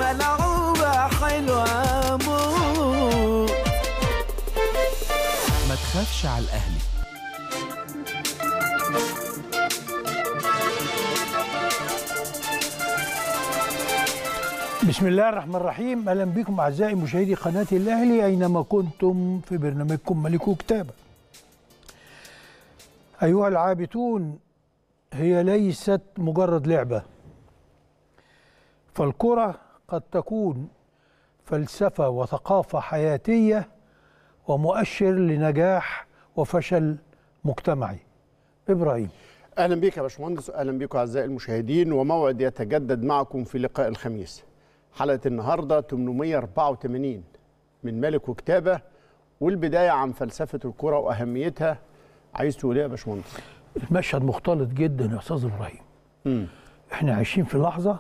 ملعوبة حلوة موت ما تخافش على الأهلي بسم الله الرحمن الرحيم اهلا بكم اعزائي مشاهدي قناه الاهلي اينما كنتم في برنامجكم ملك كتابه. ايها العابثون هي ليست مجرد لعبه. فالكره قد تكون فلسفه وثقافه حياتيه ومؤشر لنجاح وفشل مجتمعي. ابراهيم اهلا بك يا باشمهندس واهلا بكم اعزائي المشاهدين وموعد يتجدد معكم في لقاء الخميس حلقه النهارده 884 من ملك وكتابه والبدايه عن فلسفه الكره واهميتها عايز تقول ايه يا باشمهندس المشهد مختلط جدا يا استاذ ابراهيم. امم احنا عايشين في لحظة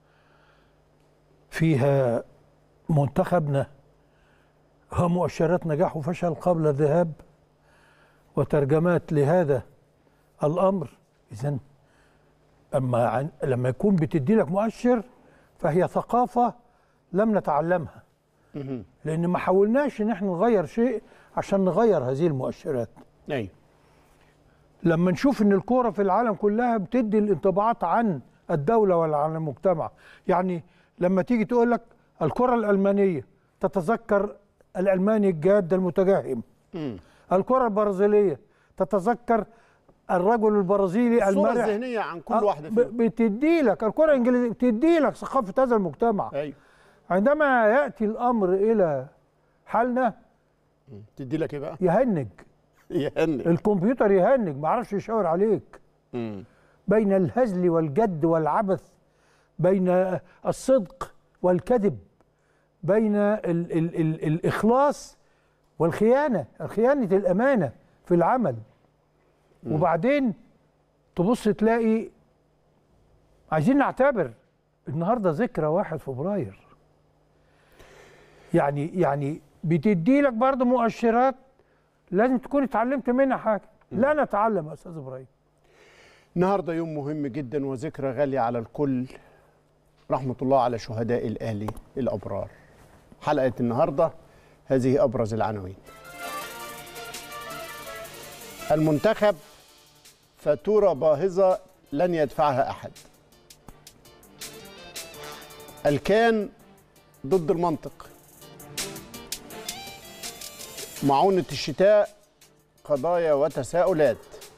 فيها منتخبنا ها مؤشرات نجاح وفشل قبل الذهاب وترجمات لهذا الأمر إذا أما عن لما يكون بتدي لك مؤشر فهي ثقافة لم نتعلمها لأن ما حاولناش إن احنا نغير شيء عشان نغير هذه المؤشرات ايوه لما نشوف ان الكوره في العالم كلها بتدي الانطباعات عن الدوله ولا عن المجتمع يعني لما تيجي تقول لك الكره الالمانيه تتذكر الالماني الجاد المتجهم امم الكره البرازيليه تتذكر الرجل البرازيلي الصوره المرح الذهنيه عن كل آه، واحده ب- فيهم بتدي لك الكره الانجليزيه بتدي لك ثقافه هذا المجتمع ايوه عندما ياتي الامر الى حالنا تدي لك ايه بقى يهنج يهنئ الكمبيوتر يهنج ما يعرفش يشاور عليك امم بين الهزل والجد والعبث بين الصدق والكذب بين ال ال ال الإخلاص والخيانة خيانة الأمانة في العمل وبعدين تبص تلاقي عايزين نعتبر النهارده ذكرى واحد فبراير يعني يعني بتدي لك برضه مؤشرات لازم تكون اتعلمت منها حاجه لا نتعلم يا استاذ ابراهيم النهارده يوم مهم جدا وذكرى غاليه على الكل رحمه الله على شهداء الاهلي الابرار حلقه النهارده هذه ابرز العناوين المنتخب فاتوره باهظه لن يدفعها احد الكان ضد المنطق معونة الشتاء قضايا وتساؤلات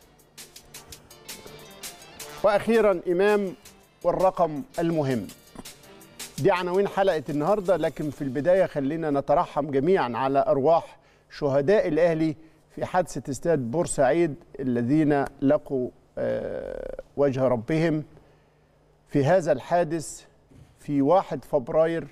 واخيرا امام والرقم المهم دي عناوين حلقه النهارده لكن في البدايه خلينا نترحم جميعا على ارواح شهداء الاهلي في حادثه استاد بورسعيد الذين لقوا آه، وجه ربهم في هذا الحادث في 1 فبراير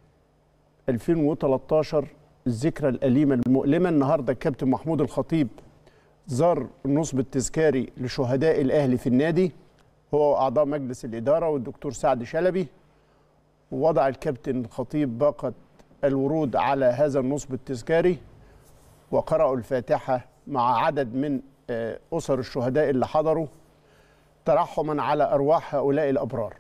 2013 الذكرى الأليمة المؤلمة النهاردة الكابتن محمود الخطيب زار النصب التذكاري لشهداء الأهلي في النادي هو وأعضاء مجلس الإدارة والدكتور سعد شلبي ووضع الكابتن الخطيب باقة الورود على هذا النصب التذكاري وقرأوا الفاتحة مع عدد من آه، أسر الشهداء اللي حضروا ترحما على أرواح هؤلاء الأبرار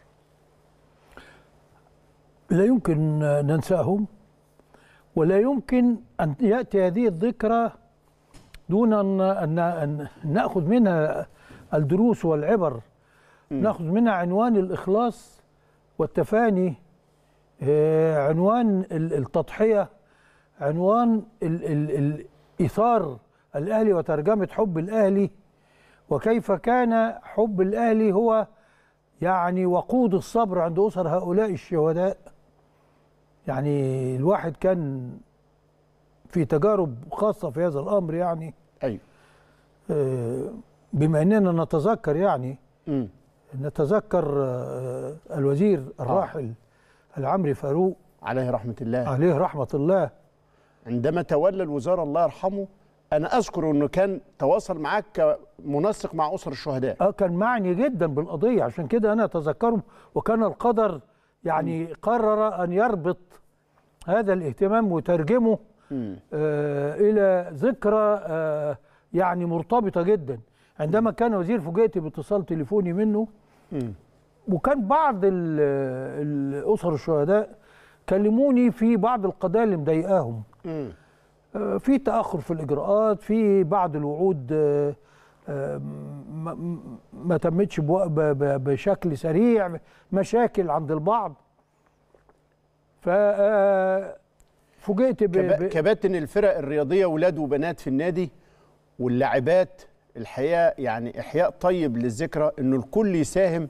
لا يمكن ننساهم ولا يمكن أن يأتي هذه الذكرى دون أن, أن, أن نأخذ منها الدروس والعبر نأخذ منها عنوان الإخلاص والتفاني آه، عنوان ال- التضحية عنوان ال- ال- الإيثار الأهلي وترجمة حب الأهلي وكيف كان حب الأهلي هو يعني وقود الصبر عند أسر هؤلاء الشهداء يعني الواحد كان في تجارب خاصة في هذا الأمر يعني أيوه آه، بما أننا نتذكر يعني مم. نتذكر آه، الوزير الراحل العمري فاروق عليه رحمة الله عليه رحمة الله عندما تولى الوزارة الله يرحمه أنا أذكر أنه كان تواصل معاك كمنسق مع أسر الشهداء آه، كان معني جدا بالقضية عشان كده أنا أتذكره وكان القدر يعني قرر أن يربط هذا الاهتمام وترجمه مم. آه، إلى ذكرى آه، يعني مرتبطة جدا عندما كان وزير فوجئت باتصال تليفوني منه مم. وكان بعض ال- الأسر الشهداء كلموني في بعض القضايا اللي مضايقاهم مم. آه، في تاخر في الاجراءات في بعض الوعود آه، آه، ما- ما- ما تمتش بو- ب- ب- بشكل سريع مشاكل عند البعض ف آه، فوجئت ب... كبا- ب... كباتن الفرق الرياضيه ولاد وبنات في النادي واللاعبات الحقيقه يعني احياء طيب للذكرى انه الكل يساهم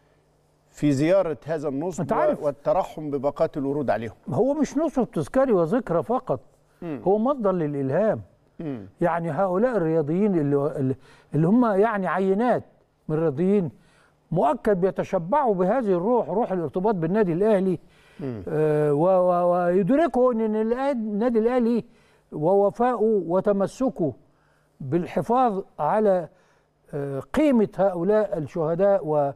في زياره هذا النصب أنت عارف. والترحم بباقات الورود عليهم هو مش نصب تذكاري وذكرى فقط هو مصدر للالهام مم. يعني هؤلاء الرياضيين اللي اللي هم يعني عينات من الرياضيين مؤكد بيتشبعوا بهذه الروح روح الارتباط بالنادي الاهلي آه و- و- ويدركوا ان الأهلي- النادي الاهلي ووفائه وتمسكه بالحفاظ على آه، قيمه هؤلاء الشهداء و-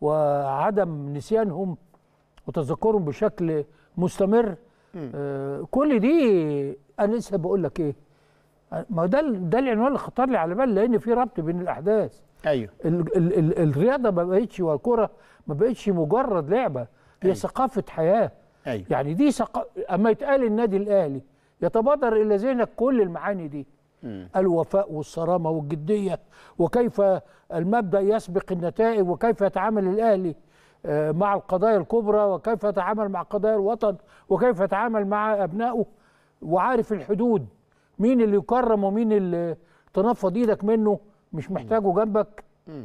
وعدم نسيانهم وتذكرهم بشكل مستمر آه، كل دي انا لسه بقول لك ايه ما هو ده ال- ده العنوان اللي خطر لي على بال لان في ربط بين الاحداث ايوه ال ال ال الرياضه ما بقتش والكره ما بقتش مجرد لعبه هي أيوة. ثقافه حياه ايوه يعني دي ثقا... اما يتقال النادي الاهلي يتبادر الى ذهنك كل المعاني دي مم. الوفاء والصرامه والجديه وكيف المبدا يسبق النتائج وكيف يتعامل الاهلي آه، مع القضايا الكبرى وكيف يتعامل مع قضايا الوطن وكيف يتعامل مع ابنائه وعارف الحدود مين اللي يكرم ومين اللي تنفض ايدك منه مش محتاجه جنبك مم.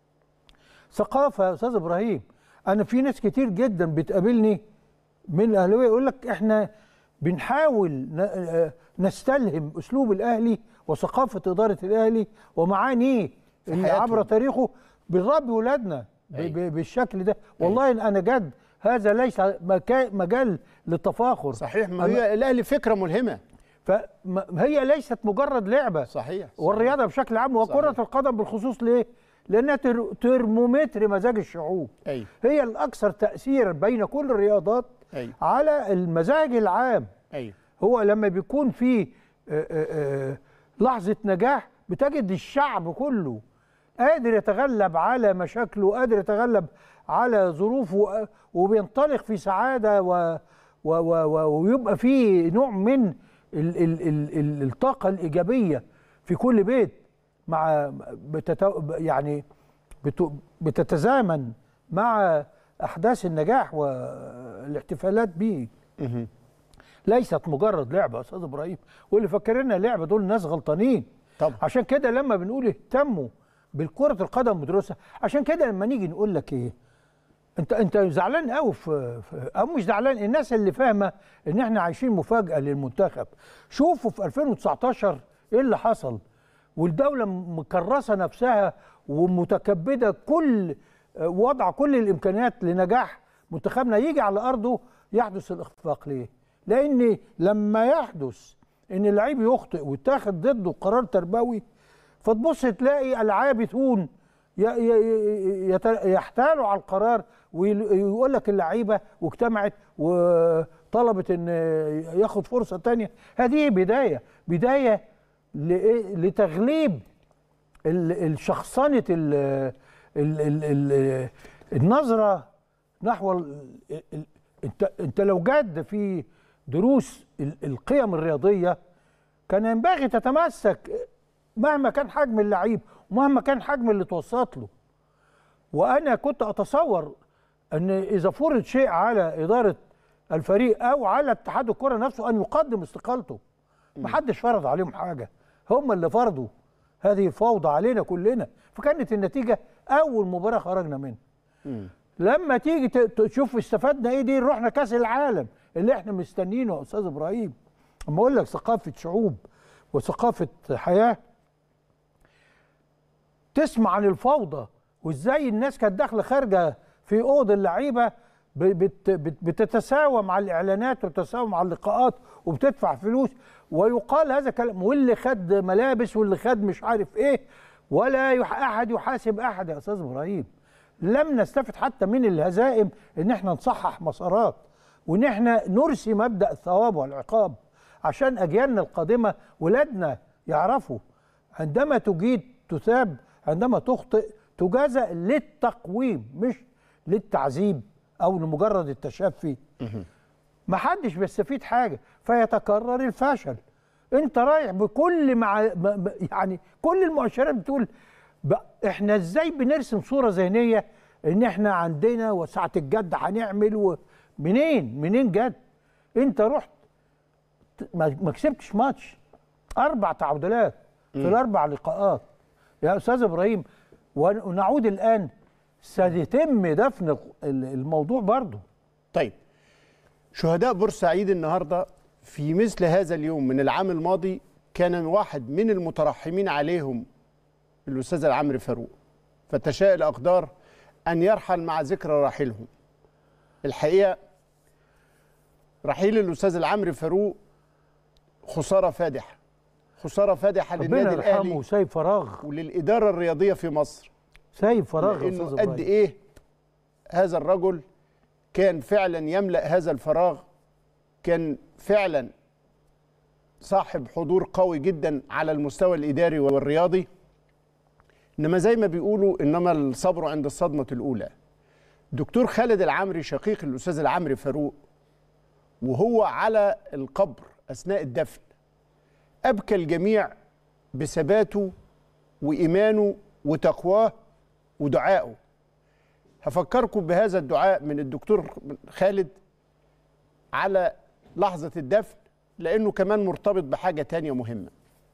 ثقافه يا استاذ ابراهيم انا في ناس كتير جدا بتقابلني من الاهلاويه يقول لك احنا بنحاول ن- آه، نستلهم اسلوب الاهلي وثقافه اداره الاهلي ومعانيه اللي حياتهم. عبر تاريخه بنربي ولادنا ب- أيوة. ب- بالشكل ده والله انا جد هذا ليس مكا- مجال للتفاخر صحيح ما هي الاهلي فكره ملهمه فهي ليست مجرد لعبه صحيح والرياضه بشكل عام وكره صحيح. القدم بالخصوص ليه؟ لانها تر- ترمومتر مزاج الشعوب ايوه هي الاكثر تاثيرا بين كل الرياضات ايوه على المزاج العام ايوه هو لما بيكون في آه، آه، آه، لحظه نجاح بتجد الشعب كله قادر يتغلب على مشاكله قادر يتغلب على ظروفه آه، وبينطلق في سعاده و و و و ويبقى في نوع من ال ال ال ال الطاقه الايجابيه في كل بيت مع بتتو يعني بت- بتتزامن مع احداث النجاح والاحتفالات به مهم. ليست مجرد لعبه يا استاذ ابراهيم واللي فاكرينها لعبه دول ناس غلطانين طبعا عشان كده لما بنقول اهتموا بالكره القدم ودروسها عشان كده لما نيجي نقول لك ايه انت انت زعلان قوي في, في او مش زعلان الناس اللي فاهمه ان احنا عايشين مفاجاه للمنتخب شوفوا في 2019 ايه اللي حصل والدوله مكرسه نفسها ومتكبده كل وضع كل الامكانيات لنجاح منتخبنا يجي على ارضه يحدث الاخفاق ليه؟ لان لما يحدث ان اللعيب يخطئ ويتاخد ضده قرار تربوي فتبص تلاقي العابثون ي- ي- يت- يحتالوا على القرار ويقول لك اللعيبه واجتمعت وطلبت ان ياخد فرصه تانية هذه بدايه بدايه لإيه؟ لتغليب ال- الشخصنه ال ال ال ال النظره نحو ال ال انت انت لو جاد في دروس ال- القيم الرياضيه كان ينبغي تتمسك مهما كان حجم اللعيب ومهما كان حجم اللي توسط له وانا كنت اتصور ان اذا فرض شيء على اداره الفريق او على اتحاد الكره نفسه ان يقدم استقالته محدش فرض عليهم حاجه هم اللي فرضوا هذه الفوضى علينا كلنا فكانت النتيجه اول مباراه خرجنا منها مم. لما تيجي ت- تشوف استفدنا ايه دي رحنا كاس العالم اللي احنا مستنيينه يا استاذ ابراهيم اما اقول لك ثقافه شعوب وثقافه حياه تسمع عن الفوضى وازاي الناس كانت داخله خارجه في اوض اللعيبه ب- بت بت بتتساوى مع الاعلانات وتتساوى مع اللقاءات وبتدفع فلوس ويقال هذا كلام واللي خد ملابس واللي خد مش عارف ايه ولا يح احد يحاسب احد يا استاذ ابراهيم لم نستفد حتى من الهزائم ان احنا نصحح مسارات وان احنا نرسي مبدا الثواب والعقاب عشان اجيالنا القادمه ولادنا يعرفوا عندما تجيد تثاب عندما تخطئ تجازى للتقويم مش للتعذيب او لمجرد التشفي ما حدش بيستفيد حاجه فيتكرر الفشل انت رايح بكل مع م- م- يعني كل المؤشرات بتقول ب... احنا ازاي بنرسم صوره ذهنيه ان احنا عندنا وسعه الجد هنعمل و... منين منين جد انت رحت ما ما كسبتش ماتش اربع تعادلات في الاربع لقاءات يا استاذ ابراهيم ون- ونعود الان سيتم دفن ال- الموضوع برضه طيب شهداء بورسعيد النهارده في مثل هذا اليوم من العام الماضي كان واحد من المترحمين عليهم الاستاذ العمري فاروق فتشاء الاقدار ان يرحل مع ذكرى رحيلهم الحقيقه رحيل الاستاذ العمري فاروق خساره فادحه خساره فادحه ربنا للنادي يرحمه الاهلي سايب فراغ وللاداره الرياضيه في مصر سايب فراغ يا لانه استاذ قد ابراهيم ايه هذا الرجل كان فعلا يملا هذا الفراغ كان فعلا صاحب حضور قوي جدا على المستوى الاداري والرياضي انما زي ما بيقولوا انما الصبر عند الصدمه الاولى دكتور خالد العمري شقيق الاستاذ العمري فاروق وهو على القبر اثناء الدفن ابكى الجميع بثباته وايمانه وتقواه ودعائه هفكركم بهذا الدعاء من الدكتور خالد على لحظة الدفن لأنه كمان مرتبط بحاجة تانية مهمة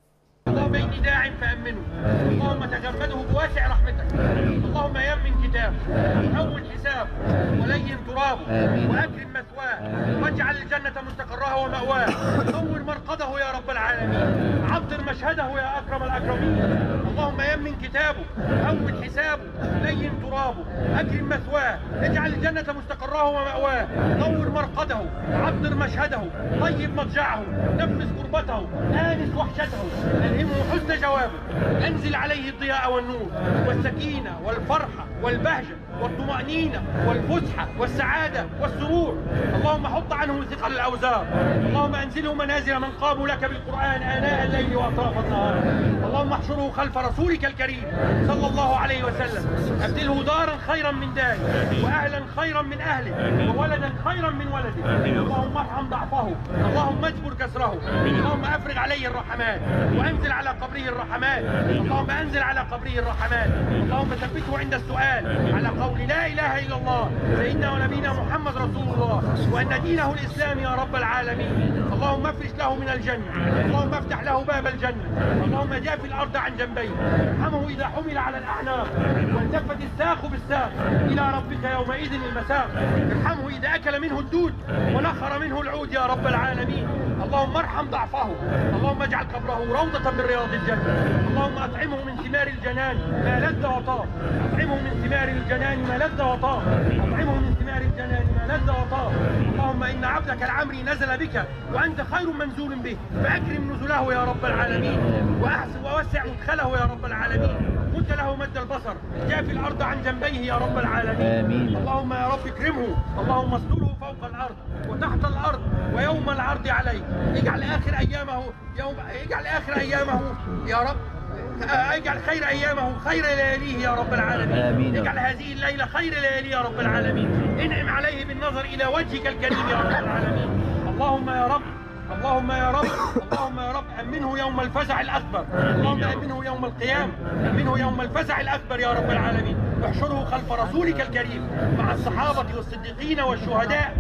اللهم اني داع فامنه اللهم تغمده بواسع رحمتك اللهم يمن كتابه وهون حسابه ولين ترابه واكرم مثواه واجعل الجنه مستقرها وماواه نور مرقده يا رب العالمين عطر مشهده يا اكرم الاكرمين اللهم يمن كتابه هون حسابه لين ترابه اكرم مثواه اجعل الجنه مستقرها وماواه نور مرقده عطر مشهده طيب مضجعه نفس كربته انس وحشته ألهمه حسن جوابه أنزل عليه الضياء والنور والسكينة والفرحة والبهجة والطمأنينة والفسحة والسعادة والسرور اللهم حط عنه ثقل الأوزار اللهم أنزله منازل من قاموا لك بالقرآن آناء الليل وأطراف النهار اللهم احشره خلف رسولك الكريم صلى الله عليه وسلم أبدله دارا خيرا من داره وأهلا خيرا من أهله وولدا خيرا من ولده اللهم ارحم ضعفه اللهم اجبر كسره اللهم افرغ عليه الرحمات وانزل على قبره الرحمات اللهم انزل على قبره الرحمات اللهم ثبته عند السؤال على قول لا اله الا الله سيدنا ونبينا محمد رسول الله وان دينه الاسلام يا رب العالمين اللهم افرش له من الجنه اللهم افتح له باب الجنه اللهم جاف الارض عن جنبيه ارحمه اذا حمل على الاعناق والتفت الساق بالساق الى ربك يومئذ المساق ارحمه اذا اكل منه الدود ونخر منه العود يا رب العالمين اللهم ارحم ضعفه اللهم اجعل قبره روضة من رياض الجنة اللهم اطعمه من ثمار الجنان ما لذ وطاب اطعمه من ثمار الجنان ما لذ وطاب اطعمه من ثمار الجنان ما لذ وطاب اللهم ان عبدك العمري نزل بك وانت خير منزول به فاكرم نزله يا رب العالمين واحسن ووسع مدخله يا رب العالمين مد له مد البصر جاف الارض عن جنبيه يا رب العالمين آمين. اللهم يا رب اكرمه اللهم استره فوق الارض وتحت الارض ويوم العرض عليه اجعل اخر ايامه يوم اجعل اخر ايامه يا رب اجعل خير ايامه خير لياليه يا رب العالمين آمين. اجعل هذه الليله خير لياليه يا رب العالمين انعم عليه بالنظر الى وجهك الكريم يا رب العالمين اللهم يا رب اللهم يا رب اللهم يا رب امنه يوم الفزع الاكبر اللهم امنه يوم القيامه امنه يوم الفزع الاكبر يا رب العالمين احشره خلف رسولك الكريم مع الصحابه والصديقين والشهداء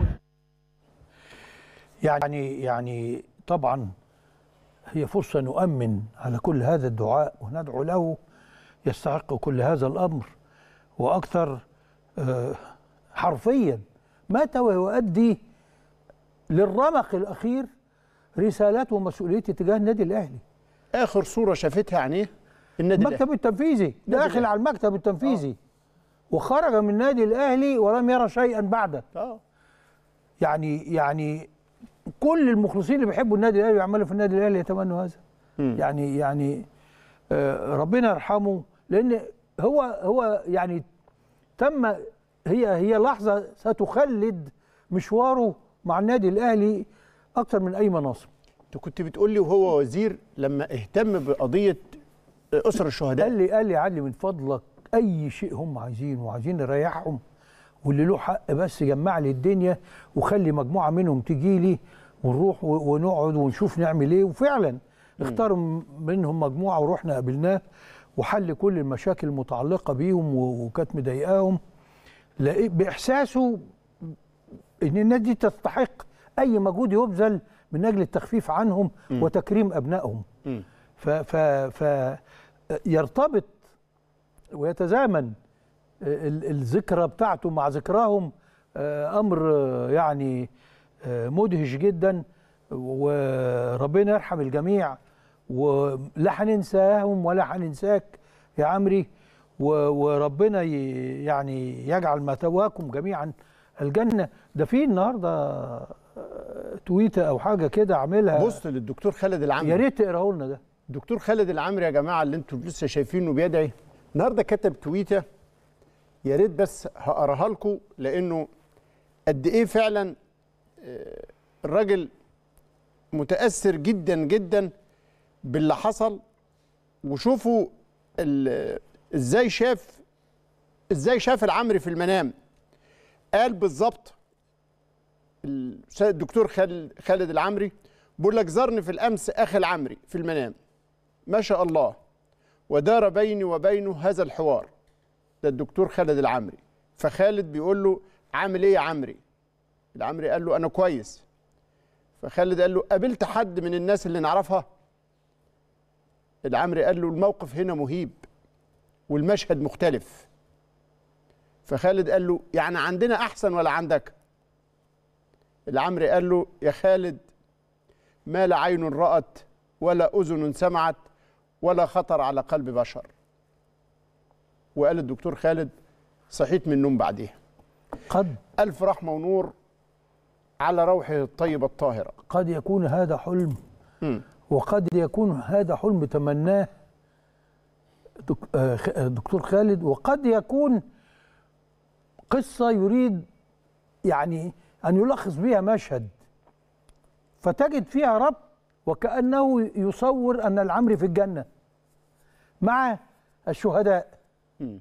يعني يعني طبعا هي فرصة نؤمن على كل هذا الدعاء وندعو له يستحق كل هذا الأمر وأكثر آه، حرفيا مات ويؤدي للرمق الأخير رسالته ومسؤوليته تجاه النادي الأهلي آخر صورة شافتها عينيه النادي الأهلي المكتب التنفيذي داخل الأهلي. على المكتب التنفيذي وخرج من النادي الأهلي ولم يرى شيئا بعده آه. يعني يعني كل المخلصين اللي بيحبوا النادي الاهلي ويعملوا في النادي الاهلي يتمنوا هذا مم. يعني يعني آه، ربنا يرحمه لان هو هو يعني تم هي هي لحظه ستخلد مشواره مع النادي الاهلي اكثر من اي مناصب انت كنت بتقول لي وهو وزير لما اهتم بقضية أسر الشهداء قال لي قال لي يا علي من فضلك اي شيء هم عايزينه وعايزين نريحهم واللي له حق بس جمع لي الدنيا وخلي مجموعه منهم تجي لي ونروح و- ونقعد ونشوف نعمل ايه وفعلا اختاروا م- منهم مجموعه ورحنا قابلناه وحل كل المشاكل المتعلقه بيهم و- وكانت مضايقاهم لقيت باحساسه ان الناس دي تستحق اي مجهود يبذل من اجل التخفيف عنهم وتكريم ابنائهم مم. ف ف ف يرتبط ويتزامن ال- الذكرى بتاعته مع ذكراهم آه، امر آه، يعني آه، مدهش جدا وربنا يرحم الجميع ولا هننساهم ولا هننساك يا عمري و- وربنا ي- يعني يجعل مثواكم جميعا الجنه ده في النهارده آه، تويته او حاجه كده عاملها بص للدكتور خالد العمري يا ريت تقراه لنا ده دكتور خالد العمري يا جماعه اللي انتم لسه شايفينه بيدعي النهارده كتب تويته يا ريت بس هقراها لكم لانه قد ايه فعلا آه، الراجل متاثر جدا جدا باللي حصل وشوفوا ال- ازاي شاف ازاي شاف العمري في المنام قال بالظبط الأستاذ الدكتور خالد خالد العمري بيقول لك زارني في الامس اخي العمري في المنام ما شاء الله ودار بيني وبينه هذا الحوار ده الدكتور خالد العمري فخالد بيقول له عامل ايه يا عمري العمري قال له انا كويس فخالد قال له قابلت حد من الناس اللي نعرفها العمري قال له الموقف هنا مهيب والمشهد مختلف فخالد قال له يعني عندنا احسن ولا عندك العمري قال له يا خالد ما لا عين رأت ولا أذن سمعت ولا خطر على قلب بشر وقال الدكتور خالد صحيت من النوم بعديها قد ألف رحمة ونور على روحه الطيبة الطاهرة قد يكون هذا حلم مم. وقد يكون هذا حلم تمناه دك- آه، خ- آه، دكتور خالد وقد يكون قصة يريد يعني أن يلخص بها مشهد فتجد فيها رب وكأنه يصور أن العمري في الجنة مع الشهداء مم.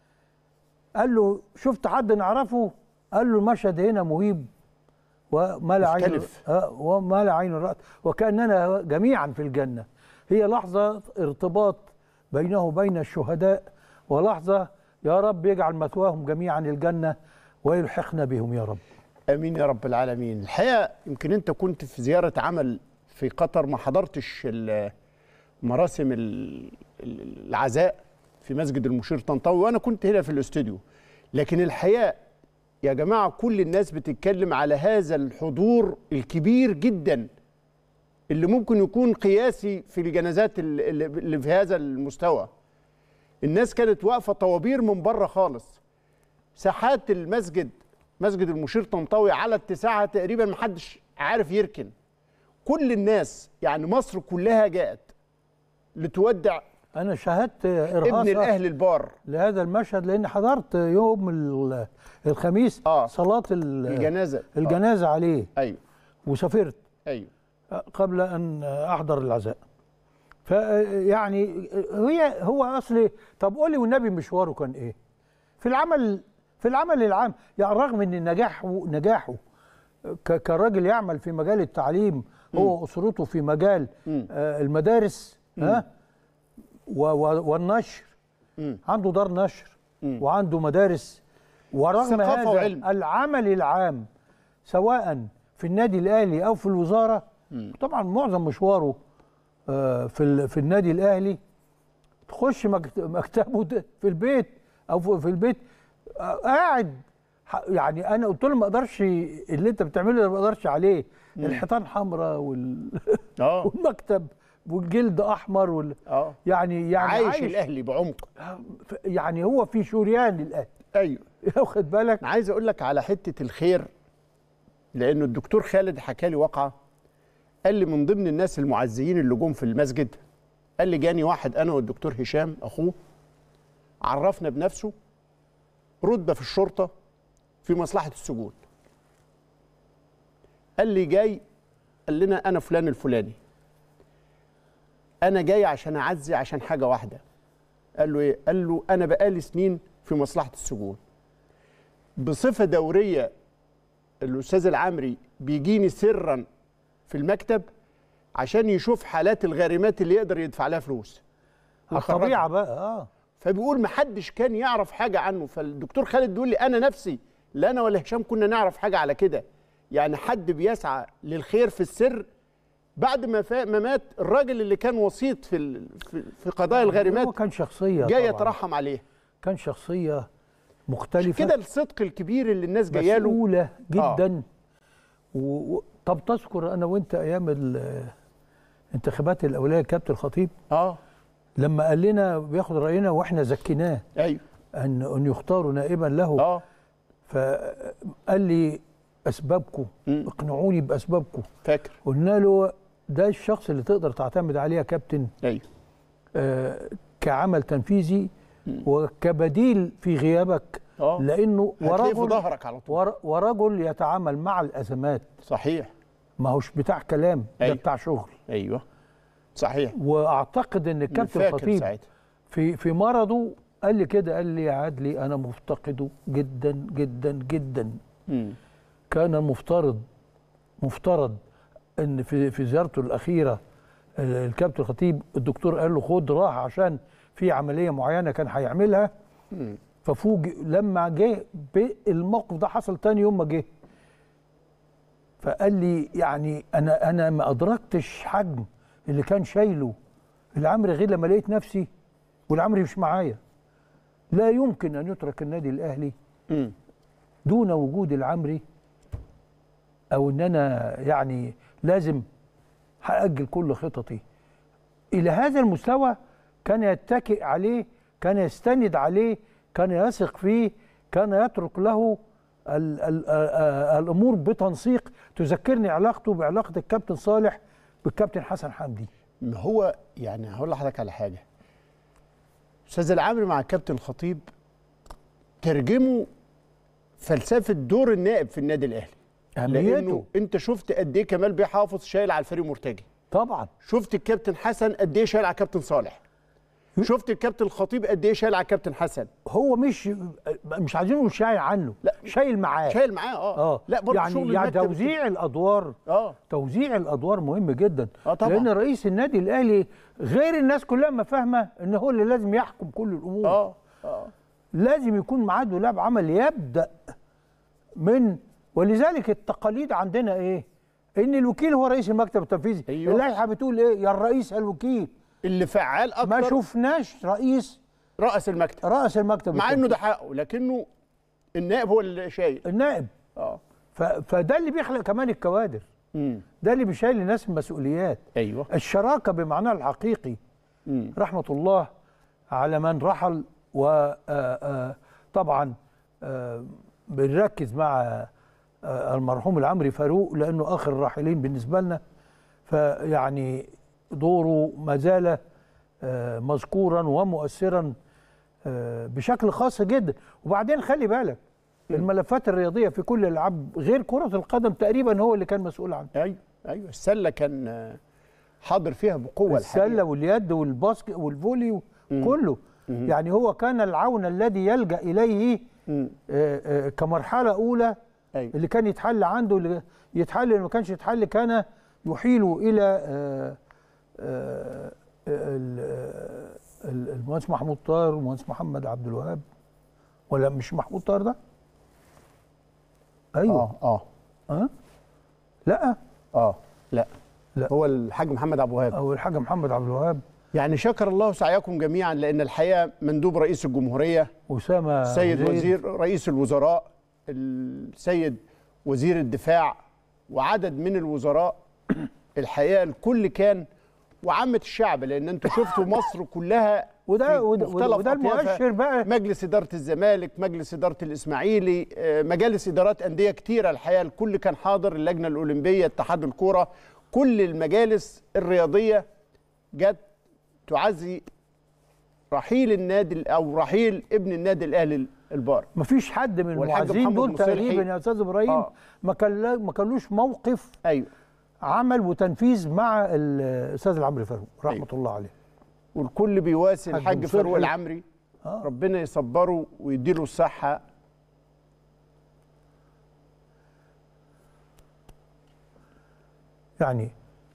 قال له شفت حد نعرفه قال له المشهد هنا مهيب وما لا عين مختلف. آه، وما لا عين رأت وكأننا جميعا في الجنة هي لحظة ارتباط بينه وبين الشهداء ولحظة يا رب يجعل مثواهم جميعا الجنة ويلحقنا بهم يا رب امين يا رب العالمين الحقيقه يمكن انت كنت في زياره عمل في قطر ما حضرتش ال- مراسم ال- ال- العزاء في مسجد المشير طنطاوي وانا كنت هنا في الاستوديو لكن الحقيقه يا جماعه كل الناس بتتكلم على هذا الحضور الكبير جدا اللي ممكن يكون قياسي في الجنازات ال- اللي اللي في هذا المستوى الناس كانت واقفه طوابير من بره خالص ساحات المسجد مسجد المشير طنطاوي على اتساعها تقريبا محدش عارف يركن كل الناس يعني مصر كلها جاءت لتودع أنا شاهدت ابن إرهاصة الاهل البار لهذا المشهد لأن حضرت يوم ال- الخميس آه. صلاة ال- الجنازه الجنازة عليه ايوه وسافرت ايوه قبل ان احضر العزاء فيعني هي هو اصل طب قولي والنبي مشواره كان ايه في العمل في العمل العام يعني رغم ان نجاحه نجاحه ك- كراجل يعمل في مجال التعليم هو واسرته في مجال مم. آه، المدارس ها و- و- والنشر مم. عنده دار نشر مم. وعنده مدارس ورغم ثقافة هذا وعلم. العمل العام سواء في النادي الاهلي او في الوزاره طبعا معظم مشواره آه، في ال- في النادي الاهلي تخش مكت- مكتبه ده في البيت او في في البيت آه، قاعد ح- يعني انا قلت له ما اقدرش اللي انت بتعمله ده ما اقدرش عليه الحيطان حمراء وال... اه والمكتب والجلد احمر وال... اه يعني يعني عايش الاهلي بعمق يعني هو في شريان الاهلي ايوه واخد بالك انا عايز اقول لك على حته الخير لانه الدكتور خالد حكى لي واقعه قال لي من ضمن الناس المعزيين اللي جم في المسجد قال لي جاني واحد انا والدكتور هشام اخوه عرفنا بنفسه رتبه في الشرطه في مصلحه السجون قال لي جاي قال لنا انا فلان الفلاني انا جاي عشان اعزي عشان حاجه واحده قال له ايه قال له انا بقالي سنين في مصلحه السجون بصفه دوريه الاستاذ العمري بيجيني سرا في المكتب عشان يشوف حالات الغارمات اللي يقدر يدفع لها فلوس هخرجها. الطبيعه بقى اه فبيقول محدش كان يعرف حاجه عنه فالدكتور خالد بيقول لي انا نفسي لا انا ولا هشام كنا نعرف حاجه على كده يعني حد بيسعى للخير في السر بعد ما فا... ما مات الراجل اللي كان وسيط في ال... في, في قضايا هو الغارمات كان شخصيه جاي طبعاً. يترحم عليه كان شخصيه مختلفه كده الصدق الكبير اللي الناس جايه له مسؤوله جدا و... و... طب تذكر انا وانت ايام ال- انتخابات الاوليه كابتن الخطيب اه لما قال لنا بياخد راينا واحنا زكيناه ايوه ان ان يختاروا نائبا له اه فقال لي اسبابكم مم. اقنعوني باسبابكم فاكر قلنا له ده الشخص اللي تقدر تعتمد عليه يا كابتن ايوه آه، كعمل تنفيذي وكبديل في غيابك اه لانه هتلاقيه في ورجل ظهرك على طول ور- ورجل يتعامل مع الازمات صحيح ما هوش بتاع كلام ده أيوة. بتاع شغل ايوه صحيح واعتقد ان أنا الكابتن فاكر الخطيب ساعتها في في مرضه قال لي كده قال لي يا عدلي انا مفتقده جدا جدا جدا مم. كان مفترض مفترض ان في في زيارته الاخيره ال- الكابتن الخطيب الدكتور قال له خد راحه عشان في عمليه معينه كان هيعملها مم. ففوجئ لما جه الموقف ده حصل تاني يوم ما جه فقال لي يعني انا انا ما ادركتش حجم اللي كان شايله العمري غير لما لقيت نفسي والعمري مش معايا لا يمكن ان يترك النادي الاهلي مم. دون وجود العمري او ان انا يعني لازم هاجل كل خططي الى هذا المستوى كان يتكئ عليه كان يستند عليه كان يثق فيه كان يترك له ال ال ال الامور بتنسيق تذكرني علاقته بعلاقه الكابتن صالح بالكابتن حسن حمدي ما هو يعني هقول لحضرتك على حاجه استاذ العامري مع الكابتن الخطيب ترجموا فلسفه دور النائب في النادي الاهلي لانه اهميته انت شفت قد ايه كمال بيه حافظ شايل على الفريق مرتجي طبعا شفت الكابتن حسن قد ايه شايل على الكابتن صالح شفت الكابتن الخطيب قد ايه شايل على الكابتن حسن هو مش مش عايزين نقول شايل عنه لا. شايل معاه شايل معاه اه اه لا برضه يعني شغل يعني المكتب توزيع الادوار اه توزيع الادوار مهم جدا آه طبعاً. لان رئيس النادي الاهلي غير الناس كلها ما فاهمه ان هو اللي لازم يحكم كل الامور اه اه لازم يكون معاه دولاب عمل يبدا من ولذلك التقاليد عندنا ايه ان الوكيل هو رئيس المكتب التنفيذي أيوة. اللائحه بتقول ايه يا الرئيس يا الوكيل اللي فعال ما اكتر شفناش رئيس رأس المكتب رئيس المكتب مع انه ده التنفيذي. حقه لكنه النائب هو اللي شايل النائب اه ف... فده اللي بيخلق كمان الكوادر امم ده اللي بيشيل الناس المسؤوليات ايوه الشراكه بمعناها الحقيقي مم. رحمه الله على من رحل وطبعا بنركز مع آه، المرحوم العمري فاروق لانه اخر الراحلين بالنسبه لنا فيعني دوره ما زال آه، مذكورا ومؤثرا آه، بشكل خاص جدا وبعدين خلي بالك الملفات الرياضيه في كل الالعاب غير كره القدم تقريبا هو اللي كان مسؤول عنها ايوه ايوه السله كان آه، حاضر فيها بقوه السله الحقيقة. واليد والباسكت والفولي كله يعني هو كان العون الذي يلجا اليه مم. آه، آه، كمرحله اولى ايوه اللي كان يتحل عنده اللي يتحل اللي ما كانش يتحل كان يحيله الى آه، آه، ال- آه، ال- المهندس محمود طاهر والمهندس محمد عبد الوهاب ولا مش محمود طاهر ده؟ ايوه اه اه اه لا اه لا لا. هو الحاج محمد ابو وهاب او الحاج محمد عبد الوهاب يعني شكر الله سعيكم جميعا لان الحقيقه مندوب رئيس الجمهوريه اسامه السيد زيد، وزير رئيس الوزراء السيد وزير الدفاع وعدد من الوزراء الحقيقه الكل كان وعامه الشعب لان انتوا شفتوا مصر كلها وده في وده, مختلف وده, وده أطيافها. المؤشر بقى مجلس اداره الزمالك مجلس اداره الاسماعيلي آه، مجالس ادارات انديه كتيره الحقيقه الكل كان حاضر اللجنه الاولمبيه اتحاد الكوره كل المجالس الرياضيه جت تعزي رحيل النادي او رحيل ابن النادي الاهلي البار مفيش حد من والحاج المعزين محمد دول مصلحي. تقريبا يا استاذ ابراهيم آه. ما كان لا- ما كانلوش موقف ايوه عمل وتنفيذ مع الاستاذ العمري فاروق رحمه أيوة. الله عليه والكل بيواسي حاج الحاج مصلحي. فاروق العمري آه. ربنا يصبره ويديله الصحه يعني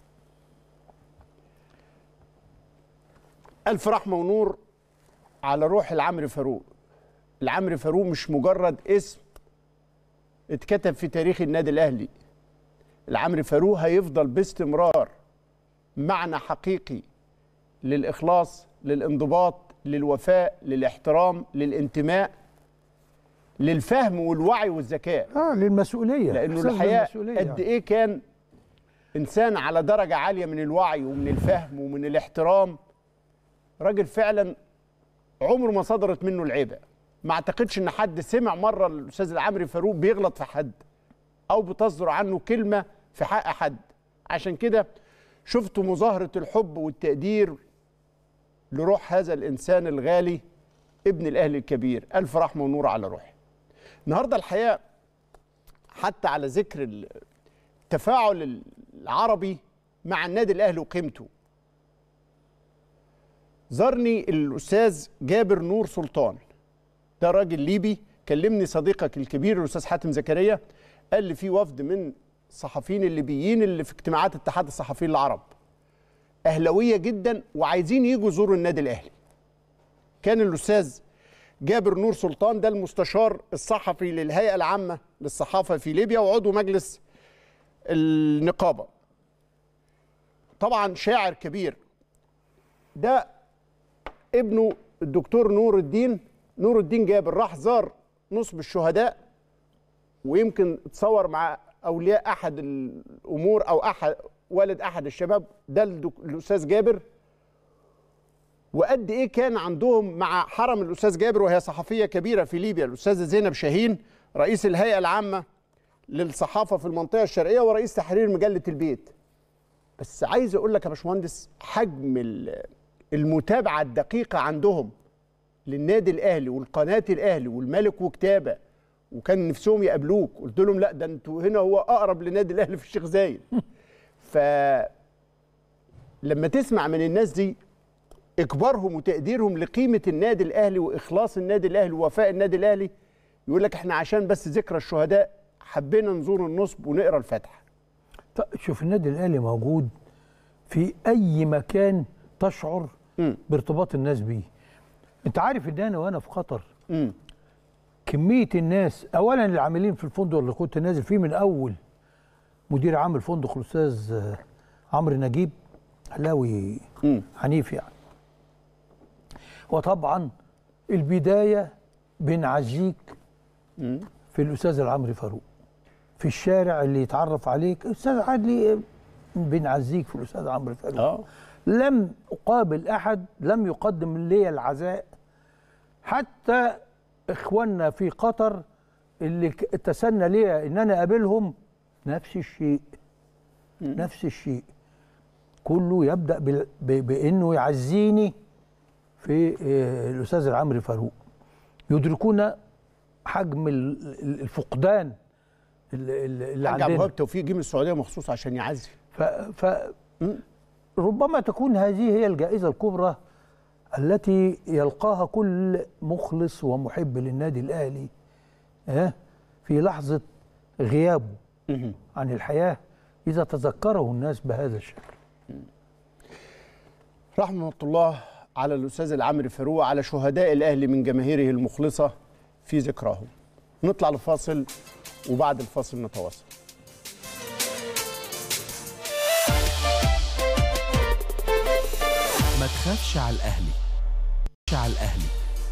ألف رحمة ونور على روح العمري فاروق العمري فاروق مش مجرد اسم اتكتب في تاريخ النادي الأهلي العمري فاروق هيفضل باستمرار معنى حقيقي للإخلاص للانضباط للوفاء للاحترام للانتماء للفهم والوعي والذكاء اه للمسؤوليه لانه إحساس الحقيقه بالمسؤولية. قد ايه كان انسان على درجه عاليه من الوعي ومن الفهم ومن الاحترام راجل فعلا عمره ما صدرت منه العيبه ما اعتقدش ان حد سمع مره الاستاذ العمري فاروق بيغلط في حد او بتصدر عنه كلمه في حق حد عشان كده شفت مظاهره الحب والتقدير لروح هذا الانسان الغالي ابن الاهلي الكبير الف رحمه ونور على روحه النهارده الحقيقه حتى على ذكر التفاعل العربي مع النادي الاهلي وقيمته زارني الاستاذ جابر نور سلطان ده راجل ليبي كلمني صديقك الكبير الاستاذ حاتم زكريا قال لي في وفد من الصحفيين الليبيين اللي في اجتماعات اتحاد الصحفيين العرب اهلاويه جدا وعايزين يجوا يزوروا النادي الاهلي كان الاستاذ جابر نور سلطان ده المستشار الصحفي للهيئه العامه للصحافه في ليبيا وعضو مجلس النقابه طبعا شاعر كبير ده ابنه الدكتور نور الدين نور الدين جابر راح زار نصب الشهداء ويمكن اتصور مع اولياء احد الامور او احد والد احد الشباب ده الدك- الاستاذ جابر وقد ايه كان عندهم مع حرم الاستاذ جابر وهي صحفيه كبيره في ليبيا الاستاذه زينب شاهين رئيس الهيئه العامه للصحافه في المنطقه الشرقيه ورئيس تحرير مجله البيت بس عايز اقول لك يا باشمهندس حجم ال- المتابعه الدقيقه عندهم للنادي الاهلي والقناه الاهلي والملك وكتابه وكان نفسهم يقابلوك قلت لهم لا ده انتوا هنا هو اقرب لنادي الاهلي في الشيخ زايد ف لما تسمع من الناس دي اكبارهم وتقديرهم لقيمه النادي الاهلي واخلاص النادي الاهلي ووفاء النادي الاهلي يقول لك احنا عشان بس ذكرى الشهداء حبينا نزور النصب ونقرا الفاتحه طيب شوف النادي الاهلي موجود في اي مكان تشعر مم. بارتباط الناس بيه انت عارف ان انا وانا في قطر امم كميه الناس اولا العاملين في الفندق اللي كنت نازل فيه من اول مدير عام الفندق الاستاذ آه، عمرو نجيب حلاوي امم عنيف يعني وطبعا البدايه بنعزيك في الاستاذ العمري فاروق في الشارع اللي يتعرف عليك استاذ عدلي بنعزيك في الاستاذ عمرو فاروق اه لم اقابل احد لم يقدم لي العزاء حتى اخواننا في قطر اللي ك- تسنى لي ان انا اقابلهم نفس الشيء نفس الشيء كله يبدا بال- ب- بانه يعزيني في آه، الاستاذ العمري فاروق يدركون حجم ال- ال- الفقدان اللي, اللي اللي حاج عبد عندنا الوهاب توفيق جه من السعوديه مخصوص عشان يعزي ف, ف ربما تكون هذه هي الجائزة الكبرى التي يلقاها كل مخلص ومحب للنادي الأهلي آه، في لحظة غيابه عن الحياة إذا تذكره الناس بهذا الشكل رحمة الله على الأستاذ العمري فاروق على شهداء الأهلي من جماهيره المخلصة في ذكراهم نطلع لفاصل وبعد الفاصل نتواصل ما تخافش على الأهلي على الأهلي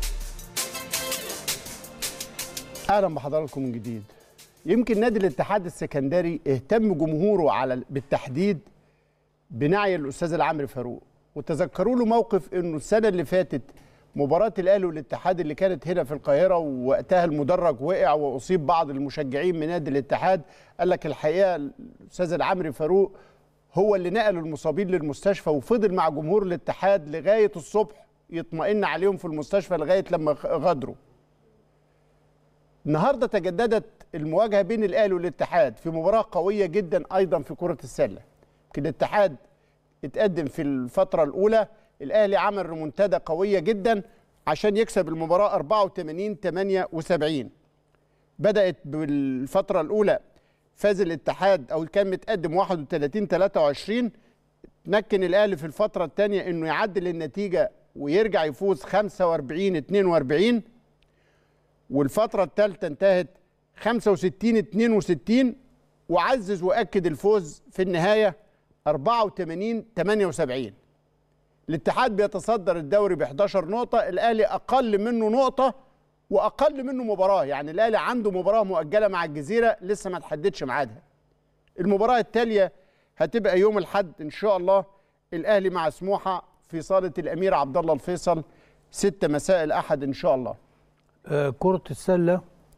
أهلا بحضراتكم من جديد يمكن نادي الاتحاد السكندري اهتم جمهوره على بالتحديد بنعي الأستاذ العمري فاروق وتذكروا له موقف إنه السنة اللي فاتت مباراة الأهلي والاتحاد اللي كانت هنا في القاهرة ووقتها المدرج وقع وأصيب بعض المشجعين من نادي الاتحاد قال لك الحقيقة الأستاذ العمري فاروق هو اللي نقل المصابين للمستشفى وفضل مع جمهور الاتحاد لغاية الصبح يطمئن عليهم في المستشفى لغاية لما غادروا النهارده تجددت المواجهه بين الاهلي والاتحاد في مباراه قويه جدا ايضا في كره السله يمكن الاتحاد اتقدم في الفتره الاولى الاهلي عمل ريمونتادا قويه جدا عشان يكسب المباراه 84 78 بدات بالفتره الاولى فاز الاتحاد او كان متقدم 31 23 تمكن الاهلي في الفتره الثانيه انه يعدل النتيجه ويرجع يفوز 45 42 والفتره الثالثه انتهت 65 62 وعزز واكد الفوز في النهايه 84 78 الاتحاد بيتصدر الدوري ب 11 نقطه الاهلي اقل منه نقطه واقل منه مباراه يعني الاهلي عنده مباراه مؤجله مع الجزيره لسه ما تحددش ميعادها المباراه التاليه هتبقى يوم الاحد ان شاء الله الاهلي مع سموحه في صاله الامير عبد الله الفيصل 6 مساء الاحد ان شاء الله آه، كرة السلة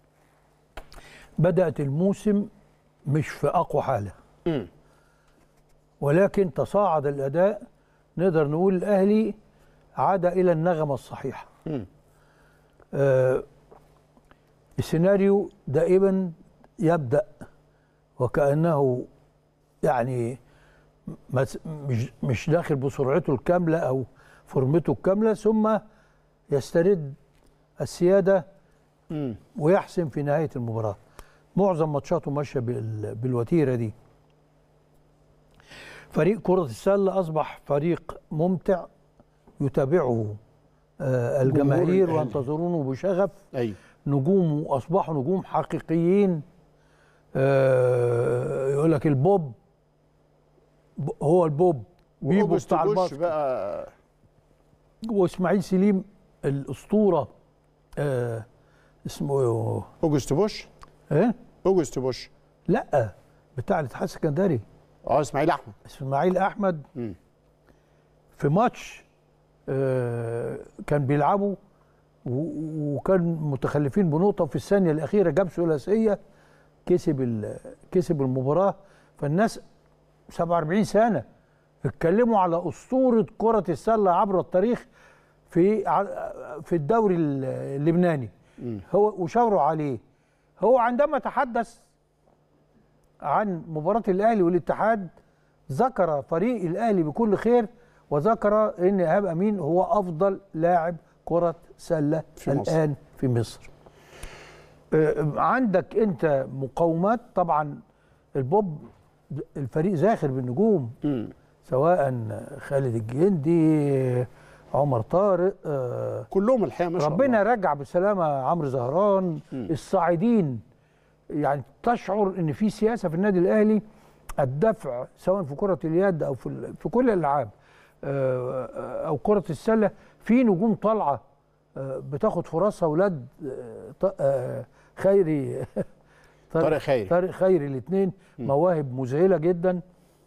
بدأت الموسم مش في أقوى حالة مم. ولكن تصاعد الأداء نقدر نقول الأهلي عاد إلى النغمة الصحيحة مم. آه، السيناريو دائما يبدأ وكأنه يعني مس- مش مش داخل بسرعته الكاملة أو فورمته الكاملة ثم يسترد السيادة مم. ويحسم في نهايه المباراه معظم ماتشاته ماشيه بال- بالوتيره دي فريق كره السله اصبح فريق ممتع يتابعه آه، الجماهير الأهلي. وينتظرونه بشغف ايوه نجومه اصبحوا نجوم حقيقيين آه، يقول لك البوب ب- هو البوب بيبو وأوجست بتاع بوش الباسكت بقى واسماعيل سليم الاسطوره آه، اسمه اوجست بوش ايه اوجست بوش لا بتاع الاتحاد السكندري اه اسماعيل احمد اسماعيل احمد مم. في ماتش آه، كان بيلعبوا و- وكان متخلفين بنقطه في الثانيه الاخيره جاب ثلاثيه كسب ال- كسب المباراه فالناس 47 سنه اتكلموا على اسطوره كره السله عبر التاريخ في ع- في الدوري ال- اللبناني هو وشاوروا عليه هو عندما تحدث عن مباراة الأهلي والاتحاد ذكر فريق الأهلي بكل خير وذكر أن إيهاب أمين هو أفضل لاعب كرة سلة في مصر. الآن في مصر آه، عندك أنت مقاومات طبعا البوب الفريق زاخر بالنجوم مم. سواء خالد الجندي عمر طارق آه، كلهم الحقيقه ما شاء ربنا الله رجع بسلامه عمرو زهران الصاعدين يعني تشعر ان في سياسه في النادي الاهلي الدفع سواء في كره اليد او في ال- في كل الالعاب آه، آه، او كره السله في نجوم طالعه آه، بتاخد فرصها اولاد آه، ط- آه، خيري طارق خيري. طارق خيري الاثنين مواهب مذهله جدا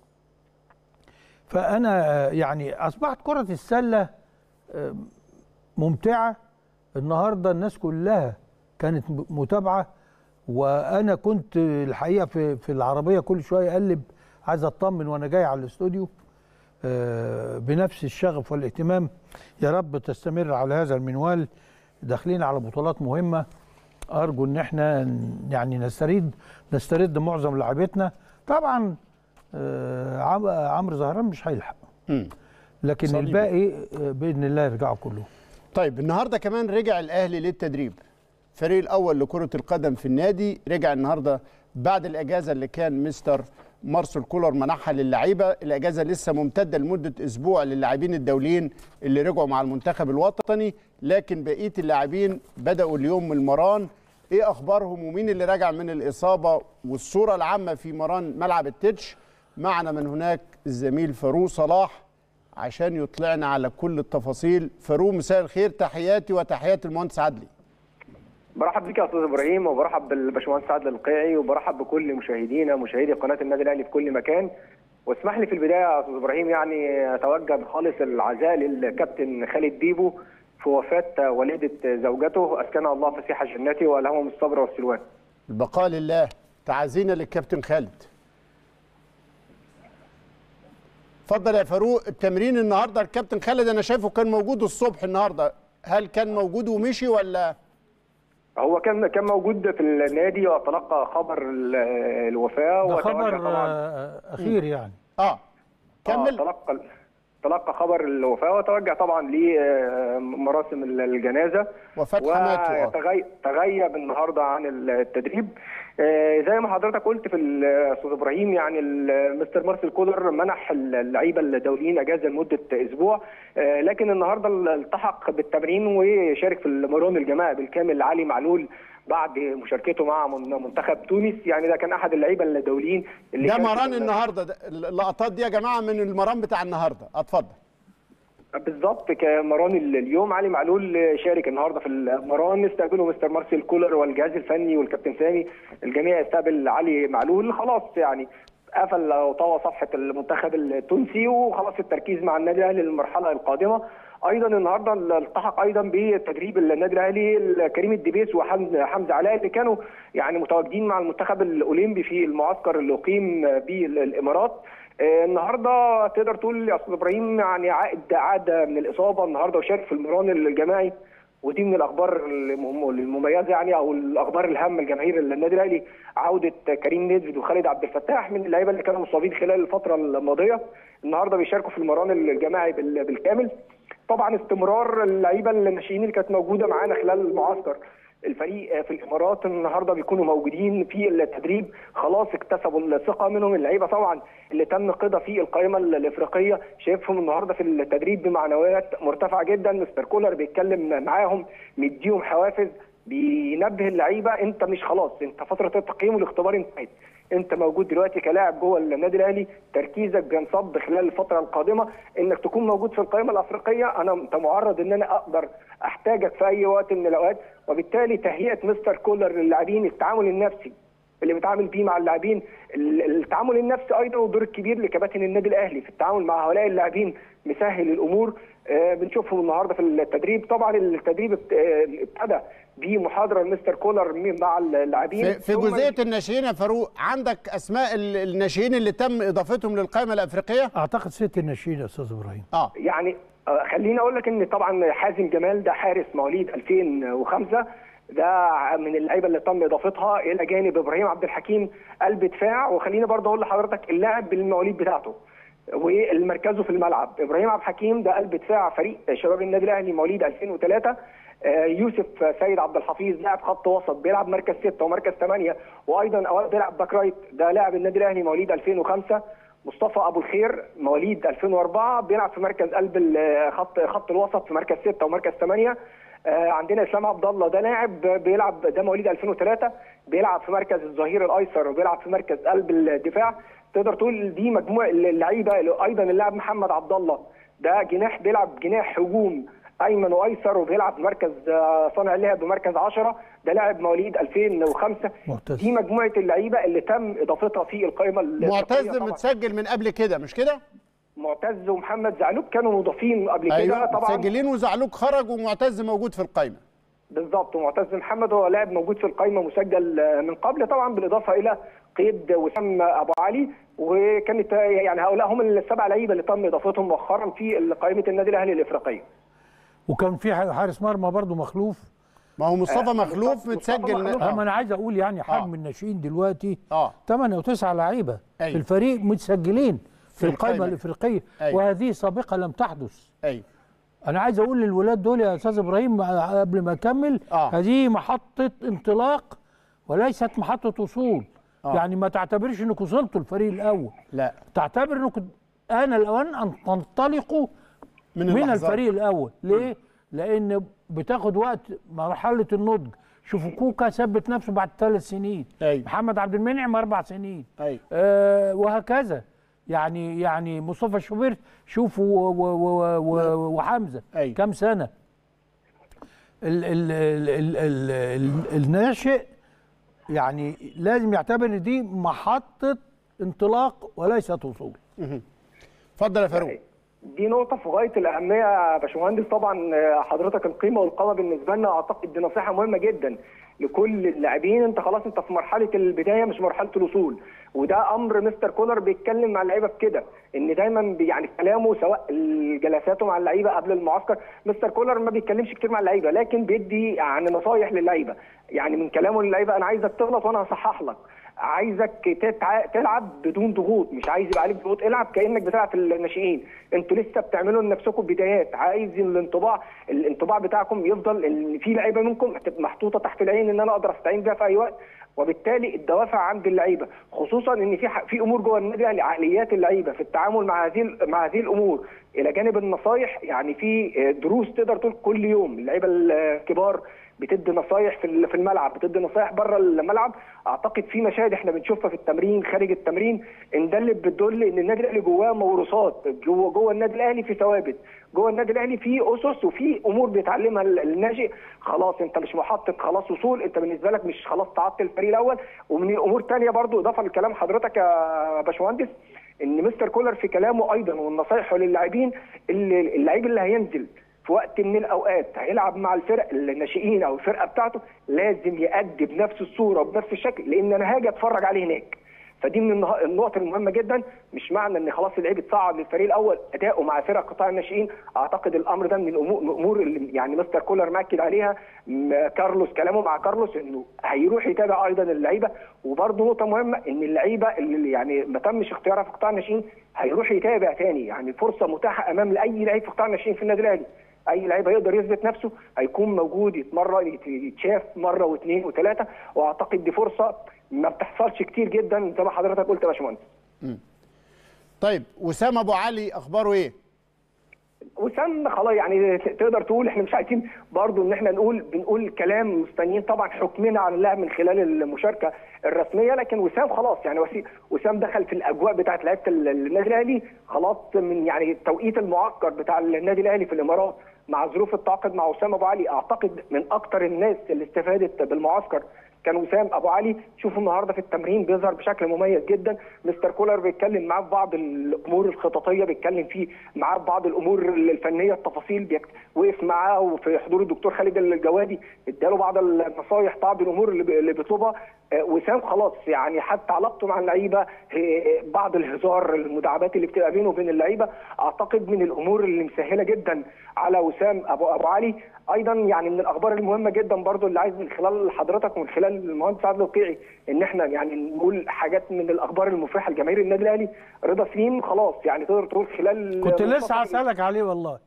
فانا آه، يعني اصبحت كره السله آه، ممتعه النهارده الناس كلها كانت م- متابعه وانا كنت الحقيقه في في العربيه كل شويه اقلب عايز اطمن وانا جاي على الاستوديو آه، بنفس الشغف والاهتمام يا رب تستمر على هذا المنوال داخلين على بطولات مهمه ارجو ان احنا ن- يعني نسترد نسترد معظم لاعبتنا طبعا آه، عم- عمرو زهران مش هيلحق مم. لكن صليبي. الباقي آه، باذن الله يرجعوا كلهم طيب النهارده كمان رجع الاهلي للتدريب الفريق الاول لكره القدم في النادي رجع النهارده بعد الاجازه اللي كان مستر مارسيل كولر منحها للعيبه الاجازه لسه ممتده لمده اسبوع للاعبين الدوليين اللي رجعوا مع المنتخب الوطني لكن بقيه اللاعبين بداوا اليوم المران ايه اخبارهم ومين اللي راجع من الاصابه والصوره العامه في مران ملعب التتش معنا من هناك الزميل فاروق صلاح عشان يطلعنا على كل التفاصيل فاروق مساء الخير تحياتي وتحيات المهندس عدلي برحب بك يا استاذ ابراهيم وبرحب بالباشمهندس عادل القيعي وبرحب بكل مشاهدينا مشاهدي قناه النادي الاهلي في كل مكان واسمح لي في البدايه يا استاذ ابراهيم يعني اتوجه بخالص العزاء للكابتن خالد بيبو في وفاه والده زوجته اسكنها الله فسيح جناته والهمهم الصبر والسلوان. البقاء لله تعازينا للكابتن خالد اتفضل يا فاروق التمرين النهارده الكابتن خالد انا شايفه كان موجود الصبح النهارده هل كان موجود ومشي ولا هو كان كان موجود في النادي وتلقى خبر ال- الوفاه ده وتوجه خبر طبعا آه، اخير يعني اه آه، كمل تلقى تلقى خبر الوفاه وتوجه طبعا لمراسم الجنازه وفاة حماته آه. وتغيب النهارده عن التدريب آه، زي ما حضرتك قلت في ال- استاذ ابراهيم يعني ال- مستر مارسيل كولر منح اللعيبه الدوليين اجازه لمده اسبوع آه، لكن النهارده التحق بالتمرين وشارك في المران الجماعي بالكامل علي معلول بعد مشاركته مع من- منتخب تونس يعني ده كان احد اللعيبه الدوليين اللي ده شاركوا مران في- النهارده ده اللقطات دي يا جماعه من المران بتاع النهارده اتفضل بالظبط كمران ال- اليوم علي معلول شارك النهارده في المران استقبله مستر مارسيل كولر والجهاز الفني والكابتن سامي الجميع استقبل علي معلول خلاص يعني قفل او طوى صفحه المنتخب التونسي وخلاص التركيز مع النادي الاهلي للمرحله القادمه ايضا النهارده التحق ايضا بتدريب النادي الاهلي كريم الدبيس وحمزه علاء اللي كانوا يعني متواجدين مع المنتخب الاولمبي في المعسكر اللي اقيم بالامارات آه، النهارده تقدر تقول يا استاذ ابراهيم يعني عائد عاد من الاصابه النهارده وشارك في المران الجماعي ودي من الاخبار المهم- المميزه يعني او الاخبار الهامه لجماهير النادي الاهلي عوده كريم نيدفيد وخالد عبد الفتاح من اللعيبه اللي كانوا مصابين خلال الفتره الماضيه النهارده بيشاركوا في المران الجماعي بال- بالكامل طبعا استمرار اللعيبه الناشئين اللي كانت موجوده معانا خلال المعسكر الفريق في الامارات النهارده بيكونوا موجودين في التدريب خلاص اكتسبوا الثقه منهم اللعيبه طبعا اللي تم قيدها في القائمه الافريقيه شايفهم النهارده في التدريب بمعنويات مرتفعه جدا مستر كولر بيتكلم معاهم مديهم حوافز بينبه اللعيبه انت مش خلاص انت فتره التقييم والاختبار انتهت انت موجود دلوقتي كلاعب جوه النادي الاهلي تركيزك بينصب خلال الفتره القادمه انك تكون موجود في القائمه الافريقيه انا انت معرض ان انا اقدر احتاجك في اي وقت من الاوقات وبالتالي تهيئه مستر كولر للاعبين التعامل النفسي اللي بيتعامل بيه مع اللاعبين ال- التعامل النفسي ايضا والدور الكبير لكباتن النادي الاهلي في التعامل مع هؤلاء اللاعبين مسهل الامور آه، بنشوفهم النهارده في التدريب طبعا التدريب ابت- آه، ابتدى بمحاضره لمستر كولر مع اللاعبين في, في ثم جزئيه الناشئين يا فاروق عندك اسماء ال- الناشئين اللي تم اضافتهم للقائمه الافريقيه اعتقد ست الناشئين يا استاذ ابراهيم اه يعني آه، خليني اقول لك ان طبعا حازم جمال ده حارس مواليد 2005 ده من اللعيبه اللي تم اضافتها الى جانب ابراهيم عبد الحكيم قلب دفاع وخليني برضه اقول لحضرتك اللاعب بالمواليد بتاعته والمركزه في الملعب ابراهيم عبد الحكيم ده قلب دفاع فريق شباب النادي الاهلي مواليد 2003 آه، يوسف سيد عبد الحفيظ لاعب خط وسط بيلعب مركز ستة ومركز ثمانية وايضا اوقات بيلعب باك رايت ده لاعب النادي الاهلي مواليد 2005 مصطفى ابو الخير مواليد 2004 بيلعب في مركز قلب ال- خط خط الوسط في مركز 6 ومركز 8 آه، عندنا اسلام عبد الله ده لاعب بيلعب ده مواليد 2003 بيلعب في مركز الظهير الايسر وبيلعب في مركز قلب الدفاع تقدر تقول دي مجموعه اللعيبه ايضا اللاعب محمد عبد الله ده جناح بيلعب جناح هجوم ايمن وايسر وبيلعب في مركز آه، صانع لعب بمركز 10 ده لاعب مواليد 2005 معتز. دي مجموعه اللعيبه اللي تم اضافتها في القائمه الأفريقية معتز طبعاً. متسجل من قبل كده مش كده معتز ومحمد زعلوك كانوا مضافين قبل كده ايوه طبعا متسجلين وزعلوك خرج ومعتز موجود في القائمه بالظبط ومعتز محمد هو لاعب موجود في القائمه مسجل آه، من قبل طبعا بالاضافه الى قيد وسام ابو علي وكانت آه، يعني هؤلاء هم السبع لعيبه اللي تم اضافتهم مؤخرا في قائمه النادي الاهلي الافريقيه وكان في حارس مرمى برضه مخلوف ما هو مصطفى مخلوف مصطفى متسجل مخلوف. اما آه. انا عايز اقول يعني حجم آه. الناشئين دلوقتي اه 8 و9 لعيبه أيوة. في الفريق متسجلين في, القائمة. القائمه الافريقيه أيوة. وهذه سابقه لم تحدث ايوه انا عايز اقول للولاد دول يا استاذ ابراهيم قبل ما اكمل آه. هذه محطه انطلاق وليست محطه وصول آه. يعني ما تعتبرش انك وصلتوا الفريق الاول لا تعتبر انكم آن الأوان أن تنطلقوا من, من اللحظات. الفريق الأول ليه؟ لأن بتاخد وقت مرحلة النضج شوفوا كوكا ثبت نفسه بعد ثلاث سنين أيوة. محمد عبد المنعم أربع سنين أيوة. آه وهكذا يعني يعني مصطفى شوبير شوفوا و- و- و- و- وحمزة أيوة. كام سنة ال ال ال ال ال ال الناشئ يعني لازم يعتبر ان دي محطة انطلاق وليست وصول اتفضل يا فاروق دي نقطة في غاية الأهمية يا باشمهندس طبعا آه، حضرتك القيمة والقامة بالنسبة لنا أعتقد دي نصيحة مهمة جدا لكل اللاعبين أنت خلاص أنت في مرحلة البداية مش مرحلة الوصول وده أمر مستر كولر بيتكلم مع اللعيبة في كده إن دايما بي- يعني كلامه سواء جلساته مع اللعيبة قبل المعسكر مستر كولر ما بيتكلمش كتير مع اللعيبة لكن بيدي يعني نصايح للعيبة يعني من كلامه للعيبة أنا عايزك تغلط وأنا هصحح لك عايزك تتع... تلعب بدون ضغوط مش عايز يبقى عليك ضغوط العب كانك بتلعب في الناشئين انتوا لسه بتعملوا لنفسكم بدايات عايز الانطباع الانطباع بتاعكم يفضل ان في لعيبه منكم هتبقى محطوطه تحت العين ان انا اقدر استعين بيها في اي وقت وبالتالي الدوافع عند اللعيبه خصوصا ان في ح- في امور جوه النادي الاهلي عقليات اللعيبه في التعامل مع هذه ال- مع هذه الامور الى جانب النصايح يعني في آه، دروس تقدر تقول كل يوم اللعيبه الكبار بتدي نصايح في ال- في الملعب بتدي نصايح بره الملعب اعتقد في مشاهد احنا بنشوفها في التمرين خارج التمرين ان ده اللي بتدل ان النادي الاهلي جواه موروثات جوه جوه النادي الاهلي في ثوابت جوه النادي الاهلي في اسس وفي امور بيتعلمها ال- الناشئ خلاص انت مش محطه خلاص وصول انت بالنسبه لك مش خلاص تعطل الفريق الاول ومن امور تانية برضو اضافه لكلام حضرتك يا باشمهندس ان مستر كولر في كلامه ايضا والنصايح للاعبين اللي- اللعيب اللي هينزل في وقت من الاوقات هيلعب مع الفرق الناشئين او الفرقه بتاعته لازم يأدي بنفس الصوره وبنفس الشكل لان انا هاجي اتفرج عليه هناك فدي من النه- النقط المهمه جدا مش معنى ان خلاص اللعيب اتصعد للفريق الاول اداؤه مع فرق قطاع الناشئين اعتقد الامر ده من الامور الامور اللي يعني مستر كولر مأكد عليها م- كارلوس كلامه مع كارلوس انه هيروح يتابع ايضا اللعيبه وبرده نقطه مهمه ان اللعيبه اللي يعني ما تمش اختيارها في قطاع الناشئين هيروح يتابع تاني يعني فرصه متاحه امام لاي لعيب في قطاع الناشئين في النادي الاهلي اي لعيب هيقدر يثبت نفسه هيكون موجود يتمرن يت- يتشاف مره واثنين وثلاثه واعتقد دي فرصه ما بتحصلش كتير جدا زي ما حضرتك قلت يا باشمهندس طيب وسام ابو علي اخباره ايه وسام خلاص يعني ت- تقدر تقول احنا مش عايزين برضو ان احنا نقول بنقول كلام مستنيين طبعا حكمنا على اللاعب من خلال المشاركه الرسميه لكن وسام خلاص يعني وسي- وسام دخل في الاجواء بتاعت لعيبه ال- النادي الاهلي خلاص من يعني التوقيت المعقد بتاع النادي الاهلي في الامارات مع ظروف التعاقد مع وسام ابو علي اعتقد من اكتر الناس اللي استفادت بالمعسكر كان وسام ابو علي شوفوا النهارده في التمرين بيظهر بشكل مميز جدا مستر كولر بيتكلم معاه في بعض الامور الخططيه بيتكلم فيه معاه في بعض الامور الفنيه التفاصيل بيك... وقف معاه وفي حضور الدكتور خالد الجوادي اداله بعض النصايح بعض الامور اللي, بي... اللي بيطلبها آه، وسام خلاص يعني حتى علاقته مع اللعيبه آه، بعض الهزار المداعبات اللي بتبقى بينه وبين اللعيبه اعتقد من الامور اللي مسهله جدا على وسام ابو ابو علي ايضا يعني من الاخبار المهمه جدا برضو اللي عايز من خلال حضرتك ومن خلال المهندس عادل القيعي ان احنا يعني نقول حاجات من الاخبار المفرحه لجماهير النادي الاهلي رضا سليم خلاص يعني تقدر تقول خلال كنت لسه منتصف هسألك عليه والله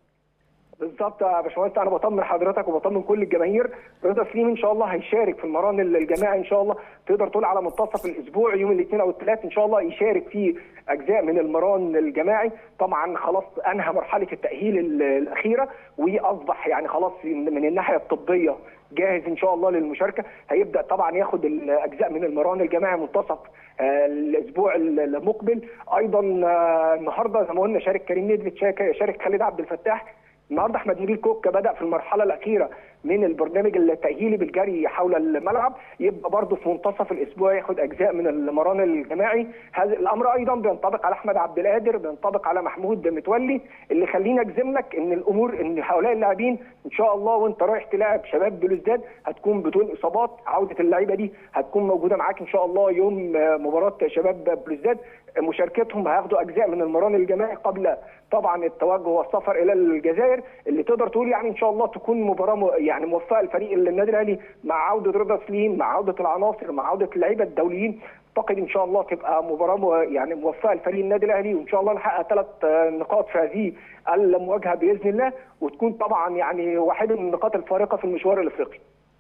بالظبط يا باشمهندس انا بطمن حضرتك وبطمن كل الجماهير رضا سليم ان شاء الله هيشارك في المران الجماعي ان شاء الله تقدر تقول على منتصف الاسبوع يوم الاثنين او الثلاث ان شاء الله يشارك في اجزاء من المران الجماعي طبعا خلاص انهى مرحله التاهيل ال- الاخيره واصبح يعني خلاص من الناحيه الطبيه جاهز ان شاء الله للمشاركه هيبدا طبعا ياخد الاجزاء من المران الجماعي منتصف آه، الاسبوع المقبل ايضا آه، النهارده زي ما قلنا شارك كريم نيدفيد شارك شارك خالد عبد الفتاح النهارده احمد نبيل كوكا بدا في المرحله الاخيره من البرنامج التاهيلي بالجري حول الملعب يبقى برضه في منتصف الاسبوع ياخد اجزاء من المران الجماعي هذا الامر ايضا بينطبق على احمد عبد القادر بينطبق على محمود متولي اللي خليني اجزم لك ان الامور ان هؤلاء اللاعبين ان شاء الله وانت رايح تلاعب شباب بلوزداد هتكون بدون اصابات عوده اللعيبه دي هتكون موجوده معاك ان شاء الله يوم آه، مباراه شباب بلوزداد مشاركتهم هياخدوا اجزاء من المران الجماعي قبل طبعا التوجه والسفر الى الجزائر اللي تقدر تقول يعني ان شاء الله تكون مباراه م- يعني موفقه لفريق النادي الاهلي مع عوده رضا سليم مع عوده العناصر مع عوده اللعيبه الدوليين اعتقد ان شاء الله تبقى مباراه م- يعني موفقه لفريق النادي الاهلي وان شاء الله نحقق ثلاث نقاط في هذه المواجهه باذن الله وتكون طبعا يعني واحده من النقاط الفارقه في المشوار الافريقي.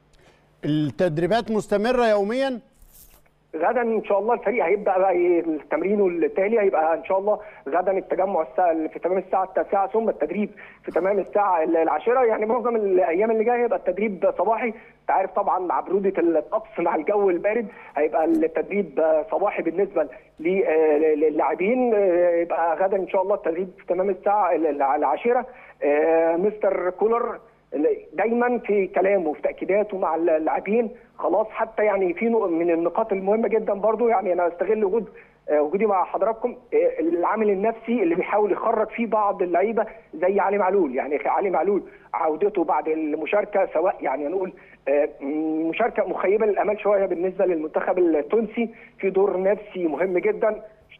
التدريبات مستمره يوميا غدا ان شاء الله الفريق هيبدا بقى ي- التمرين التالي هيبقى ان شاء الله غدا التجمع الساعه في تمام الساعه التاسعه ثم التدريب في تمام الساعه العاشره يعني معظم الايام اللي جايه هيبقى التدريب صباحي انت عارف طبعا مع بروده الطقس مع الجو البارد هيبقى التدريب صباحي بالنسبه ل- آه، للاعبين آه، يبقى غدا ان شاء الله التدريب في تمام الساعه العاشره آه، مستر كولر دايما في كلامه وفي تاكيداته مع اللاعبين خلاص حتى يعني في نوع من النقاط المهمه جدا برضو يعني انا استغل وجود آه، وجودي مع حضراتكم آه، العامل النفسي اللي بيحاول يخرج فيه بعض اللعيبه زي علي معلول يعني علي معلول عودته بعد المشاركه سواء يعني نقول آه، م- مشاركه مخيبه للامال شويه بالنسبه للمنتخب التونسي في دور نفسي مهم جدا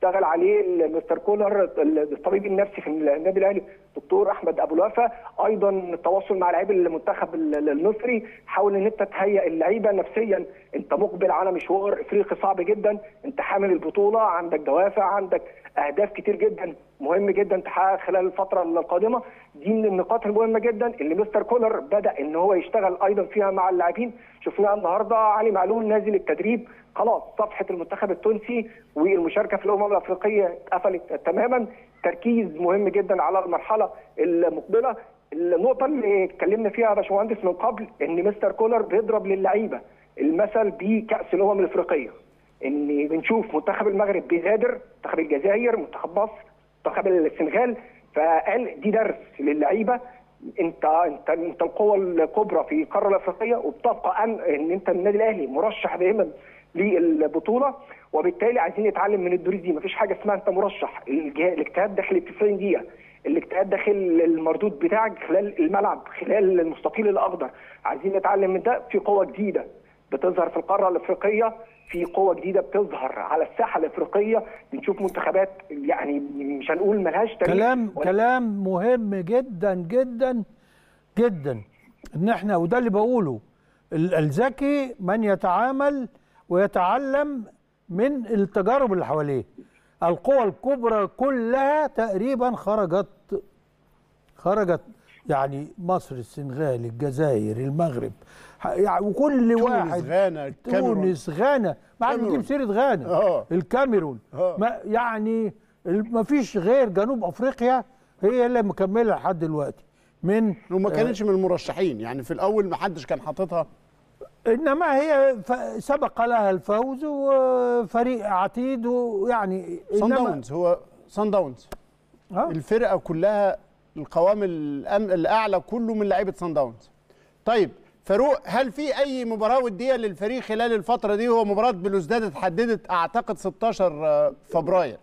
اشتغل عليه مستر كولر الطبيب النفسي في النادي الاهلي دكتور احمد ابو الوفا ايضا التواصل مع لاعبي المنتخب المصري حاول ان انت تهيئ اللعيبه نفسيا انت مقبل على مشوار افريقي صعب جدا انت حامل البطوله عندك دوافع عندك اهداف كتير جدا مهم جدا تحقق خلال الفتره القادمه دي من النقاط المهمه جدا اللي مستر كولر بدا ان هو يشتغل ايضا فيها مع اللاعبين شفناها النهارده علي معلول نازل التدريب خلاص صفحه المنتخب التونسي والمشاركه في الامم الافريقيه اتقفلت تماما تركيز مهم جدا على المرحله المقبله النقطه اللي اتكلمنا فيها يا باشمهندس من قبل ان مستر كولر بيضرب للعيبه المثل بكاس الامم الافريقيه ان بنشوف منتخب المغرب بيغادر منتخب الجزائر منتخب مصر منتخب السنغال فقال دي درس للعيبه انت انت انت القوه الكبرى في القاره الافريقيه وبتبقى ان ان انت النادي الاهلي مرشح دائما للبطوله وبالتالي عايزين نتعلم من الدروس دي مفيش حاجه اسمها انت مرشح الجه- الاجتهاد داخل ال 90 دقيقه الاجتهاد داخل المردود بتاعك خلال الملعب خلال المستطيل الاخضر عايزين نتعلم من ده في قوه جديده بتظهر في القاره الافريقيه في قوه جديده بتظهر على الساحه الافريقيه بنشوف منتخبات يعني مش هنقول ملهاش تاريخ كلام ولكن كلام مهم جدا جدا جدا ان احنا وده اللي بقوله ال- الذكي من يتعامل ويتعلم من التجارب اللي حواليه القوى الكبرى كلها تقريبا خرجت خرجت يعني مصر السنغال الجزائر المغرب ح- يعني وكل تونس واحد غانا الكاميرون تونس غانا ما عاد كاميرون. نجيب سيره غانا آه. الكاميرون آه. ما يعني ما فيش غير جنوب افريقيا هي اللي مكمله لحد دلوقتي من وما كانتش من المرشحين يعني في الاول ما حدش كان حاططها انما هي ف- سبق لها الفوز وفريق عتيد ويعني صن إنما- داونز هو صن داونز آه. الفرقه كلها القوام الأم- الاعلى كله من لعيبه صن داونز طيب فاروق هل في اي مباراه وديه للفريق خلال الفتره دي هو مباراه بلوزداد اتحددت اعتقد 16 فبراير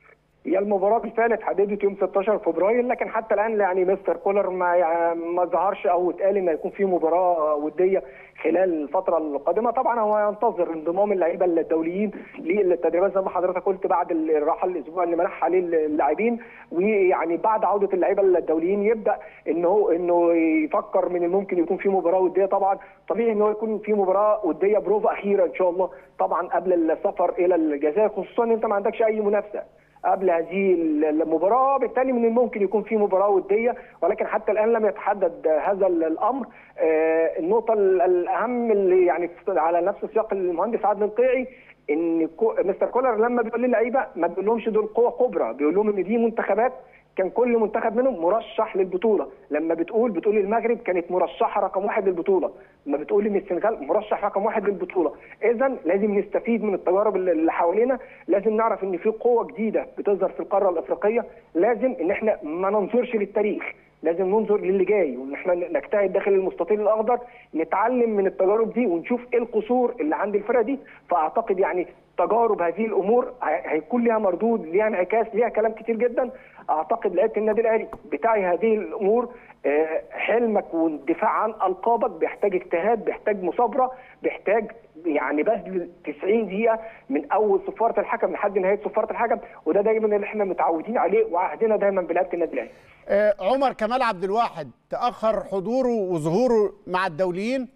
هي المباراه بالفعل اتحددت يوم 16 فبراير لكن حتى الان يعني مستر كولر ما يعني ما ظهرش او اتقال ان هيكون في مباراه وديه خلال الفتره القادمه طبعا هو ينتظر انضمام اللعيبه الدوليين للتدريبات زي ما حضرتك قلت بعد الراحه الاسبوع اللي منح عليه اللاعبين ويعني بعد عوده اللعيبه الدوليين يبدا ان هو انه يفكر من الممكن يكون في مباراه وديه طبعا طبيعي ان هو يكون في مباراه وديه بروفا اخيره ان شاء الله طبعا قبل السفر الى الجزائر خصوصا ان انت ما عندكش اي منافسه قبل هذه المباراه بالتالي من الممكن يكون في مباراه وديه ولكن حتى الان لم يتحدد هذا الامر آه، النقطه الاهم اللي يعني على نفس سياق المهندس عادل القيعي ان كو- مستر كولر لما بيقول للعيبه ما بيقولهمش دول قوه كبرى بيقول لهم ان دي منتخبات كان كل منتخب منهم مرشح للبطوله لما بتقول بتقول المغرب كانت مرشحه رقم واحد للبطوله لما بتقول ان السنغال مرشح رقم واحد للبطوله اذا لازم نستفيد من التجارب اللي اللي حوالينا لازم نعرف ان في قوه جديده بتظهر في القاره الافريقيه لازم ان احنا ما ننظرش للتاريخ لازم ننظر للي جاي وان احنا نجتهد داخل المستطيل الاخضر نتعلم من التجارب دي ونشوف ايه القصور اللي عند الفرقه دي فاعتقد يعني تجارب هذه الامور هي- هيكون ليها مردود ليها انعكاس ليها كلام كتير جدا اعتقد لعيبه النادي الاهلي بتاعي هذه الامور آه، حلمك والدفاع عن القابك بيحتاج اجتهاد بيحتاج مثابره بيحتاج يعني بذل 90 دقيقه من اول صفاره الحكم لحد نهايه صفاره الحكم وده دايما اللي احنا متعودين عليه وعهدنا دايما بلعيبه النادي الاهلي آه، عمر كمال عبد الواحد تاخر حضوره وظهوره مع الدوليين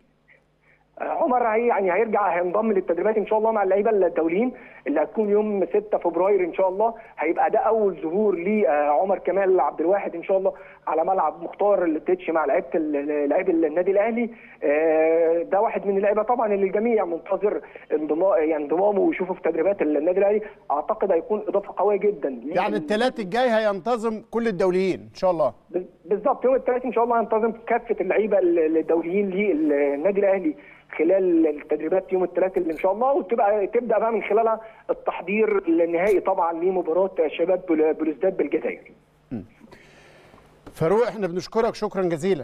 عمر هي يعني هيرجع هينضم للتدريبات ان شاء الله مع اللعيبه الدوليين اللي هتكون يوم 6 فبراير ان شاء الله هيبقى ده اول ظهور لعمر كمال عبد الواحد ان شاء الله على ملعب مختار التتش مع لعيبه ال- لعيب النادي الاهلي آه، ده واحد من اللعيبه طبعا اللي الجميع منتظر انضمام يعني انضمامه ويشوفه في تدريبات النادي الاهلي اعتقد هيكون اضافه قويه جدا ليه- يعني الثلاث الجاي هينتظم كل الدوليين ان شاء الله بالظبط يوم الثلاث ان شاء الله هنتظم كافه اللعيبه الدوليين للنادي الاهلي خلال التدريبات يوم الثلاث اللي ان شاء الله وتبقى تبدا بقى من خلالها التحضير النهائي طبعا لمباراه شباب بل- بلوزداد بالجزائر. فاروق احنا بنشكرك شكرا جزيلا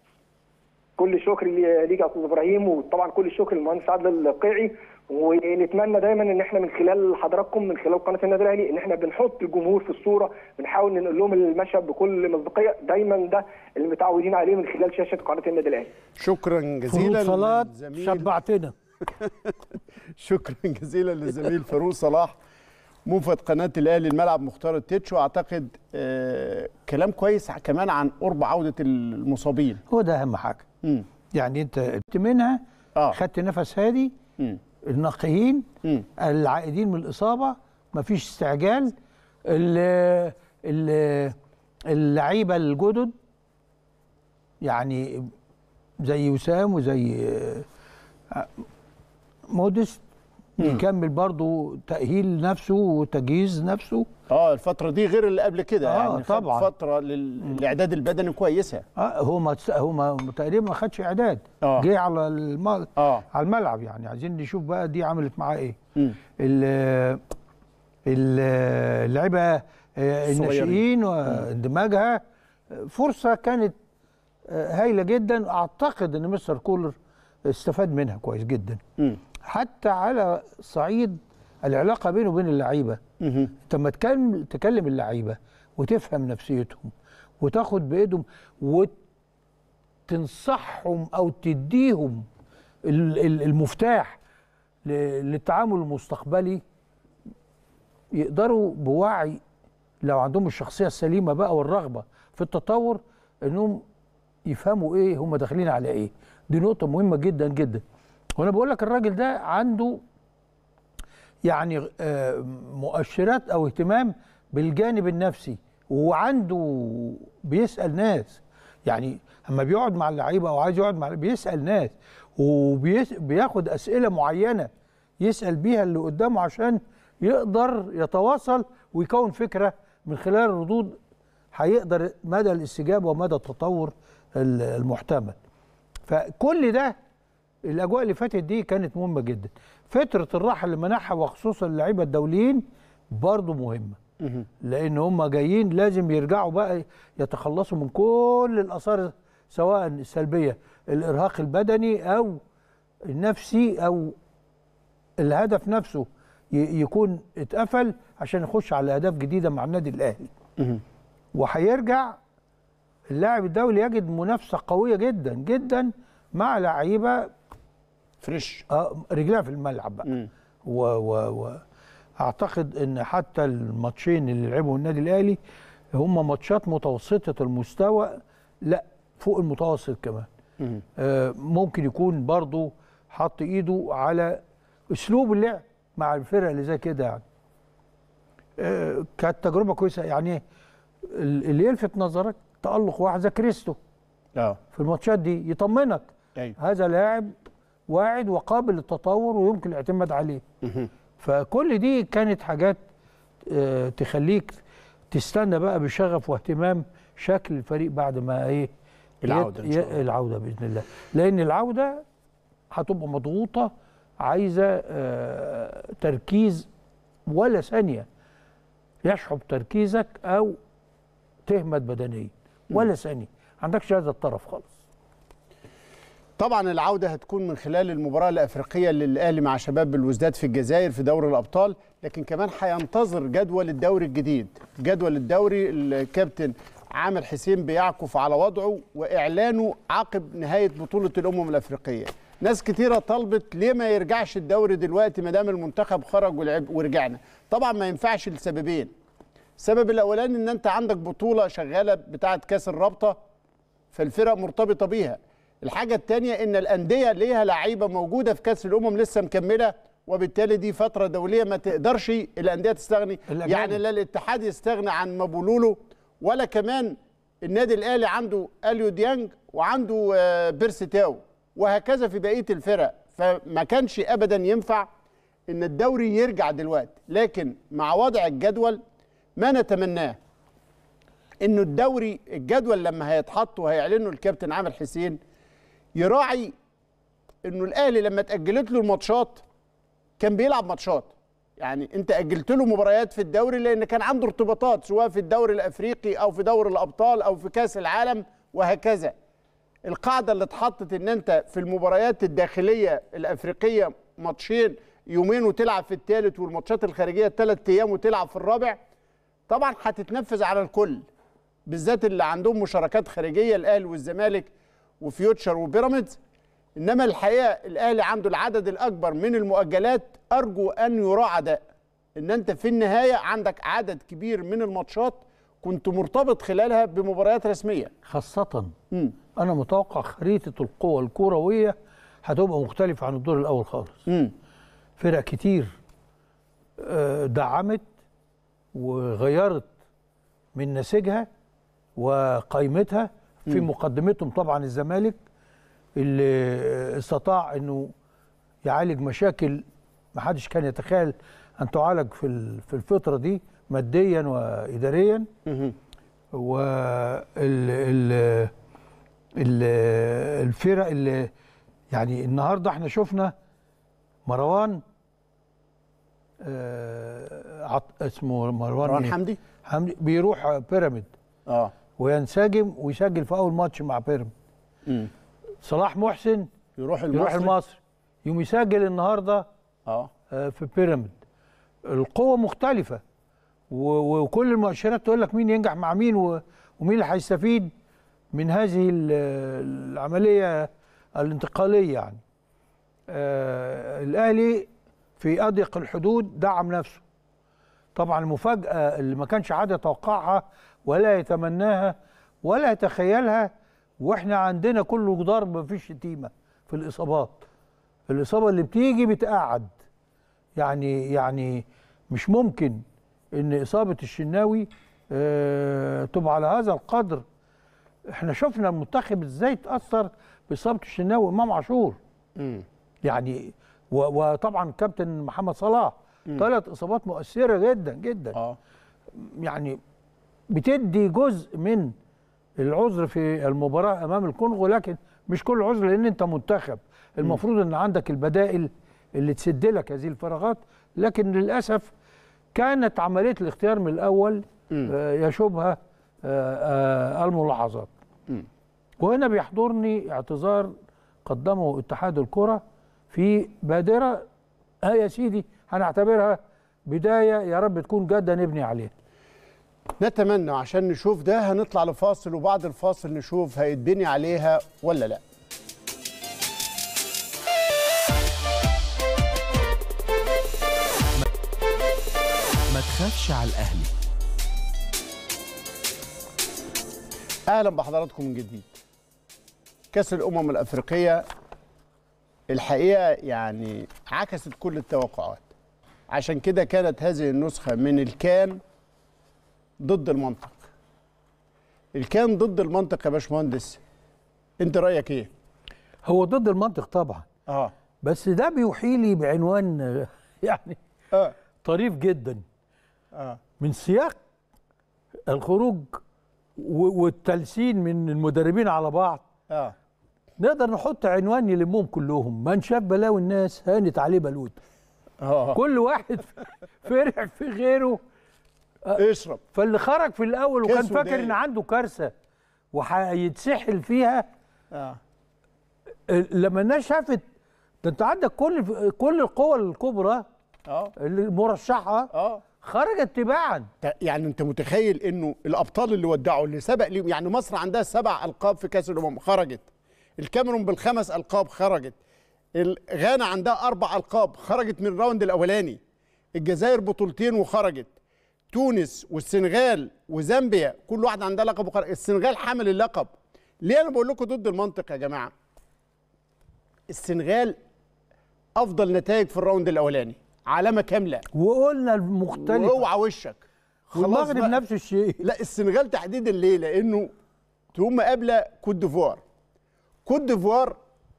كل الشكر لي- ليك يا استاذ ابراهيم وطبعا كل الشكر للمهندس عادل القيعي ونتمنى دايما ان احنا من خلال حضراتكم من خلال قناه النادي الاهلي ان احنا بنحط الجمهور في الصوره بنحاول ننقل لهم المشهد بكل مصداقيه دايما ده اللي متعودين عليه من خلال شاشه قناه النادي الاهلي. شكرا فروض جزيلا صلاة للزميل- شبعتنا شكرا جزيلا للزميل فاروق صلاح منفذ قناه الاهلي الملعب مختار التتش واعتقد آه كلام كويس كمان عن قرب عوده المصابين هو ده اهم حاجه مم. يعني انت قلت منها اه خدت نفس هادي مم. النقيين مم. العائدين من الاصابه مفيش استعجال ال- ال- اللعيبه الجدد يعني زي وسام وزي آه، موديست يكمل برضو تأهيل نفسه وتجهيز نفسه اه الفتره دي غير اللي قبل كده آه، يعني خد طبعاً. فتره للاعداد البدني كويسه اه هو ما تس- هو ما تقريبا ما خدش اعداد آه. جه على الم... اه على الملعب يعني عايزين نشوف بقى دي عملت معاه ايه مم. ال- ال- اللعيبه آه، الصغيرين. الناشئين واندماجها آه، فرصه كانت آه، هايله جدا اعتقد ان مستر كولر استفاد منها كويس جدا مم. حتى على صعيد العلاقه بينه وبين اللعيبه مهم. انت لما تكلم تكلم اللعيبه وتفهم نفسيتهم وتاخد بايدهم وتنصحهم او تديهم ال- ال- المفتاح ل- للتعامل المستقبلي يقدروا بوعي لو عندهم الشخصيه السليمه بقى والرغبه في التطور انهم يفهموا ايه هم داخلين على ايه دي نقطه مهمه جدا جدا وانا بقول لك الراجل ده عنده يعني آه، مؤشرات او اهتمام بالجانب النفسي وعنده بيسال ناس يعني اما بيقعد مع اللعيبه او عايز يقعد مع بيسال ناس وبياخد اسئله معينه يسال بيها اللي قدامه عشان يقدر يتواصل ويكون فكره من خلال الردود هيقدر مدى الاستجابه ومدى التطور ال- المحتمل فكل ده الاجواء اللي فاتت دي كانت مهمه جدا فتره الراحه اللي منحها وخصوصا اللعيبه الدوليين برضو مهمه مهم. لان هم جايين لازم يرجعوا بقى يتخلصوا من كل الاثار سواء السلبيه الارهاق البدني او النفسي او الهدف نفسه ي- يكون اتقفل عشان يخش على اهداف جديده مع النادي الاهلي مهم. وهيرجع اللاعب الدولي يجد منافسه قويه جدا جدا مع لعيبه فريش آه، رجلها في الملعب بقى مم. و و و اعتقد ان حتى الماتشين اللي لعبوا النادي الاهلي هم ماتشات متوسطه المستوى لا فوق المتوسط كمان مهم. آه، ممكن يكون برضو حط ايده على اسلوب اللعب مع الفرق اللي زي كده يعني آه، كانت تجربه كويسه يعني ال- اللي يلفت نظرك تالق واحد زي كريستو اه في الماتشات دي يطمنك ايوه هذا لاعب واعد وقابل للتطور ويمكن الاعتماد عليه مهم. فكل دي كانت حاجات آه، تخليك تستنى بقى بشغف واهتمام شكل الفريق بعد ما ايه العودة إن شاء ي- الله. العوده باذن الله لان العوده هتبقى مضغوطه عايزه آه، تركيز ولا ثانيه يشحب تركيزك او تهمد بدنيا ولا ثانيه ما عندكش هذا الطرف خالص طبعا العوده هتكون من خلال المباراه الافريقيه اللي الاهلي مع شباب الوزداد في الجزائر في دوري الابطال لكن كمان هينتظر جدول الدوري الجديد جدول الدوري الكابتن عامر حسين بيعكف على وضعه واعلانه عقب نهايه بطوله الامم الافريقيه ناس كتيره طلبت ليه ما يرجعش الدوري دلوقتي ما دام المنتخب خرج ولعب ورجعنا طبعا ما ينفعش لسببين السبب الاولاني ان انت عندك بطوله شغاله بتاعه كاس الرابطه فالفرق مرتبطه بيها الحاجه الثانيه ان الانديه ليها لعيبه موجوده في كاس الامم لسه مكمله وبالتالي دي فتره دوليه ما تقدرش الانديه تستغني الأجانب. يعني لا الاتحاد يستغنى عن مابولولو ولا كمان النادي الاهلي عنده اليو ديانج وعنده آه، بيرسي تاو وهكذا في بقيه الفرق فما كانش ابدا ينفع ان الدوري يرجع دلوقتي لكن مع وضع الجدول ما نتمناه انه الدوري الجدول لما هيتحط وهيعلنه الكابتن عامر حسين يراعي انه الاهلي لما اتاجلت له الماتشات كان بيلعب ماتشات يعني انت اجلت له مباريات في الدوري لان كان عنده ارتباطات سواء في الدوري الافريقي او في دوري الابطال او في كاس العالم وهكذا القاعده اللي اتحطت ان انت في المباريات الداخليه الافريقيه ماتشين يومين وتلعب في الثالث والماتشات الخارجيه ثلاث ايام وتلعب في الرابع طبعا هتتنفذ على الكل بالذات اللي عندهم مشاركات خارجيه الاهلي والزمالك وفيوتشر وبيراميدز انما الحقيقه الاهلي عنده العدد الاكبر من المؤجلات ارجو ان يراعى ده ان انت في النهايه عندك عدد كبير من الماتشات كنت مرتبط خلالها بمباريات رسميه خاصة امم أنا متوقع خريطة القوى الكروية هتبقى مختلفة عن الدور الأول خالص امم فرق كتير آه، دعمت وغيرت من نسيجها وقيمتها في مقدمتهم طبعا الزمالك اللي استطاع انه يعالج مشاكل ما حدش كان يتخيل ان تعالج في ال- في الفتره دي ماديا واداريا وال ال ال الفرق اللي يعني النهارده احنا شفنا مروان آه عط اسمه مروان مروان إيه؟ حمدي حمدي بيروح بيراميد اه وينسجم ويسجل في اول ماتش مع بيراميد امم صلاح محسن يروح يروح المصري المصري يوم يسجل النهارده اه آه، في بيراميد القوة مختلفة و- وكل المؤشرات تقول لك مين ينجح مع مين و- ومين اللي هيستفيد من هذه ال- العملية الانتقالية يعني آه الأهلي في أضيق الحدود دعم نفسه طبعا المفاجأة اللي ما كانش حد يتوقعها ولا يتمناها ولا يتخيلها واحنا عندنا كله ضرب مفيش شتيمة في الإصابات الإصابة اللي بتيجي بتقعد يعني يعني مش ممكن ان اصابه الشناوي آه، تبقى على هذا القدر احنا شفنا المنتخب ازاي اتاثر باصابه الشناوي امام عاشور امم يعني و- وطبعا كابتن محمد صلاح ثلاث اصابات مؤثره جدا جدا اه يعني بتدي جزء من العذر في المباراة أمام الكونغو لكن مش كل عذر لأن أنت منتخب المفروض أن عندك البدائل اللي تسد لك هذه الفراغات لكن للأسف كانت عملية الاختيار من الأول آه، يشوبها آه، آه، الملاحظات مم. وهنا بيحضرني اعتذار قدمه اتحاد الكرة في بادرة ها يا سيدي هنعتبرها بداية يا رب تكون جادة نبني عليها نتمنى عشان نشوف ده هنطلع لفاصل وبعد الفاصل نشوف هيتبني عليها ولا لا ما تخافش على الأهلي اهلا بحضراتكم من جديد كاس الامم الافريقيه الحقيقه يعني عكست كل التوقعات عشان كده كانت هذه النسخه من الكان ضد المنطق الكان ضد المنطق يا باشمهندس انت رايك ايه هو ضد المنطق طبعا اه بس ده بيوحي لي بعنوان آه، يعني اه طريف جدا اه من سياق الخروج و- والتلسين من المدربين على بعض اه نقدر نحط عنوان يلمهم كلهم من شاف بلاوي الناس هانت عليه بلوته اه كل واحد فرح في غيره اشرب فاللي خرج في الاول وكان كاس فاكر ودايق. ان عنده كارثه وهيتسحل فيها اه لما الناس شافت ده انت عندك كل كل القوى الكبرى اه المرشحه اه خرجت تباعا ت- يعني انت متخيل انه الابطال اللي ودعوا اللي سبق ليهم يعني مصر عندها سبع القاب في كاس الامم خرجت الكاميرون بالخمس القاب خرجت ال- غانا عندها اربع القاب خرجت من الراوند الاولاني الجزائر بطولتين وخرجت تونس والسنغال وزامبيا كل واحده عندها لقب وخرج السنغال حامل اللقب ليه انا بقول لكم ضد المنطق يا جماعه السنغال افضل نتائج في الراوند الاولاني علامه كامله وقلنا المختلف واوعى وشك خلاص والمغرب بقى. نفس الشيء لا السنغال تحديدا ليه؟ لانه هم قابله كوت ديفوار. كوت ديفوار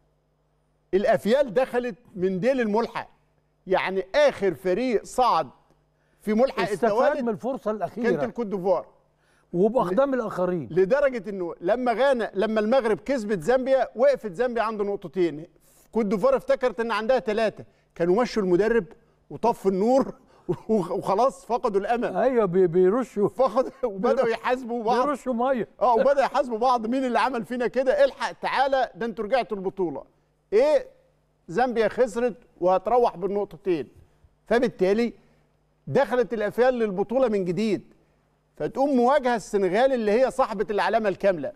الافيال دخلت من ديل الملحق يعني اخر فريق صعد في ملحق استفاد من التوالد الفرصه كانت الاخيره الكوت ديفوار وباقدام الاخرين لدرجه انه لما غانا لما المغرب كسبت زامبيا وقفت زامبيا عنده نقطتين كوت ديفوار افتكرت ان عندها ثلاثه كانوا مشوا المدرب وطفوا النور وخلاص فقدوا الامل ايوه بي- بيرشوا فقدوا وبداوا يحاسبوا بعض بيرشوا ميه اه وبدا يحاسبوا بعض مين اللي عمل فينا كده الحق تعالى ده انتوا رجعتوا البطوله ايه زامبيا خسرت وهتروح بالنقطتين فبالتالي دخلت الافيال للبطوله من جديد فتقوم مواجهه السنغال اللي هي صاحبه العلامه الكامله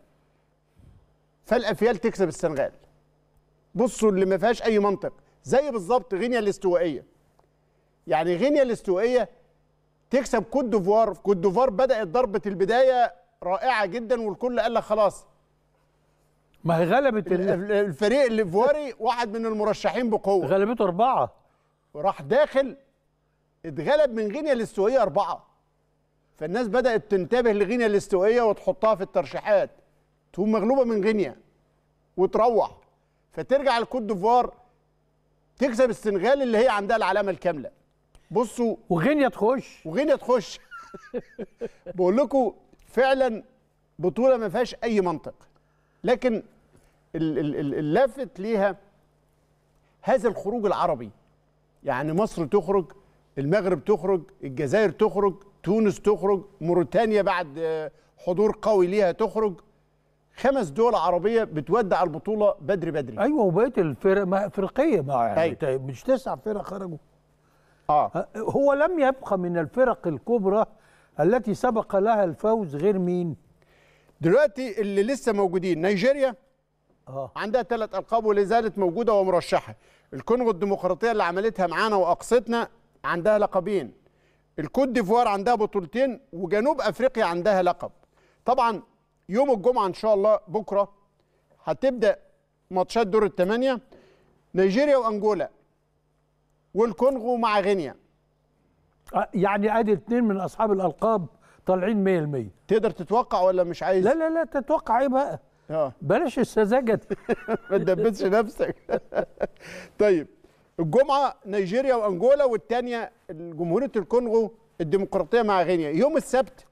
فالافيال تكسب السنغال بصوا اللي ما فيهاش اي منطق زي بالظبط غينيا الاستوائيه يعني غينيا الاستوائيه تكسب كوت ديفوار كوت ديفوار بدات ضربه البدايه رائعه جدا والكل قال لك خلاص ما هي غلبت ال- ال- ال- الفريق الايفواري واحد من المرشحين بقوه غلبته اربعه راح داخل اتغلب من غينيا الاستوائيه اربعه فالناس بدات تنتبه لغينيا الاستوائيه وتحطها في الترشيحات تقوم مغلوبه من غينيا وتروح فترجع الكوت ديفوار تكسب السنغال اللي هي عندها العلامه الكامله بصوا وغينيا تخش وغينيا تخش بقول لكم فعلا بطوله ما فيهاش اي منطق لكن ال- ال- ال- اللافت ليها هذا الخروج العربي يعني مصر تخرج المغرب تخرج الجزائر تخرج تونس تخرج موريتانيا بعد آه، حضور قوي ليها تخرج خمس دول عربيه بتودع البطوله بدري بدري ايوه وبقيه الفرق ما فرقيه ما يعني أيوة. تا- مش تسع فرق خرجوا اه هو لم يبقى من الفرق الكبرى التي سبق لها الفوز غير مين؟ دلوقتي اللي لسه موجودين نيجيريا اه عندها ثلاث القاب ولا زالت موجوده ومرشحه الكونغو الديمقراطيه اللي عملتها معانا واقصتنا عندها لقبين الكوت ديفوار عندها بطولتين وجنوب افريقيا عندها لقب طبعا يوم الجمعه ان شاء الله بكره هتبدا ماتشات دور الثمانيه نيجيريا وانجولا والكونغو مع غينيا آه، يعني ادي اثنين من اصحاب الالقاب طالعين 100% تقدر تتوقع ولا مش عايز لا لا لا تتوقع ايه بقى؟ اه بلاش السذاجه دي. ما تدبسش نفسك طيب الجمعه نيجيريا وانجولا والثانيه جمهوريه الكونغو الديمقراطيه مع غينيا يوم السبت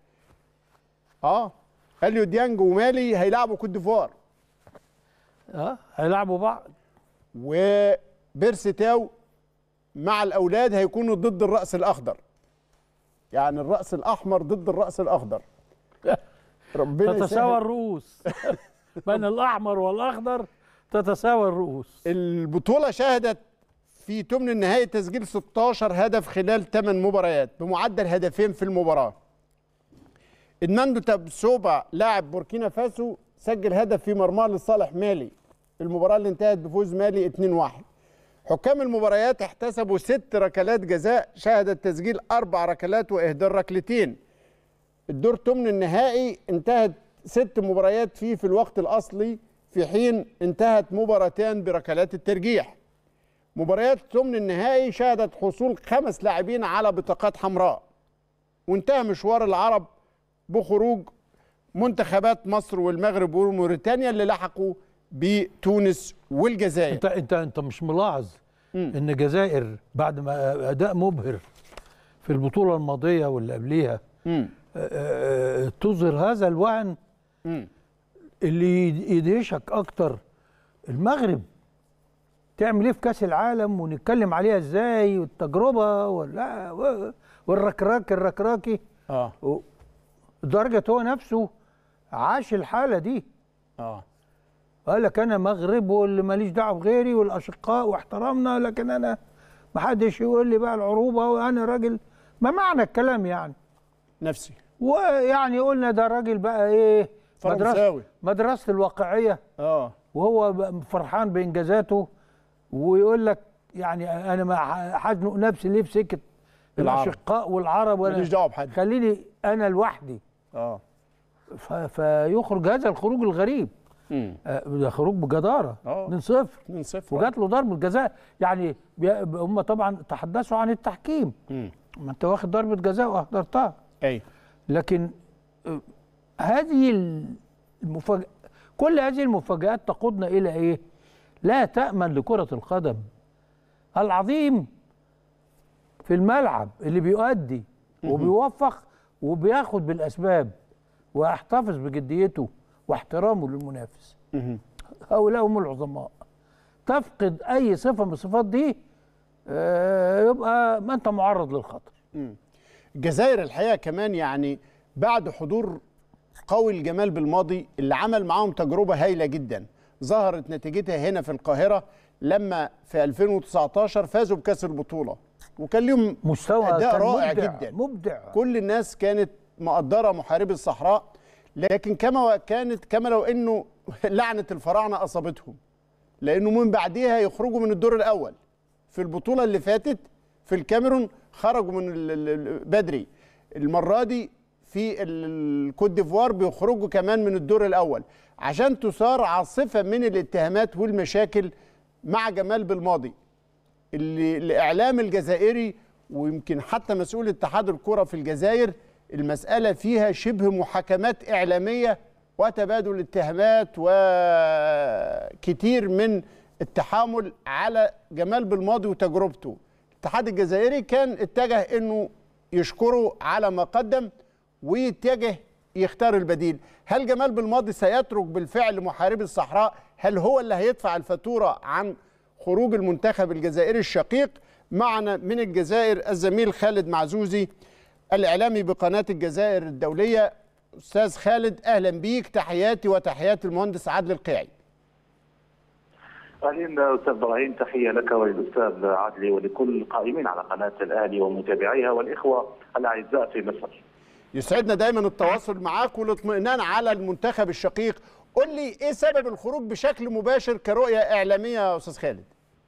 اه اليو ديانج ومالي هيلعبوا كوت ديفوار اه هيلعبوا بعض وبيرسي تاو مع الاولاد هيكونوا ضد الراس الاخضر يعني الراس الاحمر ضد الراس الاخضر ربنا تتساوى يسهل. الرؤوس بين الاحمر والاخضر تتساوى الرؤوس البطولة شهدت في تمن النهائي تسجيل 16 هدف خلال 8 مباريات بمعدل هدفين في المباراة. إدماندو تابسوبا لاعب بوركينا فاسو سجل هدف في مرماه لصالح مالي. المباراة اللي انتهت بفوز مالي 2-1. حكام المباريات احتسبوا ست ركلات جزاء شهدت تسجيل أربع ركلات وإهدار ركلتين. الدور تمن النهائي انتهت ست مباريات فيه في الوقت الأصلي في حين انتهت مباراتان بركلات الترجيح مباريات ثمن النهائي شهدت حصول خمس لاعبين على بطاقات حمراء وانتهى مشوار العرب بخروج منتخبات مصر والمغرب وموريتانيا اللي لحقوا بتونس والجزائر انت انت انت مش ملاحظ ان الجزائر بعد ما اداء مبهر في البطوله الماضيه واللي قبليها مم. آه، آه، تظهر هذا الوهن مم. اللي يد- يدهشك اكتر المغرب تعمل ايه في كاس العالم ونتكلم عليها ازاي والتجربه ولا و- والركراك الركراكي اه و- لدرجه هو نفسه عاش الحاله دي اه قال لك انا مغرب واللي ماليش دعوه بغيري والاشقاء واحترامنا لكن انا ما حدش يقول لي بقى العروبه وانا راجل ما معنى الكلام يعني نفسي ويعني قلنا ده راجل بقى ايه مدرسه فرنساوي. مدرسه الواقعيه اه وهو بقى فرحان بانجازاته ويقول لك يعني انا ما ح- هزنق نفسي ليه في سكه العرب. الاشقاء والعرب وانا ماليش دعوه بحد خليني انا لوحدي اه ف- فيخرج هذا الخروج الغريب مم. آه، ده خروج بجداره آه. 2-0 2-0 وجات له ضربه جزاء يعني بي- هم طبعا تحدثوا عن التحكيم مم. ما انت واخد ضربه جزاء واهدرتها ايوه لكن آه، هذه المفاجأة كل هذه المفاجآت تقودنا إلى إيه؟ لا تأمن لكرة القدم العظيم في الملعب اللي بيؤدي وبيوفق وبياخد بالأسباب ويحتفظ بجديته واحترامه للمنافس مهم. هؤلاء هم العظماء تفقد أي صفة من الصفات دي آه، يبقى ما أنت معرض للخطر الجزائر الحقيقه كمان يعني بعد حضور قوي الجمال بالماضي اللي عمل معاهم تجربه هايله جدا ظهرت نتيجتها هنا في القاهره لما في 2019 فازوا بكاس البطوله وكان لهم مستوى اداء كان رائع مبدع جدا مبدع كل الناس كانت مقدره محاربي الصحراء لكن كما كانت كما لو انه لعنه الفراعنه اصابتهم لانه من بعدها يخرجوا من الدور الاول في البطوله اللي فاتت في الكاميرون خرجوا من ال- ال- ال- بدري المره دي في ال- الكوت ديفوار بيخرجوا كمان من الدور الاول عشان تثار عاصفه من الاتهامات والمشاكل مع جمال بالماضي اللي الاعلام الجزائري ويمكن حتى مسؤول اتحاد الكره في الجزائر المساله فيها شبه محاكمات اعلاميه وتبادل اتهامات وكتير من التحامل على جمال بالماضي وتجربته الاتحاد الجزائري كان اتجه انه يشكره على ما قدم ويتجه يختار البديل هل جمال بالماضي سيترك بالفعل محاربي الصحراء هل هو اللي هيدفع الفاتورة عن خروج المنتخب الجزائري الشقيق معنا من الجزائر الزميل خالد معزوزي الإعلامي بقناة الجزائر الدولية أستاذ خالد أهلا بيك تحياتي وتحيات المهندس عادل القيعي اهلا استاذ ابراهيم تحيه لك وللاستاذ عدلي ولكل القائمين على قناه الاهلي ومتابعيها والاخوه الاعزاء في مصر. يسعدنا دايما التواصل معاك والاطمئنان على المنتخب الشقيق قول لي ايه سبب الخروج بشكل مباشر كرؤيه اعلاميه يا استاذ خالد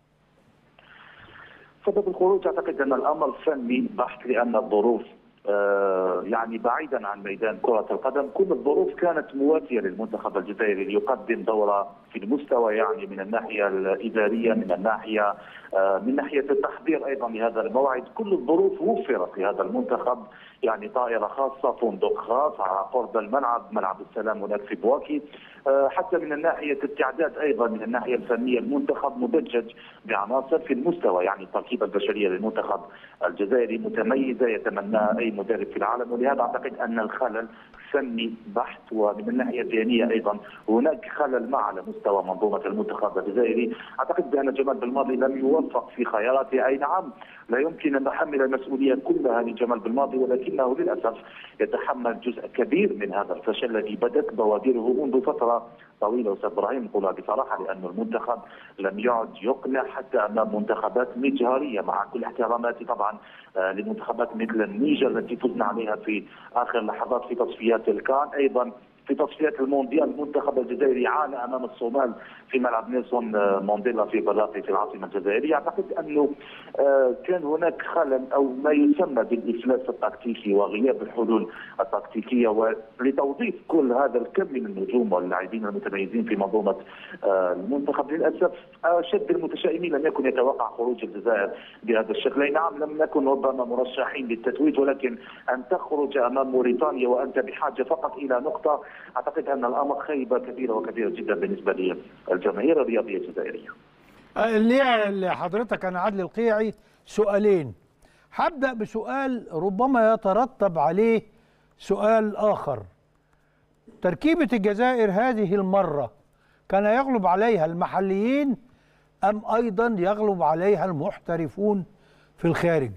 سبب الخروج اعتقد ان الامر فني بحت لان الظروف آه، يعني بعيدا عن ميدان كرة القدم كل الظروف كانت مواتية للمنتخب الجزائري ليقدم دورة في المستوى يعني من الناحية الإدارية من الناحية آه، من ناحية التحضير أيضا لهذا الموعد كل الظروف وفرت لهذا المنتخب يعني طائرة خاصة فندق خاص على قرب الملعب ملعب السلام هناك في بواكي آه، حتى من الناحية التعداد أيضا من الناحية الفنية المنتخب مدجج بعناصر في المستوى يعني التركيبة البشرية للمنتخب الجزائري متميزة يتمناها أي مدرب في العالم ولهذا أعتقد أن الخلل فني بحت ومن الناحية الذهنية أيضا هناك خلل ما على مستوى منظومة المنتخب الجزائري أعتقد بأن جمال بالماضي لم يوفق في خياراته أي نعم لا يمكن أن نحمل المسؤولية كلها لجمال بالماضي ولكنه للأسف يتحمل جزء كبير من هذا الفشل الذي بدت بوادره منذ فترة طويلة أستاذ إبراهيم نقولها بصراحة لأن المنتخب لم يعد يقنع حتى أمام منتخبات مجهرية مع كل احتراماتي طبعا آه، لمنتخبات مثل النيجر التي فزنا عليها في آخر لحظات في تصفيات الكان أيضا في تصفيات المونديال المنتخب الجزائري عانى امام الصومال في ملعب نيلسون آه، مانديلا في براقي في العاصمه الجزائريه اعتقد انه آه، كان هناك خلل او ما يسمى بالافلاس التكتيكي وغياب الحلول التكتيكيه ولتوظيف كل هذا الكم من النجوم واللاعبين المتميزين في منظومه آه، المنتخب للاسف اشد المتشائمين لم يكن يتوقع خروج الجزائر بهذا الشكل أي نعم لم نكن ربما مرشحين للتتويج ولكن ان تخرج امام موريتانيا وانت بحاجه فقط الى نقطه اعتقد ان الامر خيبه كبيره وكبيره جدا بالنسبه للجماهير الرياضيه الجزائريه. ليه لحضرتك انا عادل القيعي سؤالين هبدا بسؤال ربما يترتب عليه سؤال اخر تركيبه الجزائر هذه المره كان يغلب عليها المحليين ام ايضا يغلب عليها المحترفون في الخارج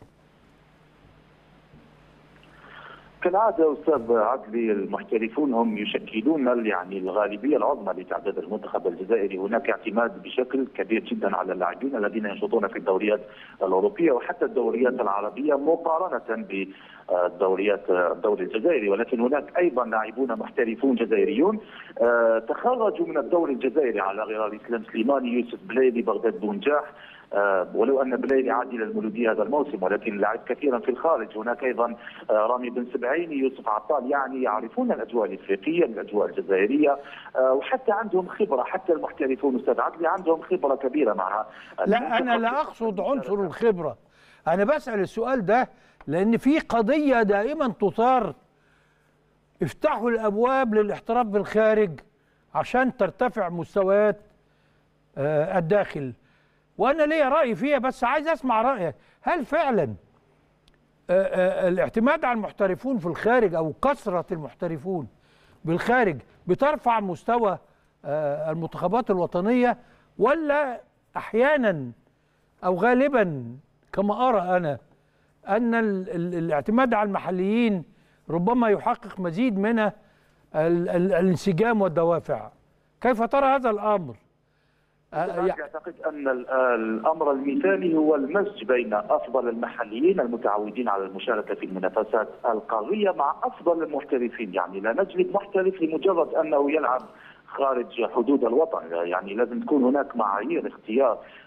كالعاده استاذ عدلي المحترفون هم يشكلون ال- يعني الغالبيه العظمى لتعداد المنتخب الجزائري، هناك اعتماد بشكل كبير جدا على اللاعبين الذين ينشطون في الدوريات الاوروبيه وحتى الدوريات العربيه مقارنه بالدوريات الدوري الجزائري، ولكن هناك ايضا لاعبون محترفون جزائريون آه، تخرجوا من الدوري الجزائري على غرار اسلام سليماني، يوسف بليلي، بغداد بونجاح، آه، ولو ان بليلي عاد الى المولوديه هذا الموسم ولكن لعب كثيرا في الخارج هناك ايضا آه، رامي بن سبعيني يوسف عطال يعني يعرفون الاجواء الافريقيه الاجواء الجزائريه آه، وحتى عندهم خبره حتى المحترفون استاذ عدلي عندهم خبره كبيره مع لا انا لا اقصد عنصر الخبره انا بسال السؤال ده لان في قضيه دائما تثار افتحوا الابواب للاحتراف بالخارج عشان ترتفع مستويات آه، الداخل وانا ليا راي فيها بس عايز اسمع رايك هل فعلا آه، آه، الاعتماد على المحترفون في الخارج او كثره المحترفون بالخارج بترفع مستوى آه، المنتخبات الوطنيه ولا احيانا او غالبا كما ارى انا ان ال- ال- الاعتماد على المحليين ربما يحقق مزيد من ال- ال- الانسجام والدوافع كيف ترى هذا الامر آه، يع- اعتقد ان ال- الامر المثالي هو المزج بين افضل المحليين المتعودين على المشاركه في المنافسات القاريه مع افضل المحترفين، يعني لا نجلب محترف لمجرد انه يلعب خارج حدود الوطن، يعني لازم تكون هناك معايير اختيار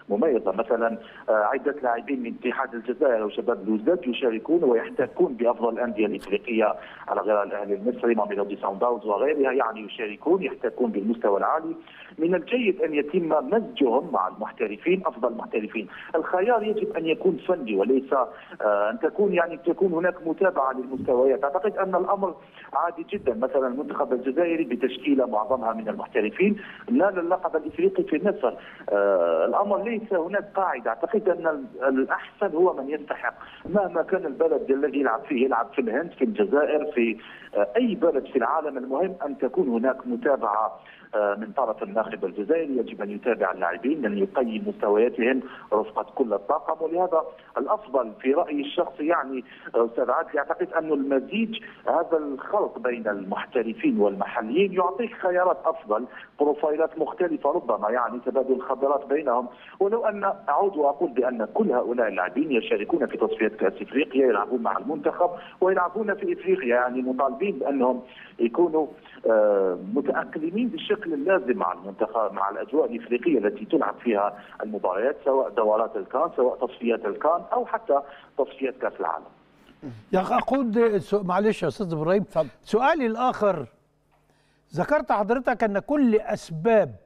مميزه مثلا آه، عده لاعبين من اتحاد الجزائر وشباب لوزداد يشاركون ويحتكون بافضل الانديه الافريقيه على غير الاهلي المصري ماميلودي ساون داونز وغيرها يعني يشاركون يحتكون بالمستوى العالي من الجيد ان يتم مزجهم مع المحترفين افضل المحترفين الخيار يجب ان يكون فني وليس آه، ان تكون يعني تكون هناك متابعه للمستويات اعتقد ان الامر عادي جدا مثلا المنتخب الجزائري بتشكيله معظمها من المحترفين نال اللقب الافريقي في مصر آه، الامر ليس هناك قاعده اعتقد ان ال- الاحسن هو من يستحق مهما كان البلد الذي يلعب فيه يلعب في الهند في الجزائر في آه، اي بلد في العالم المهم ان تكون هناك متابعه آه، من طرف الناخب الجزائري يجب ان يتابع اللاعبين ان يقيم مستوياتهم رفقه كل الطاقم ولهذا الافضل في رايي الشخصي يعني آه، استاذ عادل اعتقد ان المزيج هذا الخلط بين المحترفين والمحليين يعطيك خيارات افضل بروفايلات مختلفه ربما يعني تبادل الخبرات بينهم ولو ان اعود واقول بان كل هؤلاء اللاعبين يشاركون في تصفيات كاس افريقيا يلعبون مع المنتخب ويلعبون في افريقيا يعني مطالبين بانهم يكونوا آه، متاقلمين بالشكل اللازم مع المنتخب مع الاجواء الافريقيه التي تلعب فيها المباريات سواء دورات الكان سواء تصفيات الكان او حتى تصفيات كاس العالم. يا أخ أقود سو- معلش يا أستاذ إبراهيم اتفضل. سؤالي الآخر ذكرت حضرتك أن كل أسباب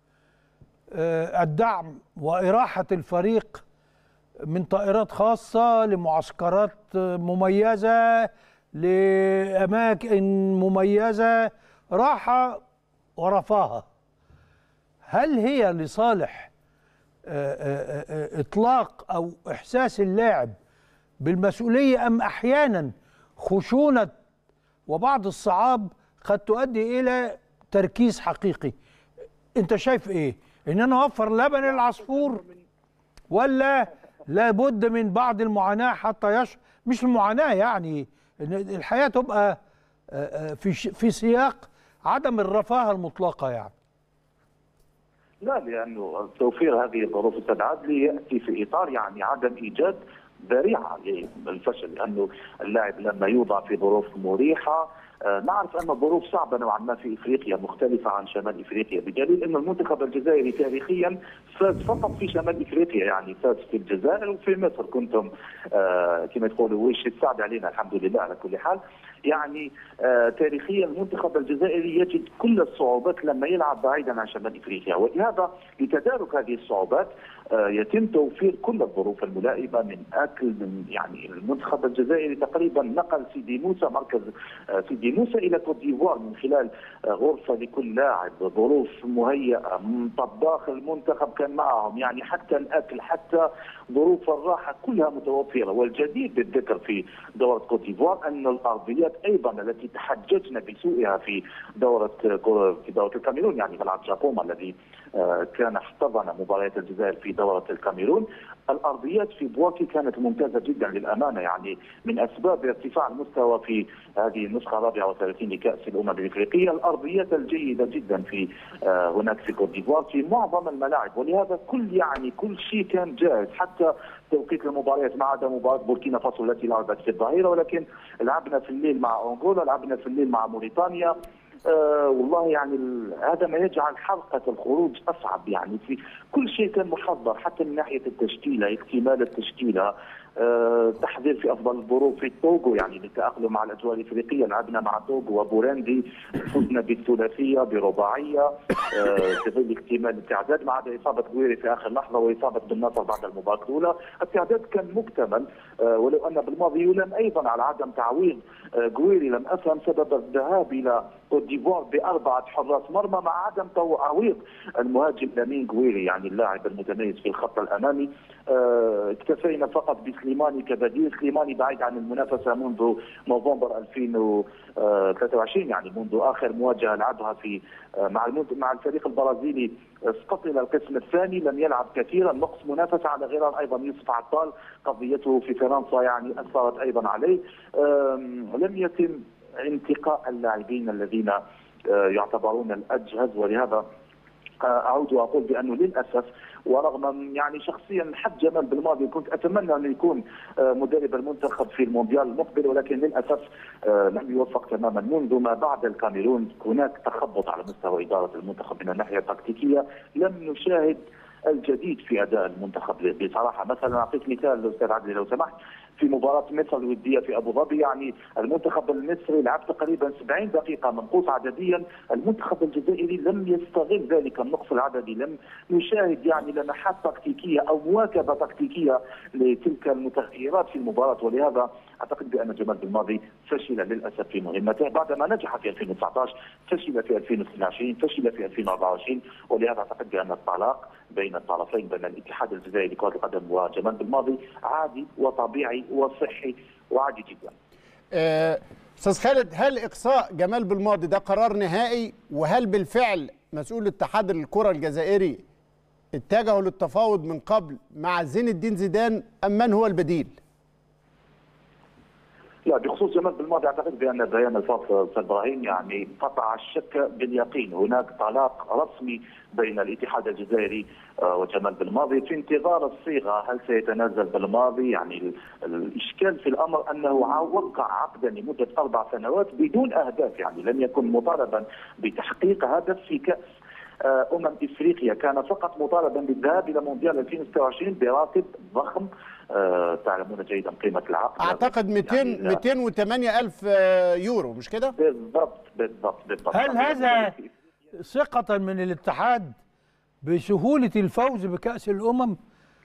آه، الدعم وإراحة الفريق من طائرات خاصة لمعسكرات آه، مميزة لأماكن مميزة راحة ورفاهة هل هي لصالح آه، آه، آه، إطلاق أو إحساس اللاعب بالمسؤولية أم أحيانا خشونة وبعض الصعاب قد تؤدي إلى تركيز حقيقي أنت شايف إيه؟ إن أنا أوفر لبن العصفور ولا لابد من بعض المعاناة حتى يش مش المعاناة يعني إن الحياة تبقى آه، آه، في ش- في سياق عدم الرفاهة المطلقة يعني لا لانه توفير هذه الظروف استاذ عدلي ياتي في اطار يعني عدم ايجاد ذريعه للفشل لانه اللاعب لما يوضع في ظروف مريحه آه، نعرف ان الظروف صعبه نوعا ما في افريقيا مختلفه عن شمال افريقيا بدليل ان المنتخب الجزائري تاريخيا فاز فقط في شمال افريقيا يعني فاز في الجزائر وفي مصر كنتم آه كما تقولوا وش السعد علينا الحمد لله على كل حال يعني آه تاريخيا المنتخب الجزائري يجد كل الصعوبات لما يلعب بعيدا عن شمال افريقيا ولهذا لتدارك هذه الصعوبات آه يتم توفير كل الظروف الملائمه من اكل من يعني المنتخب الجزائري تقريبا نقل سيدي موسى مركز آه سيدي موسى الى كوت ديفوار من خلال آه غرفه لكل لاعب ظروف مهيئه م- طباخ المنتخب كان معهم يعني حتى الاكل حتى ظروف الراحه كلها متوفره والجدير بالذكر في دوره كوت ديفوار ان الارضيات ايضا التي تحججنا بسوءها في دوره في دوره الكاميرون يعني ملعب جابوما الذي آه، كان احتضن مباريات الجزائر في دوره الكاميرون الارضيات في بواكي كانت ممتازه جدا للامانه يعني من اسباب ارتفاع المستوى في هذه النسخه 34 لكاس الامم الافريقيه الارضيات الجيده جدا في آه، هناك في كوت ديفوار في معظم الملاعب ولهذا كل يعني كل شيء كان جاهز حتى توقيت المباريات ما عدا مباراه بوركينا فاسو التي لعبت في الظهيره ولكن لعبنا في الليل مع انغولا لعبنا في الليل مع موريتانيا آه والله يعني ال- هذا ما يجعل حلقة الخروج أصعب يعني في كل شيء كان محضر حتى من ناحية التشكيلة اكتمال التشكيلة آه تحضير في أفضل الظروف في توغو يعني للتأقلم مع الأجواء الإفريقية لعبنا مع توغو وبوراندي فزنا بالثلاثية برباعية آه في ظل اكتمال التعداد ما عدا إصابة غويري في آخر لحظة وإصابة بن نصر بعد المباراة الأولى التعداد كان مكتمل آه ولو أن بالماضي يلام أيضا على عدم تعويض آه غويري لم أفهم سبب الذهاب إلى كوت ديفوار بأربعة حراس مرمى مع عدم تعويض المهاجم لامين غويري يعني اللاعب المتميز في الخط الأمامي آه، اكتفينا فقط بسليماني كبديل سليماني بعيد عن المنافسة منذ نوفمبر 2023 يعني منذ آخر مواجهة لعبها في آه، مع المنت- مع الفريق البرازيلي اسقط الى القسم الثاني لم يلعب كثيرا نقص منافسه على غرار ايضا يوسف عطال قضيته في فرنسا يعني اثرت ايضا عليه آم، لم يتم انتقاء اللاعبين الذين آه، يعتبرون الاجهز ولهذا آه، اعود واقول بانه للاسف ورغم يعني شخصيا حد جمال بالماضي كنت اتمنى انه يكون آه، مدرب المنتخب في المونديال المقبل ولكن للاسف آه، لم يوفق تماما منذ ما بعد الكاميرون هناك تخبط على مستوى اداره المنتخب من الناحيه التكتيكيه لم نشاهد الجديد في اداء المنتخب بصراحه مثلا اعطيك مثال استاذ عدلي لو سمحت في مباراة مصر الودية في أبو ظبي يعني المنتخب المصري لعب تقريبا 70 دقيقة منقوص عدديا المنتخب الجزائري لم يستغل ذلك النقص العددي لم يشاهد يعني لمحات تكتيكية أو مواكبة تكتيكية لتلك المتغيرات في المباراة ولهذا أعتقد بأن جمال بالماضي فشل للأسف في مهمته بعدما نجح في 2019 فشل في 2022 فشل في 2024 ولهذا أعتقد بأن الطلاق بين الطرفين بين الاتحاد الجزائري لكرة القدم وجمال بالماضي عادي وطبيعي وصحي وعادي جدا آه، استاذ خالد هل اقصاء جمال بالماضي ده قرار نهائي وهل بالفعل مسؤول اتحاد الكره الجزائري اتجهوا للتفاوض من قبل مع زين الدين زيدان ام من هو البديل؟ لا بخصوص جمال بالماضي اعتقد بان بيان الفاصل استاذ ابراهيم يعني قطع الشك باليقين هناك طلاق رسمي بين الاتحاد الجزائري آه، وجمال بالماضي في انتظار الصيغه هل سيتنازل بالماضي يعني ال- الاشكال في الامر انه ع- وقع عقدا لمده اربع سنوات بدون اهداف يعني لم يكن مطالبا بتحقيق هدف في كاس آه، امم افريقيا كان فقط مطالبا بالذهاب الى مونديال 2026 براتب ضخم آه، تعلمون جيدا قيمه العقد اعتقد 200 يعني لا- 208 الف آه، يورو مش كده؟ بالضبط بالضبط بالضبط هل هذا ثقة من الاتحاد بسهولة الفوز بكأس الأمم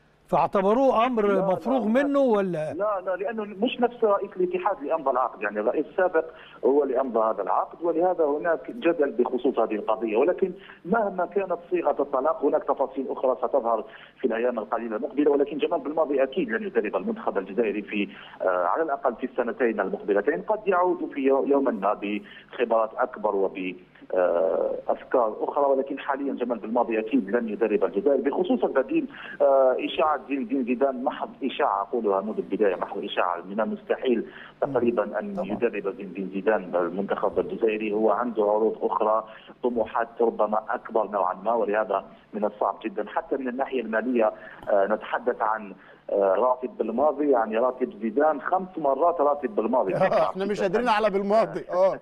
فاعتبروه أمر لا، مفروغ لا، منه ولا لا لا لانه مش نفس رئيس الاتحاد اللي امضى العقد يعني الرئيس السابق هو اللي امضى هذا العقد ولهذا هناك جدل بخصوص هذه القضيه ولكن مهما كانت صيغه الطلاق هناك تفاصيل اخرى ستظهر في الايام القليله المقبله ولكن جمال بالماضي اكيد لن يدرب المنتخب الجزائري في آه على الاقل في السنتين المقبلتين قد يعود في يو- يوما ما بخبرات اكبر وب آه، افكار اخرى ولكن حاليا جمال بالماضي اكيد لن يدرب الجزائر بخصوص البديل آه، اشاعه زين الدين زيدان محض اشاعه اقولها منذ البدايه محض اشاعه من المستحيل تقريبا ان يدرب زين الدين زيدان المنتخب الجزائري هو عنده عروض اخرى طموحات ربما اكبر نوعا ما ولهذا من الصعب جدا حتى من الناحيه الماليه آه، نتحدث عن آه، راتب بالماضي يعني راتب زيدان خمس مرات راتب بالماضي آه، احنا مش قادرين على بالماضي اه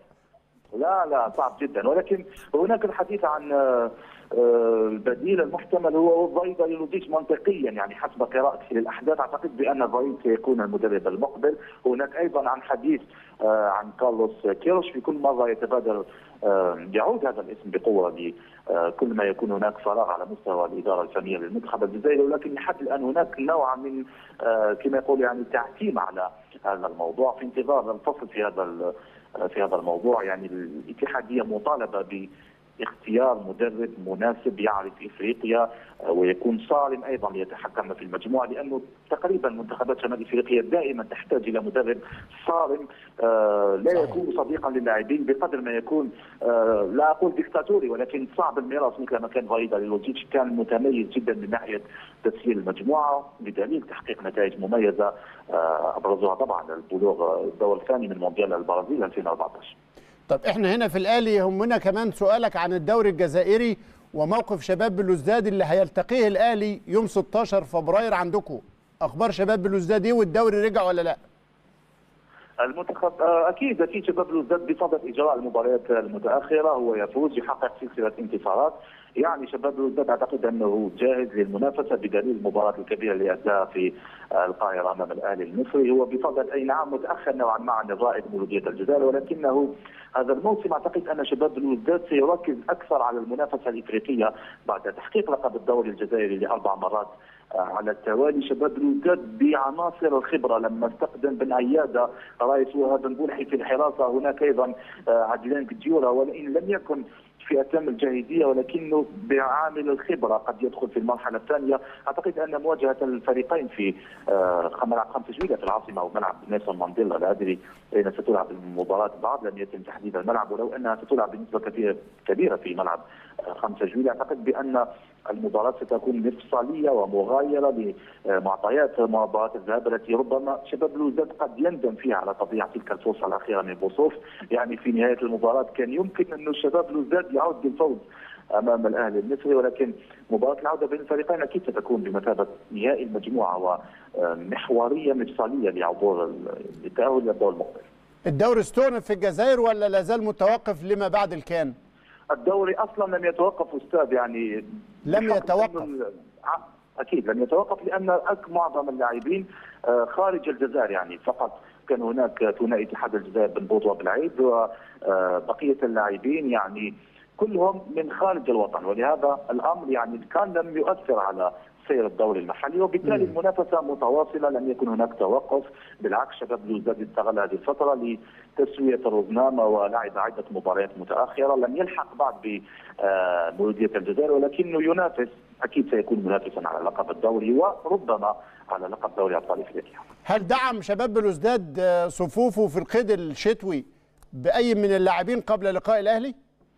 لا لا صعب جدا ولكن هناك الحديث عن آه، آه، البديل المحتمل هو ضيدا يلوزيش منطقيا يعني حسب قراءتي للاحداث اعتقد بان ضيد سيكون المدرب المقبل هناك ايضا عن حديث آه، عن كارلوس كيروش في كل مره يتبادر آه، يعود هذا الاسم بقوه لكل ما يكون هناك فراغ على مستوى الاداره الفنيه للمنتخب الجزائري ولكن لحد الان هناك نوع من آه، كما يقول يعني تعتيم على هذا الموضوع في انتظار الفصل في هذا ال- في هذا الموضوع يعني الاتحاديه مطالبه باختيار مدرب مناسب يعرف افريقيا آه، ويكون صارم ايضا ليتحكم في المجموعه لانه تقريبا منتخبات شمال افريقيا دائما تحتاج الى مدرب صارم آه، لا يكون صديقا للاعبين بقدر ما يكون آه، لا اقول ديكتاتوري ولكن صعب الميراث مثل ما كان فايدا لوجيتش كان متميز جدا من ناحيه تسيير المجموعه بدليل تحقيق نتائج مميزه آه، ابرزها طبعا البلوغ الدور الثاني من مونديال البرازيل 2014 طب احنا هنا في الاهلي يهمنا كمان سؤالك عن الدوري الجزائري وموقف شباب بلوزداد اللي هيلتقيه الاهلي يوم 16 فبراير عندكم اخبار شباب بلوزداد ايه والدوري رجع ولا لا المنتخب آه، اكيد اكيد شباب بلوزداد بصدد اجراء المباريات المتاخره هو يفوز يحقق سلسله انتصارات يعني شباب بلوزداد اعتقد انه جاهز للمنافسه بدليل المباراه الكبيره اللي اداها في آه، القاهره امام الاهلي المصري هو بصدد اي نعم متاخر نوعا ما عن الرائد مولوديه الجزائر ولكنه هذا الموسم اعتقد ان شباب بلوزداد سيركز اكثر على المنافسه الافريقيه بعد تحقيق لقب الدوري الجزائري لاربع مرات آه، على التوالي شباب بلوزداد بعناصر الخبره لما استخدم بن عياده رايس وهاب بنبولحي في الحراسه هناك ايضا آه، عدلان كديورا وان لم يكن في اتم الجاهزيه ولكنه بعامل الخبره قد يدخل في المرحله الثانيه اعتقد ان مواجهه الفريقين في آه، ملعب خمسة جويلة في العاصمه وملعب نيلسون مانديلا لا ادري اين ستلعب المباراه بعد لم يتم تحديد الملعب ولو انها ستلعب بنسبه كبيره كبيره في ملعب آه، خمسة جويلة اعتقد بان المباراه ستكون مفصليه ومغايره لمعطيات مباراه الذهاب التي ربما شباب بلوزداد قد يندم فيها على تضييع تلك الفرصه الاخيره من بوصوف يعني في نهايه المباراه كان يمكن انه شباب بلوزداد يعود بالفوز امام الاهلي المصري ولكن مباراه العوده بين الفريقين اكيد ستكون بمثابه نهائي المجموعه ومحوريه مفصليه لعبور التاهل للدور المقبل. الدوري استؤنف في الجزائر ولا لازال متوقف لما بعد الكان الدوري اصلا لم يتوقف استاذ يعني لم بحكم يتوقف. إنه ال- اكيد لن يتوقف لان أك- معظم اللاعبين آه، خارج الجزائر يعني فقط كان هناك ثنائي اتحاد الجزائر بن بوط وبالعيد وبقيه اللاعبين يعني كلهم من خارج الوطن ولهذا الامر يعني كان لم يؤثر على سير الدوري المحلي وبالتالي المنافسه متواصله لم يكن هناك توقف بالعكس شباب بلوزداد استغل هذه الفتره لتسويه الرزنامه ولعب عده مباريات متاخره لم يلحق بعد بمولوديه الجزائر ولكنه ينافس اكيد سيكون منافسا على لقب الدوري وربما على لقب دوري ابطال افريقيا. هل دعم شباب بلوزداد آه، صفوفه في القيد الشتوي باي من اللاعبين قبل لقاء الاهلي؟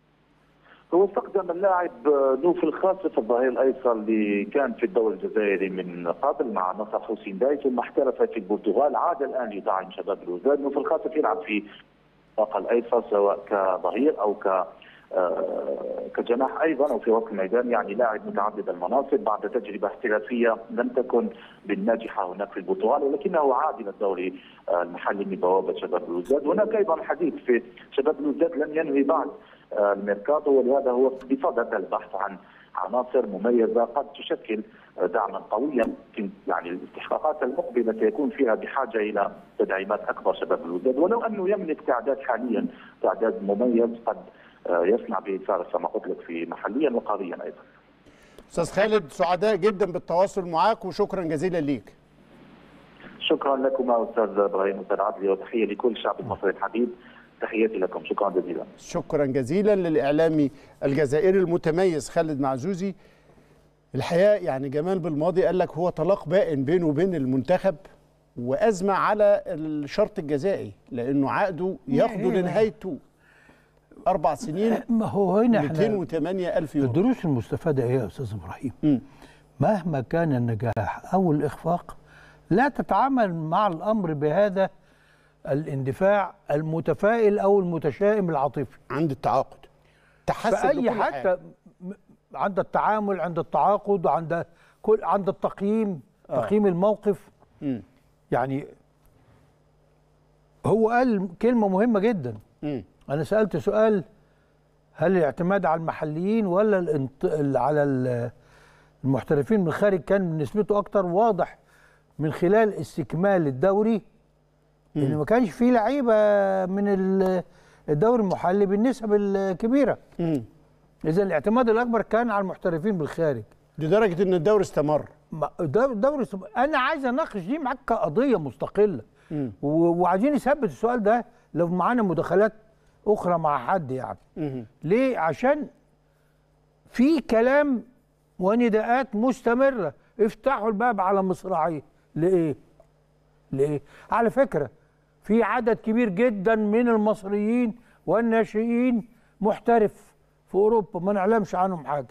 هو استخدم اللاعب نوف الخاصف الظهير الايسر اللي كان في الدوري الجزائري من قبل مع نصر حسين داي ثم احترف في البرتغال عاد الان يدعم شباب الوزداد نوف الخاصف يلعب في الطاقه الايسر سواء كظهير او ك آه، كجناح ايضا او في وسط الميدان يعني لاعب متعدد المناصب بعد تجربه احترافيه لم تكن بالناجحه هناك في البرتغال ولكنه عاد الى الدوري آه، المحلي من بوابه شباب الوزداد هناك ايضا حديث في شباب الوزداد لم ينهي بعد آه، الميركاتو ولهذا هو بصدد البحث عن عناصر مميزه قد تشكل آه، دعما قويا في يعني الاستحقاقات المقبله سيكون فيها بحاجه الى تدعيمات اكبر شباب الوداد ولو انه يملك تعداد حاليا تعداد مميز قد آه، يصنع به فارس كما قلت لك في محليا وقاريا ايضا. استاذ خالد سعداء جدا بالتواصل معاك وشكرا جزيلا ليك شكرا لكم استاذ ابراهيم استاذ عدلي وتحيه لكل الشعب المصري الحبيب تحياتي لكم شكرا جزيلا. شكرا جزيلا للاعلامي الجزائري المتميز خالد معزوزي الحقيقه يعني جمال بالماضي قال لك هو طلاق بائن بينه وبين المنتخب وازمه على الشرط الجزائي لانه عقده ياخده لنهايته اربع سنين ما هو هنا احنا 208 الف يورو الدروس المستفاده ايه يا استاذ ابراهيم مم. مهما كان النجاح او الاخفاق لا تتعامل مع الامر بهذا الاندفاع المتفائل او المتشائم العاطفي عند التعاقد تحسب فاي لكل حاجة. حتى م- عند التعامل عند التعاقد عند كل عند التقييم آه. تقييم الموقف مم. يعني هو قال كلمه مهمه جدا مم. انا سالت سؤال هل الاعتماد على المحليين ولا الانط... ال- على ال- المحترفين من الخارج كان نسبته اكتر واضح من خلال استكمال الدوري ان ما كانش فيه لعيبه من ال- الدوري المحلي بالنسب الكبيره مم. اذا الاعتماد الاكبر كان على المحترفين بالخارج لدرجه ان الدوري استمر ما- ده- الدوري السب- انا عايز اناقش دي معاك كقضيه مستقله مم. و- وعايزين نثبت السؤال ده لو معانا مداخلات اخرى مع حد يعني مم. ليه عشان في كلام ونداءات مستمره افتحوا الباب على مصراعيه لايه لايه على فكره في عدد كبير جدا من المصريين والناشئين محترف في اوروبا ما نعلمش عنهم حاجه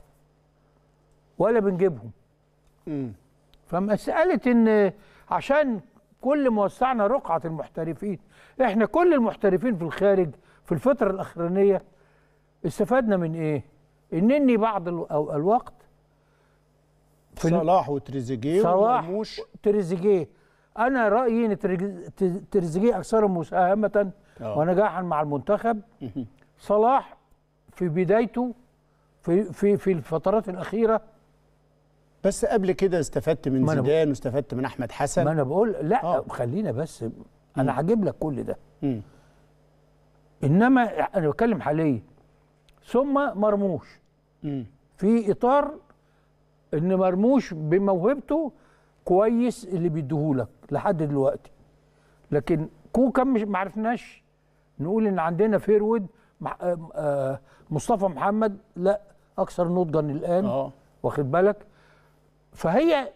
ولا بنجيبهم مم. فمسألة إن عشان كل ما وسعنا رقعة المحترفين إحنا كل المحترفين في الخارج في الفترة الأخرانية استفدنا من إيه؟ إنني بعض ال- أو الوقت في ال- صلاح وتريزيجيه صلاح ومرموش تريزيجيه أنا رأيي إن تريج- ت- تريزيجيه أكثر مساهمة آه. ونجاحا مع المنتخب صلاح في بدايته في في في الفترات الأخيرة بس قبل كده استفدت من ما أنا زيدان واستفدت من احمد ما حسن أنا بقول لا آه. خلينا بس أنا هجيب لك كل ده مم. انما انا بتكلم حاليا ثم مرموش مم. في اطار ان مرموش بموهبته كويس اللي بيديهولك لحد دلوقتي لكن كوكا مش ما عرفناش نقول ان عندنا فيرود مع- آه، آه، مصطفى محمد لا اكثر نضجا الان اه واخد بالك فهي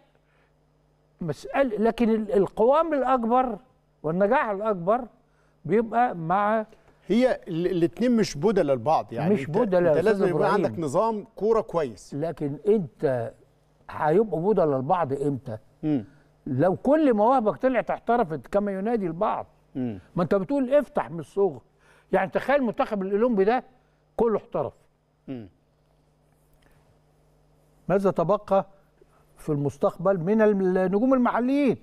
مسألة لكن ال- القوام الأكبر والنجاح الأكبر بيبقى مع هي الاثنين مش بدل لبعض يعني مش أنت- بدل يا انت أستاذ لازم يبقى إبراهيم. عندك نظام كوره كويس لكن انت هيبقوا بدل البعض امتى؟ مم. لو كل مواهبك طلعت احترفت كما ينادي البعض مم. ما انت بتقول افتح من الصغر يعني تخيل المنتخب الاولمبي ده كله احترف مم. ماذا تبقى في المستقبل من النجوم المحليين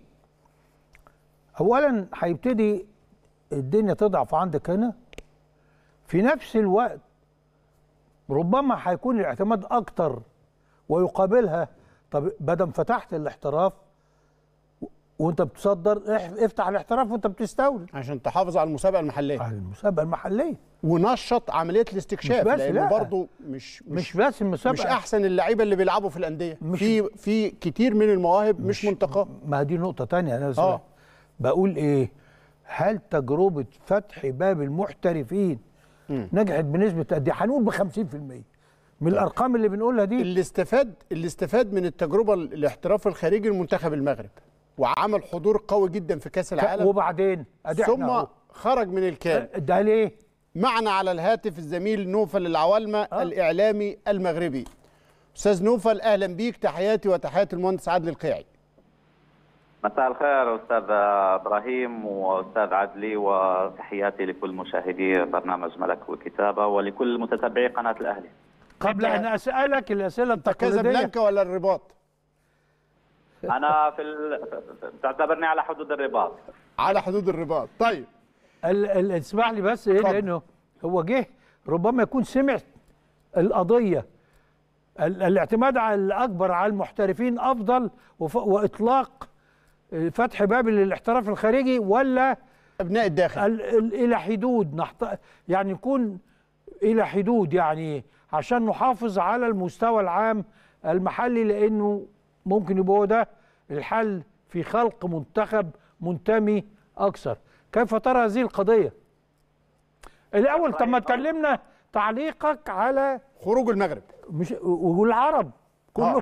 اولا هيبتدي الدنيا تضعف عندك هنا في نفس الوقت ربما هيكون الاعتماد اكتر ويقابلها طب بدل فتحت الاحتراف و- وانت بتصدر اح- افتح الاحتراف وانت بتستورد عشان تحافظ على المسابقه المحليه على المسابقه المحليه ونشط عمليه الاستكشاف مش بس، لانه لا. برضه مش مش بس المسابقه مش احسن اللعيبه اللي بيلعبوا في الانديه مش- في في كتير من المواهب مش, منتقاه ما دي نقطة تانية أنا آه. آه. بقول إيه هل تجربة فتح باب المحترفين نجحت بنسبة قد إيه؟ هنقول ب 50% من الأرقام اللي بنقولها دي اللي استفاد اللي استفاد من التجربه الاحتراف الخارجي المنتخب المغرب وعمل حضور قوي جدا في كاس العالم وبعدين أدي إحنا ثم أهو. خرج من الكام ده ليه؟ معنا على الهاتف الزميل نوفل العوالمة آه. الإعلامي المغربي أستاذ نوفل أهلا بيك تحياتي وتحيات المهندس عادل القيعي مساء الخير استاذ ابراهيم واستاذ عدلي وتحياتي لكل مشاهدي برنامج ملك وكتابه ولكل متتبعي قناه الاهلي. قبل أن أسألك الأسئلة التقليدية كازابلانكا ولا الرباط انا في ال... تعتبرني على حدود الرباط. على حدود الرباط طيب ال- ال- اسمح لي بس إيه اتفضل. لأنه هو جه ربما يكون سمع القضية ال- الاعتماد على الأكبر على المحترفين أفضل وف- وإطلاق آه، فتح باب للاحتراف الخارجي ولا أبناء الداخل ال- ال- الى حدود نحط يعني يكون الى حدود يعني عشان نحافظ على المستوى العام المحلي لانه ممكن يبقى هو ده الحل في خلق منتخب منتمي اكثر كيف ترى هذه القضيه الاول طب ما تكلمنا تعليقك على خروج المغرب مش والعرب كله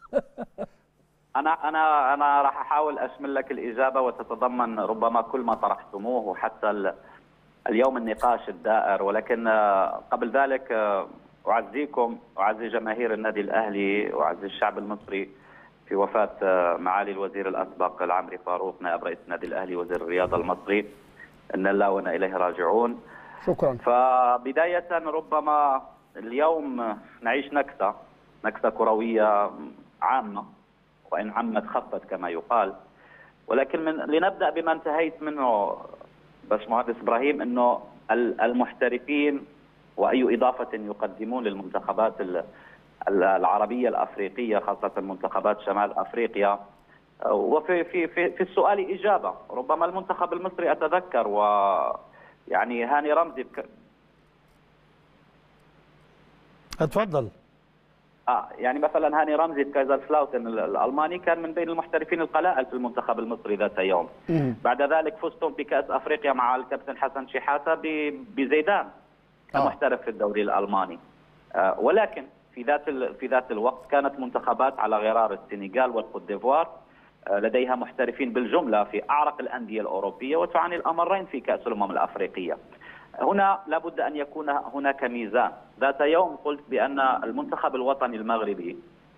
انا انا انا راح احاول اشمل لك الاجابه وتتضمن ربما كل ما طرحتموه وحتى ال... اليوم النقاش الدائر ولكن آه، قبل ذلك آه، اعزيكم اعزي جماهير النادي الاهلي واعزي الشعب المصري في وفاه آه، معالي الوزير الاسبق العمري فاروق نائب رئيس النادي الاهلي وزير الرياضه المصري ان الله وانا اليه راجعون شكرا فبداية ربما اليوم نعيش نكسة نكسة كروية عامة وإن عمت خفت كما يقال ولكن من لنبدأ بما انتهيت منه باشمهندس إبراهيم أنه ال- المحترفين وأي إضافة يقدمون للمنتخبات ال- ال- العربية الأفريقية خاصة منتخبات شمال أفريقيا وفي في في في السؤال إجابة ربما المنتخب المصري أتذكر و يعني هاني رمزي بك... اتفضل اه يعني مثلا هاني رمزي بكايزر فلاوتن ال- الالماني كان من بين المحترفين القلائل في المنتخب المصري ذات يوم بعد ذلك فزتم بكاس افريقيا مع الكابتن حسن شحاته ب- بزيدان كمحترف في الدوري الالماني آه ولكن في ذات ال... في ذات الوقت كانت منتخبات على غرار السنغال والكوت ديفوار آه، لديها محترفين بالجمله في اعرق الانديه الاوروبيه وتعاني الامرين في كاس الامم الافريقيه. هنا لابد ان يكون هناك ميزان، ذات يوم قلت بان المنتخب الوطني المغربي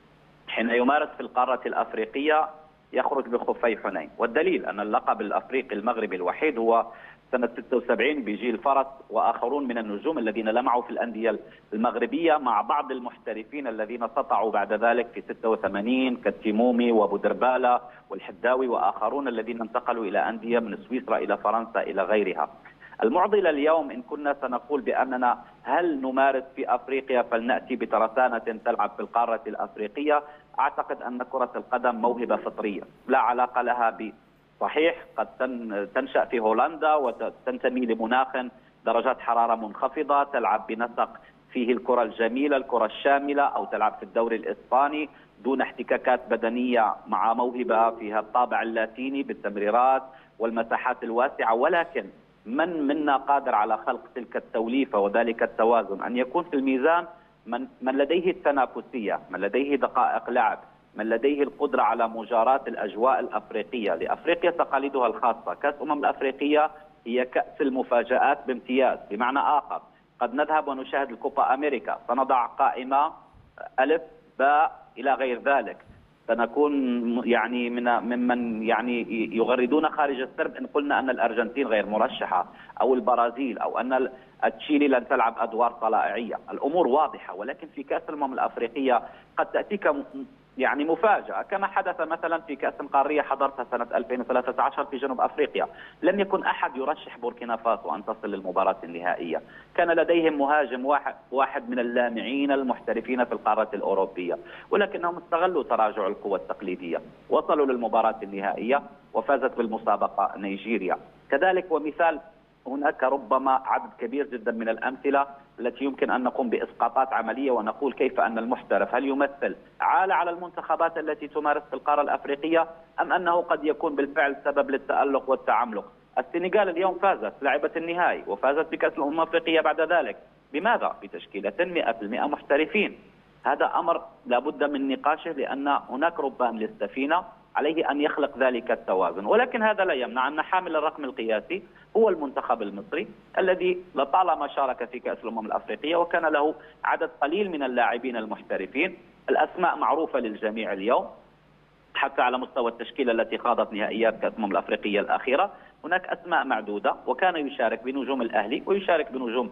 حين يمارس في القاره الافريقيه يخرج بخفي حنين، والدليل ان اللقب الافريقي المغربي الوحيد هو سنه 76 بجيل فرس واخرون من النجوم الذين لمعوا في الانديه المغربيه مع بعض المحترفين الذين سطعوا بعد ذلك في 86 كالتيمومي وبودرباله والحداوي واخرون الذين انتقلوا الى انديه من سويسرا الى فرنسا الى غيرها. المعضله اليوم ان كنا سنقول باننا هل نمارس في افريقيا فلناتي بترسانه تلعب في القاره الافريقيه، اعتقد ان كره القدم موهبه فطريه، لا علاقه لها ب صحيح قد تن- تنشا في هولندا وتنتمي لمناخ درجات حراره منخفضه، تلعب بنسق فيه الكره الجميله، الكره الشامله او تلعب في الدوري الاسباني دون احتكاكات بدنيه مع موهبه فيها الطابع اللاتيني بالتمريرات والمساحات الواسعه ولكن من منا قادر على خلق تلك التوليفه وذلك التوازن ان يكون في الميزان من من لديه التنافسيه، من لديه دقائق لعب، من لديه القدره على مجاراه الاجواء الافريقيه، لافريقيا تقاليدها الخاصه، كاس امم الافريقيه هي كاس المفاجات بامتياز، بمعنى اخر قد نذهب ونشاهد الكوبا امريكا، سنضع قائمه الف باء الى غير ذلك، سنكون يعني من ممن يعني يغردون خارج السرب ان قلنا ان الارجنتين غير مرشحه او البرازيل او ان تشيلي لن تلعب ادوار طلائعيه، الامور واضحه ولكن في كاس الامم الافريقيه قد تاتيك يعني مفاجأة كما حدث مثلا في كأس قارية حضرتها سنة 2013 في جنوب أفريقيا لم يكن أحد يرشح بوركينا فاسو أن تصل للمباراة النهائية كان لديهم مهاجم واحد, واحد من اللامعين المحترفين في القارة الأوروبية ولكنهم استغلوا تراجع القوى التقليدية وصلوا للمباراة النهائية وفازت بالمسابقة نيجيريا كذلك ومثال هناك ربما عدد كبير جدا من الامثله التي يمكن ان نقوم باسقاطات عمليه ونقول كيف ان المحترف هل يمثل عالة على المنتخبات التي تمارس في القاره الافريقيه ام انه قد يكون بالفعل سبب للتالق والتعملق. السنغال اليوم فازت لعبت النهائي وفازت بكاس الامم الافريقيه بعد ذلك. بماذا؟ بتشكيله 100% محترفين. هذا امر لابد من نقاشه لان هناك ربان للسفينه عليه ان يخلق ذلك التوازن، ولكن هذا لا يمنع ان حامل الرقم القياسي هو المنتخب المصري الذي لطالما شارك في كاس الامم الافريقيه وكان له عدد قليل من اللاعبين المحترفين، الاسماء معروفه للجميع اليوم حتى على مستوى التشكيله التي خاضت نهائيات كاس الامم الافريقيه الاخيره، هناك اسماء معدوده وكان يشارك بنجوم الاهلي ويشارك بنجوم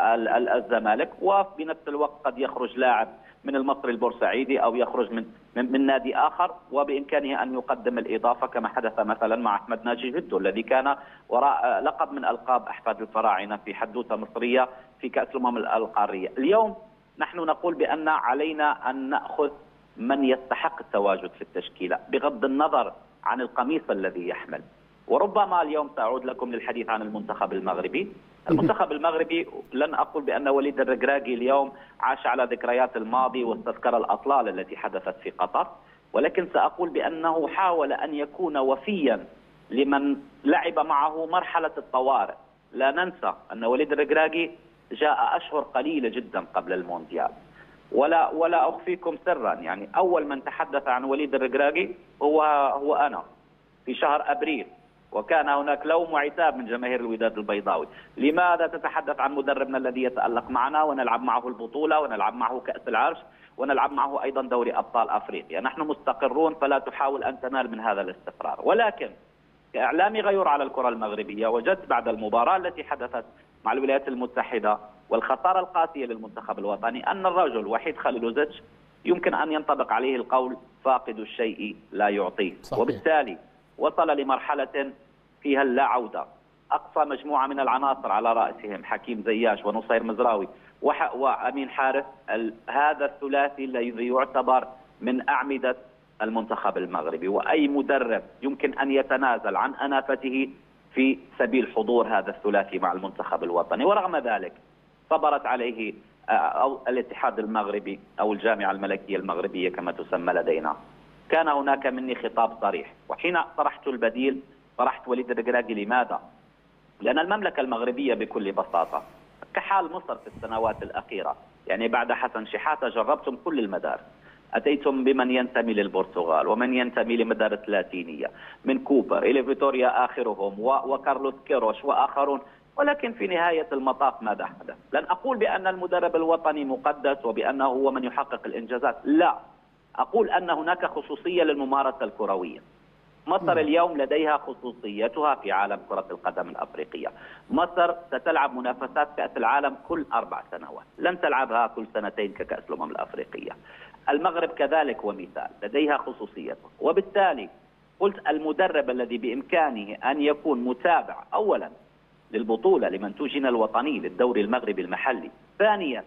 الزمالك وبنفس الوقت قد يخرج لاعب من المصري البورسعيدي او يخرج من من, من نادي اخر وبامكانه ان يقدم الاضافه كما حدث مثلا مع احمد ناجي جدو الذي كان وراء لقب من القاب احفاد الفراعنه في حدوته مصريه في كاس الامم القاريه، اليوم نحن نقول بان علينا ان ناخذ من يستحق التواجد في التشكيله بغض النظر عن القميص الذي يحمل وربما اليوم سأعود لكم للحديث عن المنتخب المغربي المنتخب المغربي لن أقول بأن وليد الركراكي اليوم عاش على ذكريات الماضي واستذكر الأطلال التي حدثت في قطر ولكن سأقول بأنه حاول أن يكون وفيا لمن لعب معه مرحلة الطوارئ لا ننسى أن وليد الركراكي جاء أشهر قليلة جدا قبل المونديال ولا ولا اخفيكم سرا يعني اول من تحدث عن وليد الركراكي هو هو انا في شهر ابريل وكان هناك لوم وعتاب من جماهير الوداد البيضاوي لماذا تتحدث عن مدربنا الذي يتألق معنا ونلعب معه البطولة ونلعب معه كأس العرش ونلعب معه أيضا دوري أبطال أفريقيا نحن مستقرون فلا تحاول أن تنال من هذا الاستقرار ولكن كإعلامي غيور على الكرة المغربية وجدت بعد المباراة التي حدثت مع الولايات المتحدة والخسارة القاسية للمنتخب الوطني أن الرجل وحيد خليلوزيتش يمكن أن ينطبق عليه القول فاقد الشيء لا يعطيه صحيح. وبالتالي وصل لمرحلة فيها اللا عودة أقصى مجموعة من العناصر على رأسهم حكيم زياش ونصير مزراوي وأمين حارث هذا الثلاثي الذي يعتبر من أعمدة المنتخب المغربي وأي مدرب يمكن أن يتنازل عن أنافته في سبيل حضور هذا الثلاثي مع المنتخب الوطني ورغم ذلك صبرت عليه أو الاتحاد المغربي أو الجامعة الملكية المغربية كما تسمى لدينا كان هناك مني خطاب صريح وحين طرحت البديل طرحت وليد الركراكي لماذا؟ لأن المملكة المغربية بكل بساطة كحال مصر في السنوات الأخيرة يعني بعد حسن شحاتة جربتم كل المدارس أتيتم بمن ينتمي للبرتغال ومن ينتمي لمدارس لاتينية من كوبر إلى فيتوريا آخرهم وكارلوس كيروش وآخرون ولكن في نهاية المطاف ماذا حدث؟ لن أقول بأن المدرب الوطني مقدس وبأنه هو من يحقق الإنجازات لا أقول أن هناك خصوصية للممارسة الكروية مصر اليوم لديها خصوصيتها في عالم كرة القدم الأفريقية مصر ستلعب منافسات كأس العالم كل أربع سنوات لن تلعبها كل سنتين ككأس الأمم الأفريقية المغرب كذلك ومثال لديها خصوصيته وبالتالي قلت المدرب الذي بإمكانه أن يكون متابع أولا للبطولة لمنتوجنا الوطني للدوري المغربي المحلي ثانيا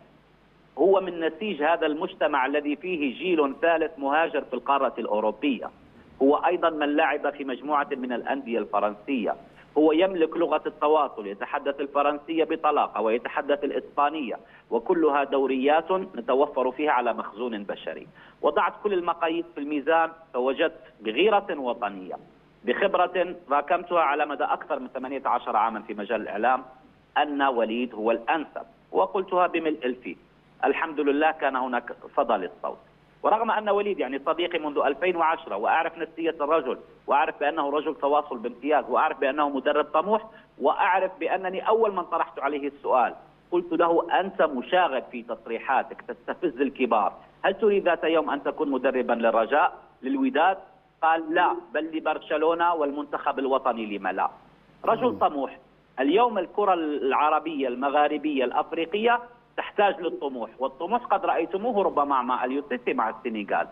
هو من نسيج هذا المجتمع الذي فيه جيل ثالث مهاجر في القارة الأوروبية هو أيضا من لعب في مجموعة من الأندية الفرنسية هو يملك لغة التواصل يتحدث الفرنسية بطلاقة ويتحدث الإسبانية وكلها دوريات نتوفر فيها على مخزون بشري وضعت كل المقاييس في الميزان فوجدت بغيرة وطنية بخبرة راكمتها على مدى أكثر من 18 عاما في مجال الإعلام أن وليد هو الأنسب وقلتها بملء الفي الحمد لله كان هناك صدى للصوت ورغم ان وليد يعني صديقي منذ 2010 واعرف نفسيه الرجل واعرف بانه رجل تواصل بامتياز واعرف بانه مدرب طموح واعرف بانني اول من طرحت عليه السؤال قلت له انت مشاغب في تصريحاتك تستفز الكبار هل تريد ذات يوم ان تكون مدربا للرجاء للوداد قال لا بل لبرشلونه والمنتخب الوطني لما لا رجل طموح اليوم الكره العربيه المغاربيه الافريقيه تحتاج للطموح والطموح قد رأيتموه ربما مع اليوتيسي مع السنغال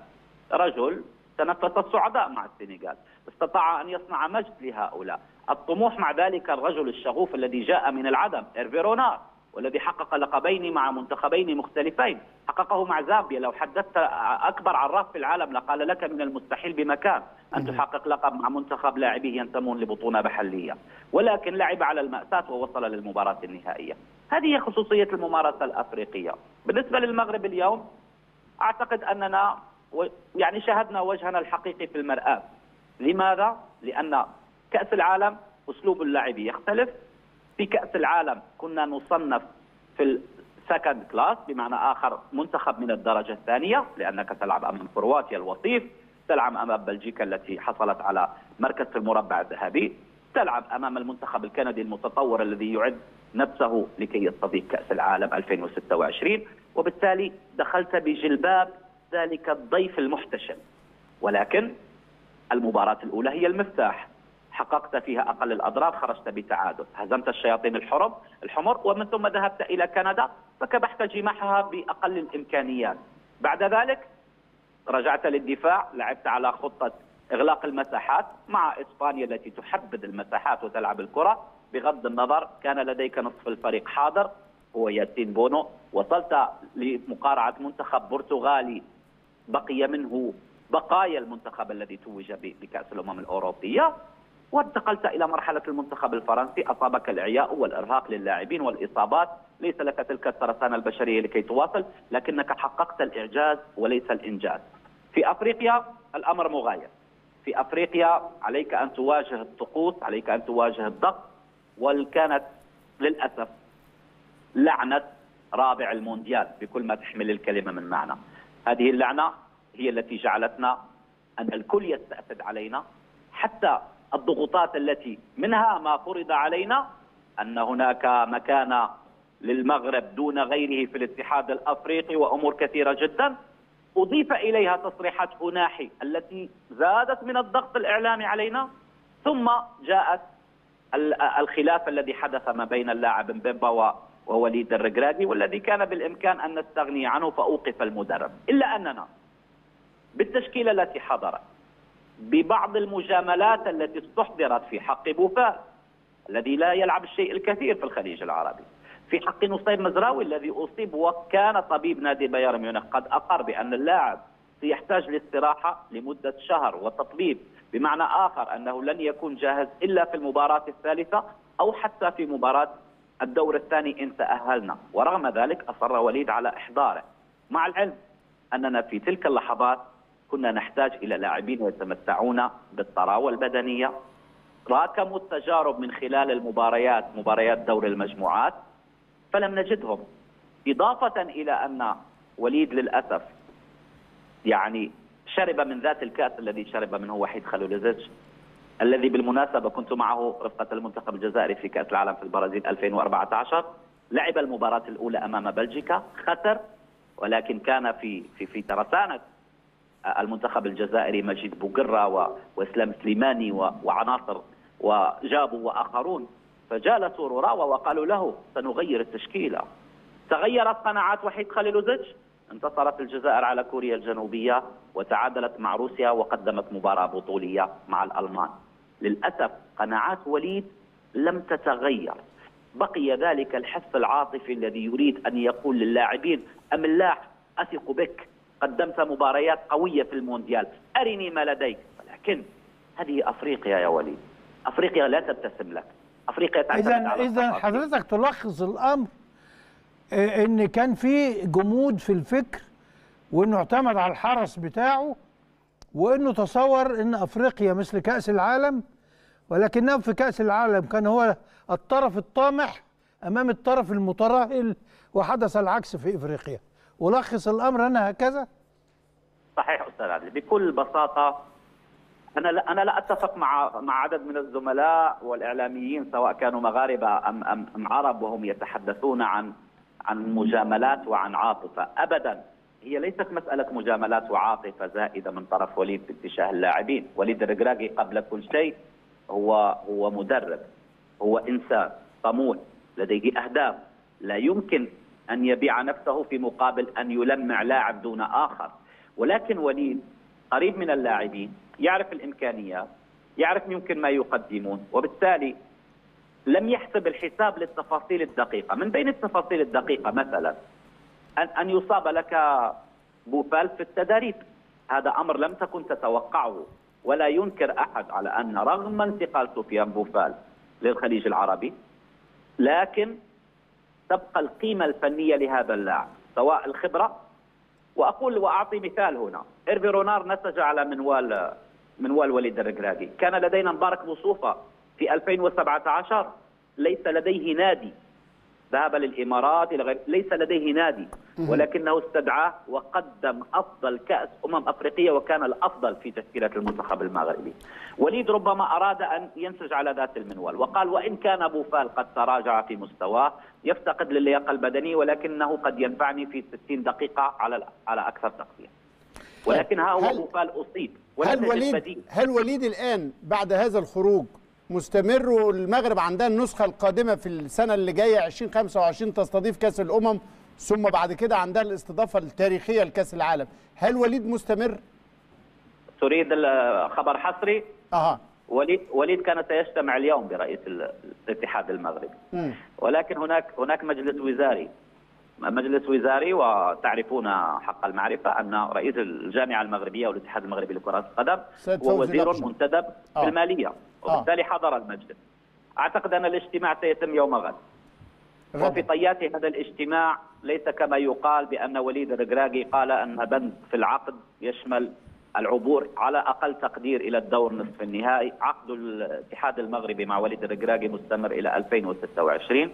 رجل تنفس الصعداء مع السنغال استطاع أن يصنع مجد لهؤلاء الطموح مع ذلك الرجل الشغوف الذي جاء من العدم إرفيرونار والذي حقق لقبين مع منتخبين مختلفين حققه مع زامبيا لو حدثت أكبر عراف في العالم لقال لك من المستحيل بمكان أن تحقق لقب مع منتخب لاعبيه ينتمون لبطولة محلية ولكن لعب على المأساة ووصل للمباراة النهائية هذه هي خصوصية الممارسة الأفريقية بالنسبة للمغرب اليوم أعتقد أننا يعني شاهدنا وجهنا الحقيقي في المرآة لماذا؟ لأن كأس العالم أسلوب اللعب يختلف في كأس العالم كنا نصنف في السكند كلاس بمعنى آخر منتخب من الدرجة الثانية لأنك تلعب أمام كرواتيا الوصيف تلعب أمام بلجيكا التي حصلت على مركز في المربع الذهبي تلعب أمام المنتخب الكندي المتطور الذي يعد نفسه لكي يستضيف كأس العالم 2026 وبالتالي دخلت بجلباب ذلك الضيف المحتشم ولكن المباراة الأولى هي المفتاح حققت فيها أقل الأضرار خرجت بتعادل هزمت الشياطين الحرم الحمر ومن ثم ذهبت إلى كندا فكبحت جماحها بأقل الإمكانيات بعد ذلك رجعت للدفاع لعبت على خطة إغلاق المساحات مع إسبانيا التي تحبذ المساحات وتلعب الكرة بغض النظر كان لديك نصف الفريق حاضر هو ياسين بونو وصلت لمقارعة منتخب برتغالي بقي منه بقايا المنتخب الذي توج بكأس الأمم الأوروبية وانتقلت إلى مرحلة المنتخب الفرنسي أصابك الإعياء والإرهاق للاعبين والإصابات ليس لك تلك السرطان البشرية لكي تواصل لكنك حققت الإعجاز وليس الإنجاز في أفريقيا الأمر مغاير في أفريقيا عليك أن تواجه الطقوس عليك أن تواجه الضغط وكانت للأسف لعنة رابع المونديال بكل ما تحمل الكلمة من معنى هذه اللعنة هي التي جعلتنا أن الكل يستأسد علينا حتى الضغوطات التي منها ما فرض علينا أن هناك مكانة للمغرب دون غيره في الاتحاد الأفريقي وأمور كثيرة جدا أضيف إليها تصريحات أناحي التي زادت من الضغط الإعلامي علينا ثم جاءت الخلاف الذي حدث ما بين اللاعب مبيمبا ووليد الرقراقي والذي كان بالإمكان أن نستغني عنه فأوقف المدرب إلا أننا بالتشكيلة التي حضرت ببعض المجاملات التي استحضرت في حق بوفال الذي لا يلعب الشيء الكثير في الخليج العربي في حق نصيب مزراوي الذي أصيب وكان طبيب نادي بايرن ميونخ قد أقر بأن اللاعب سيحتاج لاستراحة لمدة شهر وتطبيب بمعنى آخر أنه لن يكون جاهز إلا في المباراة الثالثة أو حتى في مباراة الدور الثاني إن تأهلنا ورغم ذلك أصر وليد على إحضاره مع العلم أننا في تلك اللحظات كنا نحتاج إلى لاعبين يتمتعون بالطراوة البدنية راكموا التجارب من خلال المباريات مباريات دور المجموعات فلم نجدهم إضافة إلى أن وليد للأسف يعني شرب من ذات الكأس الذي شرب منه وحيد خلولزيتش الذي بالمناسبة كنت معه رفقة المنتخب الجزائري في كأس العالم في البرازيل 2014 لعب المباراة الأولى أمام بلجيكا خسر ولكن كان في في في ترسانة المنتخب الجزائري مجيد بوقرة وإسلام سليماني وعناصر وجابوا وآخرون فجالسوا روراوا وقالوا له سنغير التشكيلة تغيرت قناعات وحيد خليلوزيتش انتصرت الجزائر على كوريا الجنوبية وتعادلت مع روسيا وقدمت مباراة بطولية مع الألمان للأسف قناعات وليد لم تتغير بقي ذلك الحس العاطفي الذي يريد أن يقول للاعبين أملاح أثق بك قدمت مباريات قوية في المونديال أرني ما لديك ولكن هذه أفريقيا يا وليد أفريقيا لا تبتسم لك أفريقيا تعتمد إذا على إذا الصحافة. حضرتك تلخص الأمر آه، إن كان في جمود في الفكر وإنه اعتمد على الحرس بتاعه وإنه تصور إن أفريقيا مثل كأس العالم ولكنه في كأس العالم كان هو الطرف الطامح أمام الطرف المترهل وحدث العكس في إفريقيا ولخص الأمر أنا هكذا صحيح استاذ عادل بكل بساطه انا لا انا لا اتفق مع مع عدد من الزملاء والاعلاميين سواء كانوا مغاربه ام ام, أم عرب وهم يتحدثون عن عن مجاملات وعن عاطفه ابدا هي ليست مساله مجاملات وعاطفه زائده من طرف وليد باتجاه اللاعبين وليد الرقراقي قبل كل شيء هو هو مدرب هو انسان طموح لديه اهداف لا يمكن ان يبيع نفسه في مقابل ان يلمع لاعب دون اخر ولكن وليد قريب من اللاعبين يعرف الامكانيات يعرف يمكن ما يقدمون وبالتالي لم يحسب الحساب للتفاصيل الدقيقه من بين التفاصيل الدقيقه مثلا ان ان يصاب لك بوفال في التدريب هذا امر لم تكن تتوقعه ولا ينكر احد على ان رغم انتقال سفيان بوفال للخليج العربي لكن تبقى القيمه الفنيه لهذا اللاعب سواء الخبره واقول واعطي مثال هنا ايرفي رونار نسج على منوال منوال وليد الركراكي كان لدينا مبارك بوصوفه في 2017 ليس لديه نادي ذهب للامارات الى غير ليس لديه نادي ولكنه استدعاه وقدم افضل كاس امم افريقيه وكان الافضل في تشكيله المنتخب المغربي. وليد ربما اراد ان ينسج على ذات المنوال وقال وان كان بوفال قد تراجع في مستواه يفتقد للياقه البدنيه ولكنه قد ينفعني في 60 دقيقه على على اكثر تقدير. ولكن ها هو هل- بوفال اصيب هل ولم يجد وليد بديل. هل وليد الان بعد هذا الخروج مستمر والمغرب عندها النسخه القادمه في السنه اللي جايه 2025 تستضيف كاس الامم ثم بعد كده عندها الاستضافه التاريخيه لكاس العالم هل وليد مستمر تريد ال- خبر حصري اها وليد وليد كان سيجتمع اليوم برئيس ال- الاتحاد المغربي مم. ولكن هناك هناك مجلس وزاري مجلس وزاري وتعرفون حق المعرفه ان رئيس الجامعه المغربيه والاتحاد المغربي لكره القدم سيد هو فوزي وزير لقشة. منتدب آه. في الماليه وبالتالي حضر المجلس اعتقد ان الاجتماع سيتم يوم غد وفي غدا. طيات هذا الاجتماع ليس كما يقال بان وليد الركراكي قال ان بند في العقد يشمل العبور على اقل تقدير الى الدور نصف النهائي، عقد الاتحاد المغربي مع وليد الركراكي مستمر الى 2026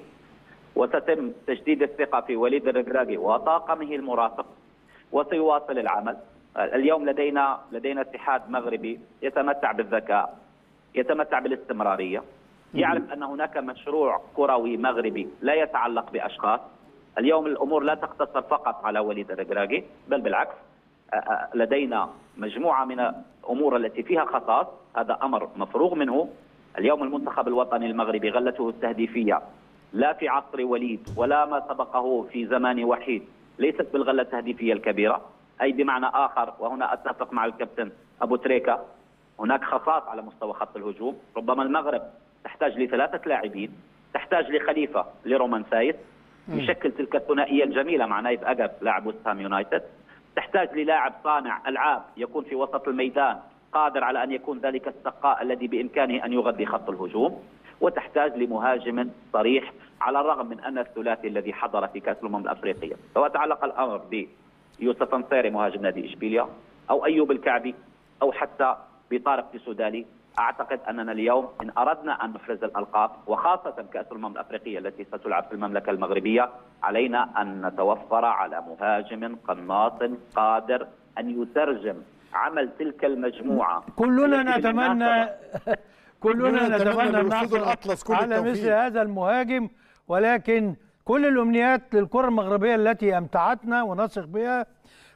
وستم تجديد الثقه في وليد الركراكي وطاقمه المرافق وسيواصل العمل. اليوم لدينا لدينا اتحاد مغربي يتمتع بالذكاء يتمتع بالاستمراريه يعرف ان هناك مشروع كروي مغربي لا يتعلق باشخاص اليوم الامور لا تقتصر فقط على وليد الركراكي بل بالعكس آه، آه، لدينا مجموعه من الامور التي فيها خصاص هذا امر مفروغ منه اليوم المنتخب الوطني المغربي غلته التهديفيه لا في عصر وليد ولا ما سبقه في زمان وحيد ليست بالغله التهديفيه الكبيره اي بمعنى اخر وهنا اتفق مع الكابتن ابو تريكه هناك خصاص على مستوى خط الهجوم ربما المغرب تحتاج لثلاثه لاعبين تحتاج لخليفه لرومان سايس يشكل تلك الثنائيه الجميله مع نايف اجب لاعب وست هام يونايتد تحتاج للاعب صانع العاب يكون في وسط الميدان قادر على ان يكون ذلك السقاء الذي بامكانه ان يغذي خط الهجوم وتحتاج لمهاجم صريح على الرغم من ان الثلاثي الذي حضر في كاس الامم الافريقيه سواء تعلق الامر بيوسف انصيري مهاجم نادي اشبيليا او ايوب الكعبي او حتى بطارق تسودالي اعتقد اننا اليوم ان اردنا ان نحرز الالقاب وخاصه كاس الامم الافريقيه التي ستلعب في المملكه المغربيه علينا ان نتوفر على مهاجم قناص قادر ان يترجم عمل تلك المجموعه كلنا التي نتمنى بالمناسبة كلنا كلنا نتمنى نتمنى ان لأسود نحصل الأطلس كل على التوفيق. مثل هذا المهاجم ولكن كل الامنيات للكره المغربيه التي امتعتنا ونثق بها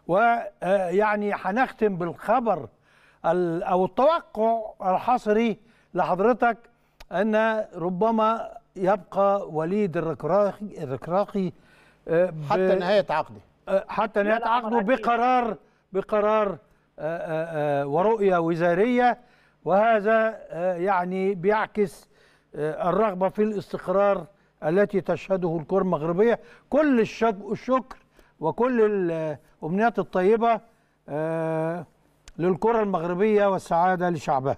ويعني هنختم بالخبر ال- او التوقع الحصري لحضرتك ان ربما يبقى وليد الركراكي الركراكي آه، ب- حتى نهايه عقده آه، حتى نهايه لا، عقده أمر أكيد. بقرار بقرار آه، آه، آه، ورؤيه وزاريه وهذا آه، يعني بيعكس آه، الرغبه في الاستقرار التي تشهده الكره المغربيه كل الشك- الشكر وكل الامنيات الطيبه آه، للكره المغربيه والسعاده لشعبها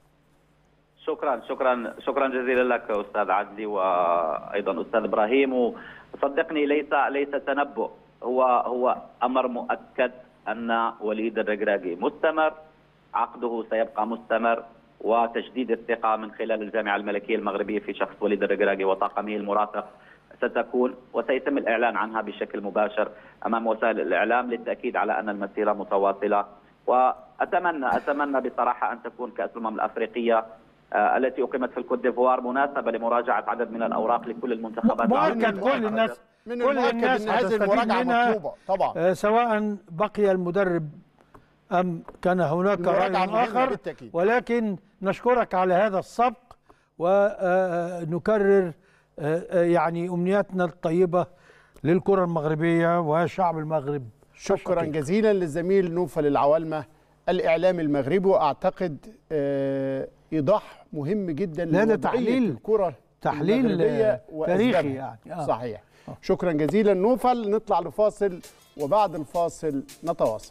شكرا شكرا شكرا جزيلا لك استاذ عدلي وايضا استاذ ابراهيم وصدقني ليس ليس تنبؤ هو هو امر مؤكد ان وليد الركراكي مستمر عقده سيبقى مستمر وتجديد الثقه من خلال الجامعه الملكيه المغربيه في شخص وليد الركراكي وطاقمه المرافق ستكون وسيتم الاعلان عنها بشكل مباشر امام وسائل الاعلام للتاكيد على ان المسيره متواصله واتمنى اتمنى بصراحه ان تكون كاس الامم الافريقيه آه، التي اقيمت في الكوت ديفوار مناسبه لمراجعه عدد من الاوراق لكل المنتخبات مؤكد كل الناس من كل المؤكد الناس ان هذه هتستفيد المراجعه منها مطلوبه طبعا آه، سواء بقي المدرب أم كان هناك المراجعة رأي مهمة آخر بالتأكيد. ولكن نشكرك على هذا السبق ونكرر يعني أمنياتنا الطيبة للكرة المغربية وشعب المغرب شكرا الشقيق. جزيلا للزميل نوفل العوالمه الاعلام المغربي واعتقد آه، ايضاح مهم جدا لا، ده لوضعية تحليل- الكره تحليل، المغربية آه، وأسبابها. تاريخي يعني. آه. صحيح شكرا جزيلا نوفل نطلع لفاصل وبعد الفاصل نتواصل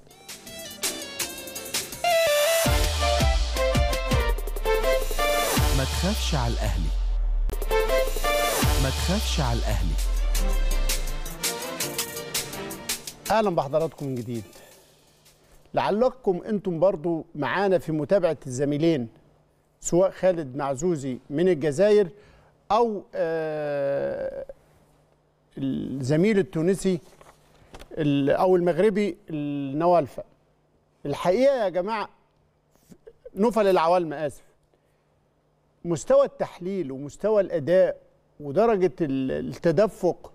ما تخافش على الأهلي ما تخافش على الأهلي اهلا بحضراتكم من جديد لعلكم انتم برضو معانا في متابعه الزميلين سواء خالد معزوزي من الجزائر او آه، الزميل التونسي ال- او المغربي النوالفه الحقيقه يا جماعه نفل العوالم اسف مستوى التحليل ومستوى الاداء ودرجه ال- التدفق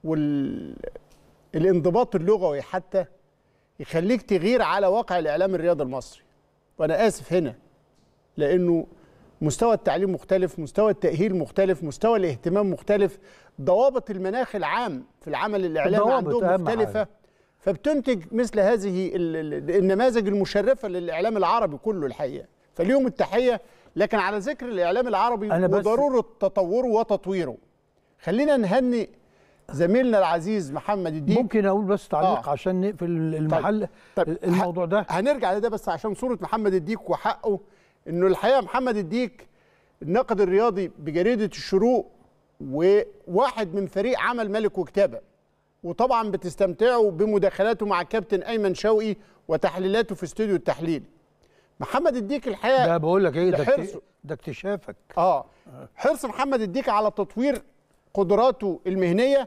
والانضباط اللغوي حتى يخليك تغير على واقع الاعلام الرياضي المصري وانا اسف هنا لانه مستوى التعليم مختلف مستوى التاهيل مختلف مستوى الاهتمام مختلف ضوابط المناخ العام في العمل الاعلامي الضوابط عندهم أهم مختلفه حاجة. فبتنتج مثل هذه ال- ال- النماذج المشرفه للاعلام العربي كله الحقيقه فليهم التحيه لكن على ذكر الاعلام العربي أنا بس- وضروره تطوره وتطويره خلينا نهنئ زميلنا العزيز محمد الدين ممكن اقول بس تعليق آه. عشان نقفل المحل طيب الموضوع ده هنرجع لده بس عشان صوره محمد الديك وحقه انه الحقيقه محمد الديك الناقد الرياضي بجريده الشروق وواحد من فريق عمل ملك وكتابه وطبعا بتستمتعوا بمداخلاته مع كابتن ايمن شوقي وتحليلاته في استوديو التحليل محمد الديك الحقيقه ده بقول لك ايه ده لحرصه. اكت- ده اكتشافك اه حرص محمد الديك على تطوير قدراته المهنيه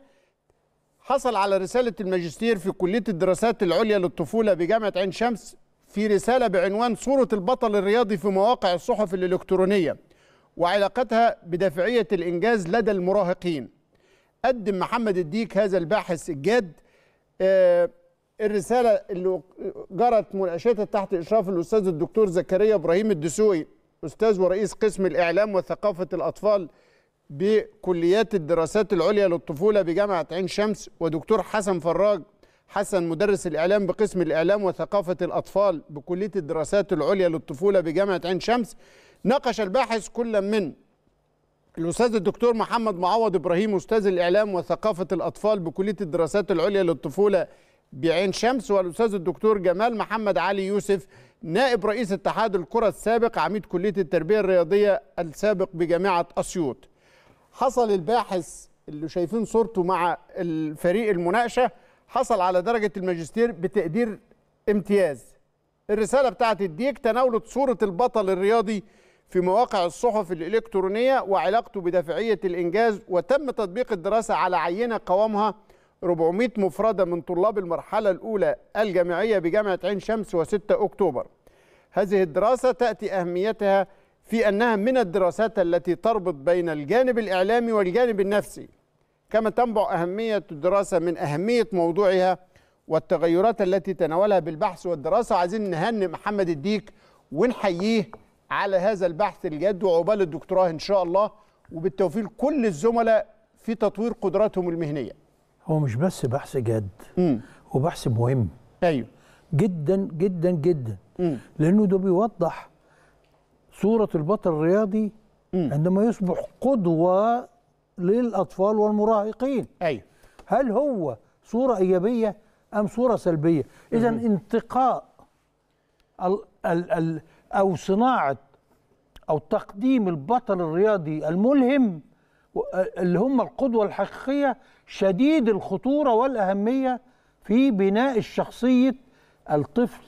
حصل على رساله الماجستير في كليه الدراسات العليا للطفوله بجامعه عين شمس في رساله بعنوان صوره البطل الرياضي في مواقع الصحف الالكترونيه وعلاقتها بدافعيه الانجاز لدى المراهقين قدم محمد الديك هذا الباحث الجاد آه، الرسالة اللي جرت مناقشتها تحت إشراف الأستاذ الدكتور زكريا إبراهيم الدسوقي أستاذ ورئيس قسم الإعلام وثقافة الأطفال بكليات الدراسات العليا للطفولة بجامعة عين شمس ودكتور حسن فراج حسن مدرس الإعلام بقسم الإعلام وثقافة الأطفال بكلية الدراسات العليا للطفولة بجامعة عين شمس ناقش الباحث كل من الأستاذ الدكتور محمد معوض إبراهيم أستاذ الإعلام وثقافة الأطفال بكلية الدراسات العليا للطفولة بعين شمس والأستاذ الدكتور جمال محمد علي يوسف نائب رئيس اتحاد الكرة السابق عميد كلية التربية الرياضية السابق بجامعة أسيوط حصل الباحث اللي شايفين صورته مع الفريق المناقشة حصل على درجة الماجستير بتقدير امتياز الرسالة بتاعت الديك تناولت صورة البطل الرياضي في مواقع الصحف الإلكترونية وعلاقته بدافعية الإنجاز وتم تطبيق الدراسة على عينة قوامها 400 مفردة من طلاب المرحلة الأولى الجامعية بجامعة عين شمس و6 أكتوبر هذه الدراسة تأتي أهميتها في أنها من الدراسات التي تربط بين الجانب الإعلامي والجانب النفسي كما تنبع أهمية الدراسة من أهمية موضوعها والتغيرات التي تناولها بالبحث والدراسة وعايزين نهنئ محمد الديك ونحييه على هذا البحث الجاد وعقبال الدكتوراه إن شاء الله وبالتوفيق كل الزملاء في تطوير قدراتهم المهنية هو مش بس بحث جد امم هو بحث مهم أيوه جدا جدا جدا مم. لانه ده بيوضح صوره البطل الرياضي عندما يصبح قدوه للاطفال والمراهقين أيوه هل هو صوره ايجابيه ام صوره سلبيه اذا انتقاء ال ال ال او صناعه او تقديم البطل الرياضي الملهم و- اللي هم القدوه الحقيقيه شديد الخطوره والاهميه في بناء الشخصيه الطفل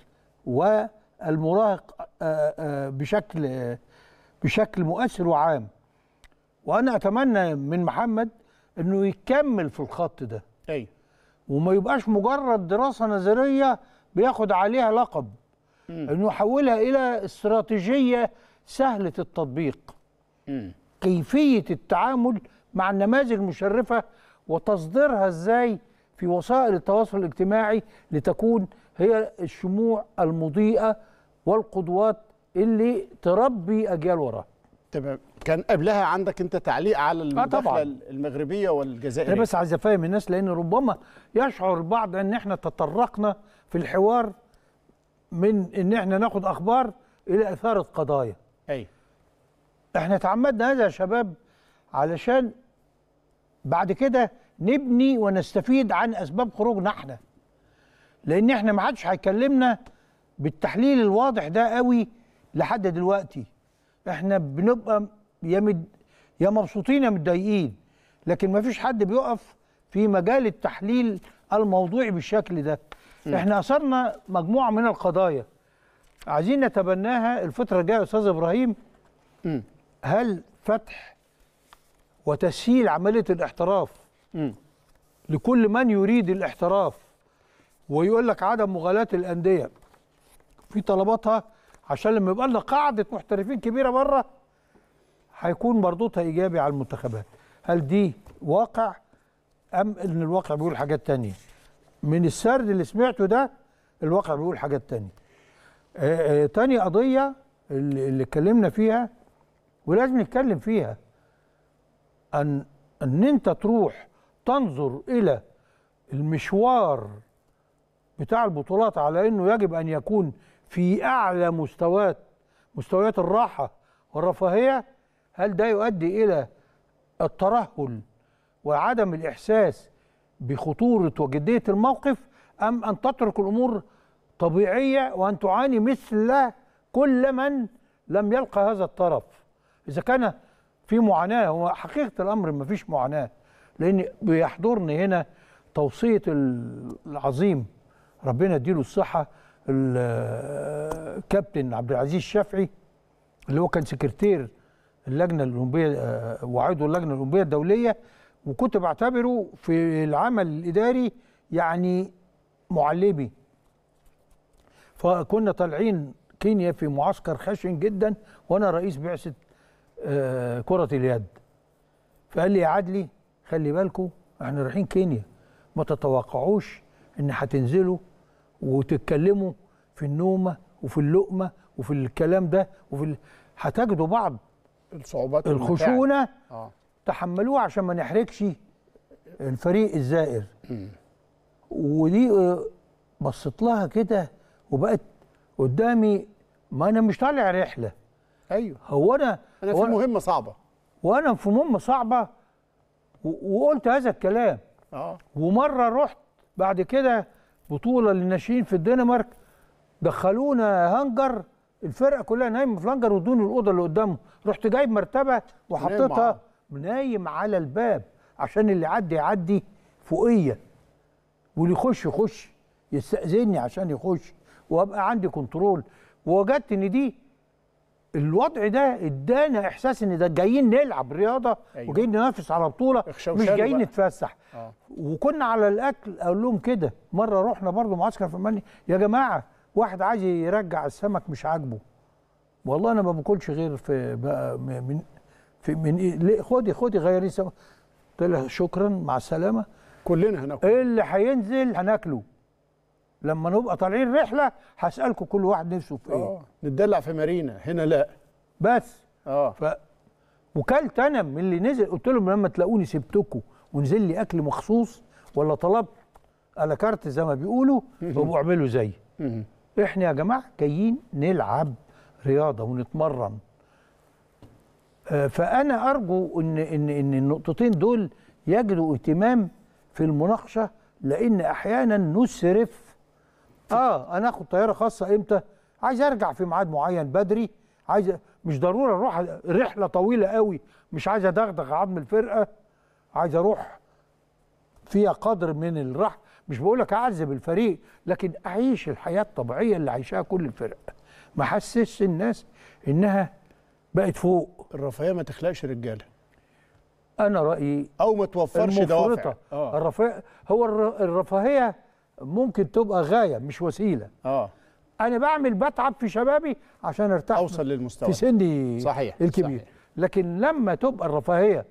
والمراهق آه، آه، بشكل آه، بشكل مؤثر وعام وانا اتمنى من محمد انه يكمل في الخط ده أيوه وما يبقاش مجرد دراسه نظريه بياخد عليها لقب انه يحولها الى استراتيجيه سهله التطبيق كيفيه التعامل مع النماذج المشرفه وتصديرها ازاي في وسائل التواصل الاجتماعي لتكون هي الشموع المضيئه والقدوات اللي تربي اجيال وراها تمام كان قبلها عندك انت تعليق على المداخله طبعاً. المغربيه والجزائريه انا بس عايز افهم الناس لان ربما يشعر البعض ان احنا تطرقنا في الحوار من ان احنا ناخد اخبار الى اثاره قضايا ايوه احنا تعمدنا هذا يا شباب علشان بعد كده نبني ونستفيد عن اسباب خروجنا احنا لان احنا ما حدش هيكلمنا بالتحليل الواضح ده قوي لحد دلوقتي احنا بنبقى يا مد يا مبسوطين يا متضايقين لكن ما فيش حد بيقف في مجال التحليل الموضوعي بالشكل ده احنا اثرنا مجموعه من القضايا عايزين نتبناها الفتره الجايه يا استاذ ابراهيم مم. هل فتح وتسهيل عمليه الاحتراف مم. لكل من يريد الاحتراف ويقول لك عدم مغالاة الأندية في طلباتها عشان لما يبقى لنا قاعدة محترفين كبيرة بره هيكون مردودها إيجابي على المنتخبات هل دي واقع أم إن الواقع بيقول حاجات تانية من السرد اللي سمعته ده الواقع بيقول حاجات تانية آه، آه، تاني قضية اللي اللي اتكلمنا فيها ولازم نتكلم فيها ان ان انت تروح تنظر الى المشوار بتاع البطولات على انه يجب ان يكون في اعلى مستويات مستويات الراحه والرفاهيه هل ده يؤدي الى الترهل وعدم الاحساس بخطوره وجديه الموقف ام ان تترك الامور طبيعيه وان تعاني مثل كل من لم يلقى هذا الطرف اذا كان في معاناه هو حقيقه الامر ما فيش معاناه لان بيحضرني هنا توصيه العظيم ربنا يديله الصحه الكابتن عبد العزيز الشافعي اللي هو كان سكرتير اللجنه الاولمبيه آه، وعضو اللجنه الاولمبيه الدوليه وكنت بعتبره في العمل الاداري يعني معلمي فكنا طالعين كينيا في معسكر خشن جدا وانا رئيس بعثه آه، كره اليد فقال لي يا عدلي خلي بالكم احنا رايحين كينيا ما تتوقعوش ان هتنزلوا وتتكلموا في النومه وفي اللقمه وفي الكلام ده وفي ال... هتجدوا بعض الصعوبات والمتاعب. الخشونه اه تحملوها عشان ما نحرجش الفريق الزائر ودي آه، بصيت لها كده وبقت قدامي ما انا مش طالع رحله ايوه هو انا انا هو في مهمه صعبه وانا في مهمه صعبه و- وقلت هذا الكلام اه ومره رحت بعد كده بطوله للناشئين في الدنمارك دخلونا هنجر الفرقه كلها نايمه في الهنجر وادوني الاوضه اللي قدامهم رحت جايب مرتبه وحطيتها معاهم. نايم على الباب عشان اللي يعدي يعدي فوقيه واللي يخش يخش يستأذني عشان يخش وابقى عندي كنترول ووجدت ان دي الوضع ده ادانا احساس ان ده جايين نلعب رياضه أيوة. أيوة. وجايين ننافس على بطوله اخشوا مش شالوا جايين بقى. نتفسح آه. وكنا على الاكل اقول لهم كده مره رحنا برضو معسكر في المانيا يا جماعه واحد عايز يرجع السمك مش عاجبه والله انا ما باكلش غير في بقى م- من في من إيه؟ ليه؟ خدي خدي غيري سمك قلت له شكرا مع السلامه كلنا هناكل اللي هينزل هناكله لما نبقى طالعين رحله هسالكم كل واحد نفسه في ايه اه نتدلع في مارينا هنا لا بس اه ف وكلت انا من اللي نزل قلت لهم لما تلاقوني سبتكم ونزل لي اكل مخصوص ولا طلبت على كارت زي ما بيقولوا ابقوا اعملوا زي مم. احنا يا جماعه جايين نلعب رياضه ونتمرن آه، فانا ارجو ان ان ان النقطتين دول يجدوا اهتمام في المناقشه لان احيانا نسرف اه انا اخد طياره خاصه امتى عايز ارجع في ميعاد معين بدري عايز مش ضروري اروح رحله طويله قوي مش عايز ادغدغ عظم الفرقه عايز اروح فيها قدر من الراحه مش بقول لك اعذب الفريق لكن اعيش الحياه الطبيعيه اللي عايشاها كل الفرق ما احسسش الناس انها بقت فوق الرفاهيه ما تخلقش رجاله انا رايي او ما توفرش دوافع المفرطه اه الرفاهيه هو الر- الرفاهيه ممكن تبقى غايه مش وسيله اه انا بعمل بتعب في شبابي عشان ارتاح اوصل للمستوى في سني صحيح، الكبير صحيح. لكن لما تبقى الرفاهيه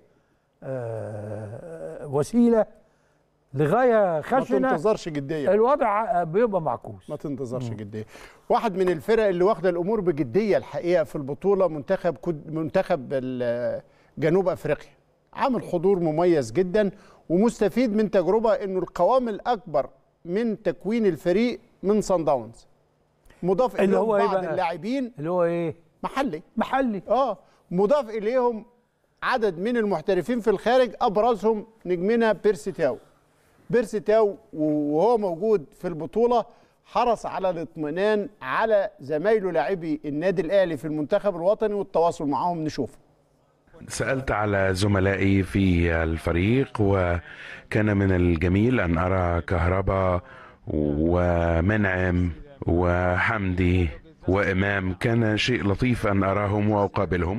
آه وسيله لغايه ما خشنه تنتظرش جديه الوضع بيبقى معكوس ما تنتظرش جديه واحد من الفرق اللي واخده الامور بجديه الحقيقه في البطوله منتخب كد منتخب ال- جنوب افريقيا عامل حضور مميز جدا ومستفيد من تجربه انه القوام الاكبر من تكوين الفريق من صن داونز مضاف اللي اليهم هو إيه بعض بقى؟ اللاعبين اللي هو ايه محلي محلي اه مضاف اليهم عدد من المحترفين في الخارج ابرزهم نجمنا بيرسي تاو بيرسي تاو وهو موجود في البطوله حرص على الاطمئنان على زمايله لاعبي النادي الاهلي في المنتخب الوطني والتواصل معهم نشوف سألت على زملائي في الفريق وكان من الجميل أن أرى كهربا ومنعم وحمدي وإمام كان شيء لطيف أن أراهم وأقابلهم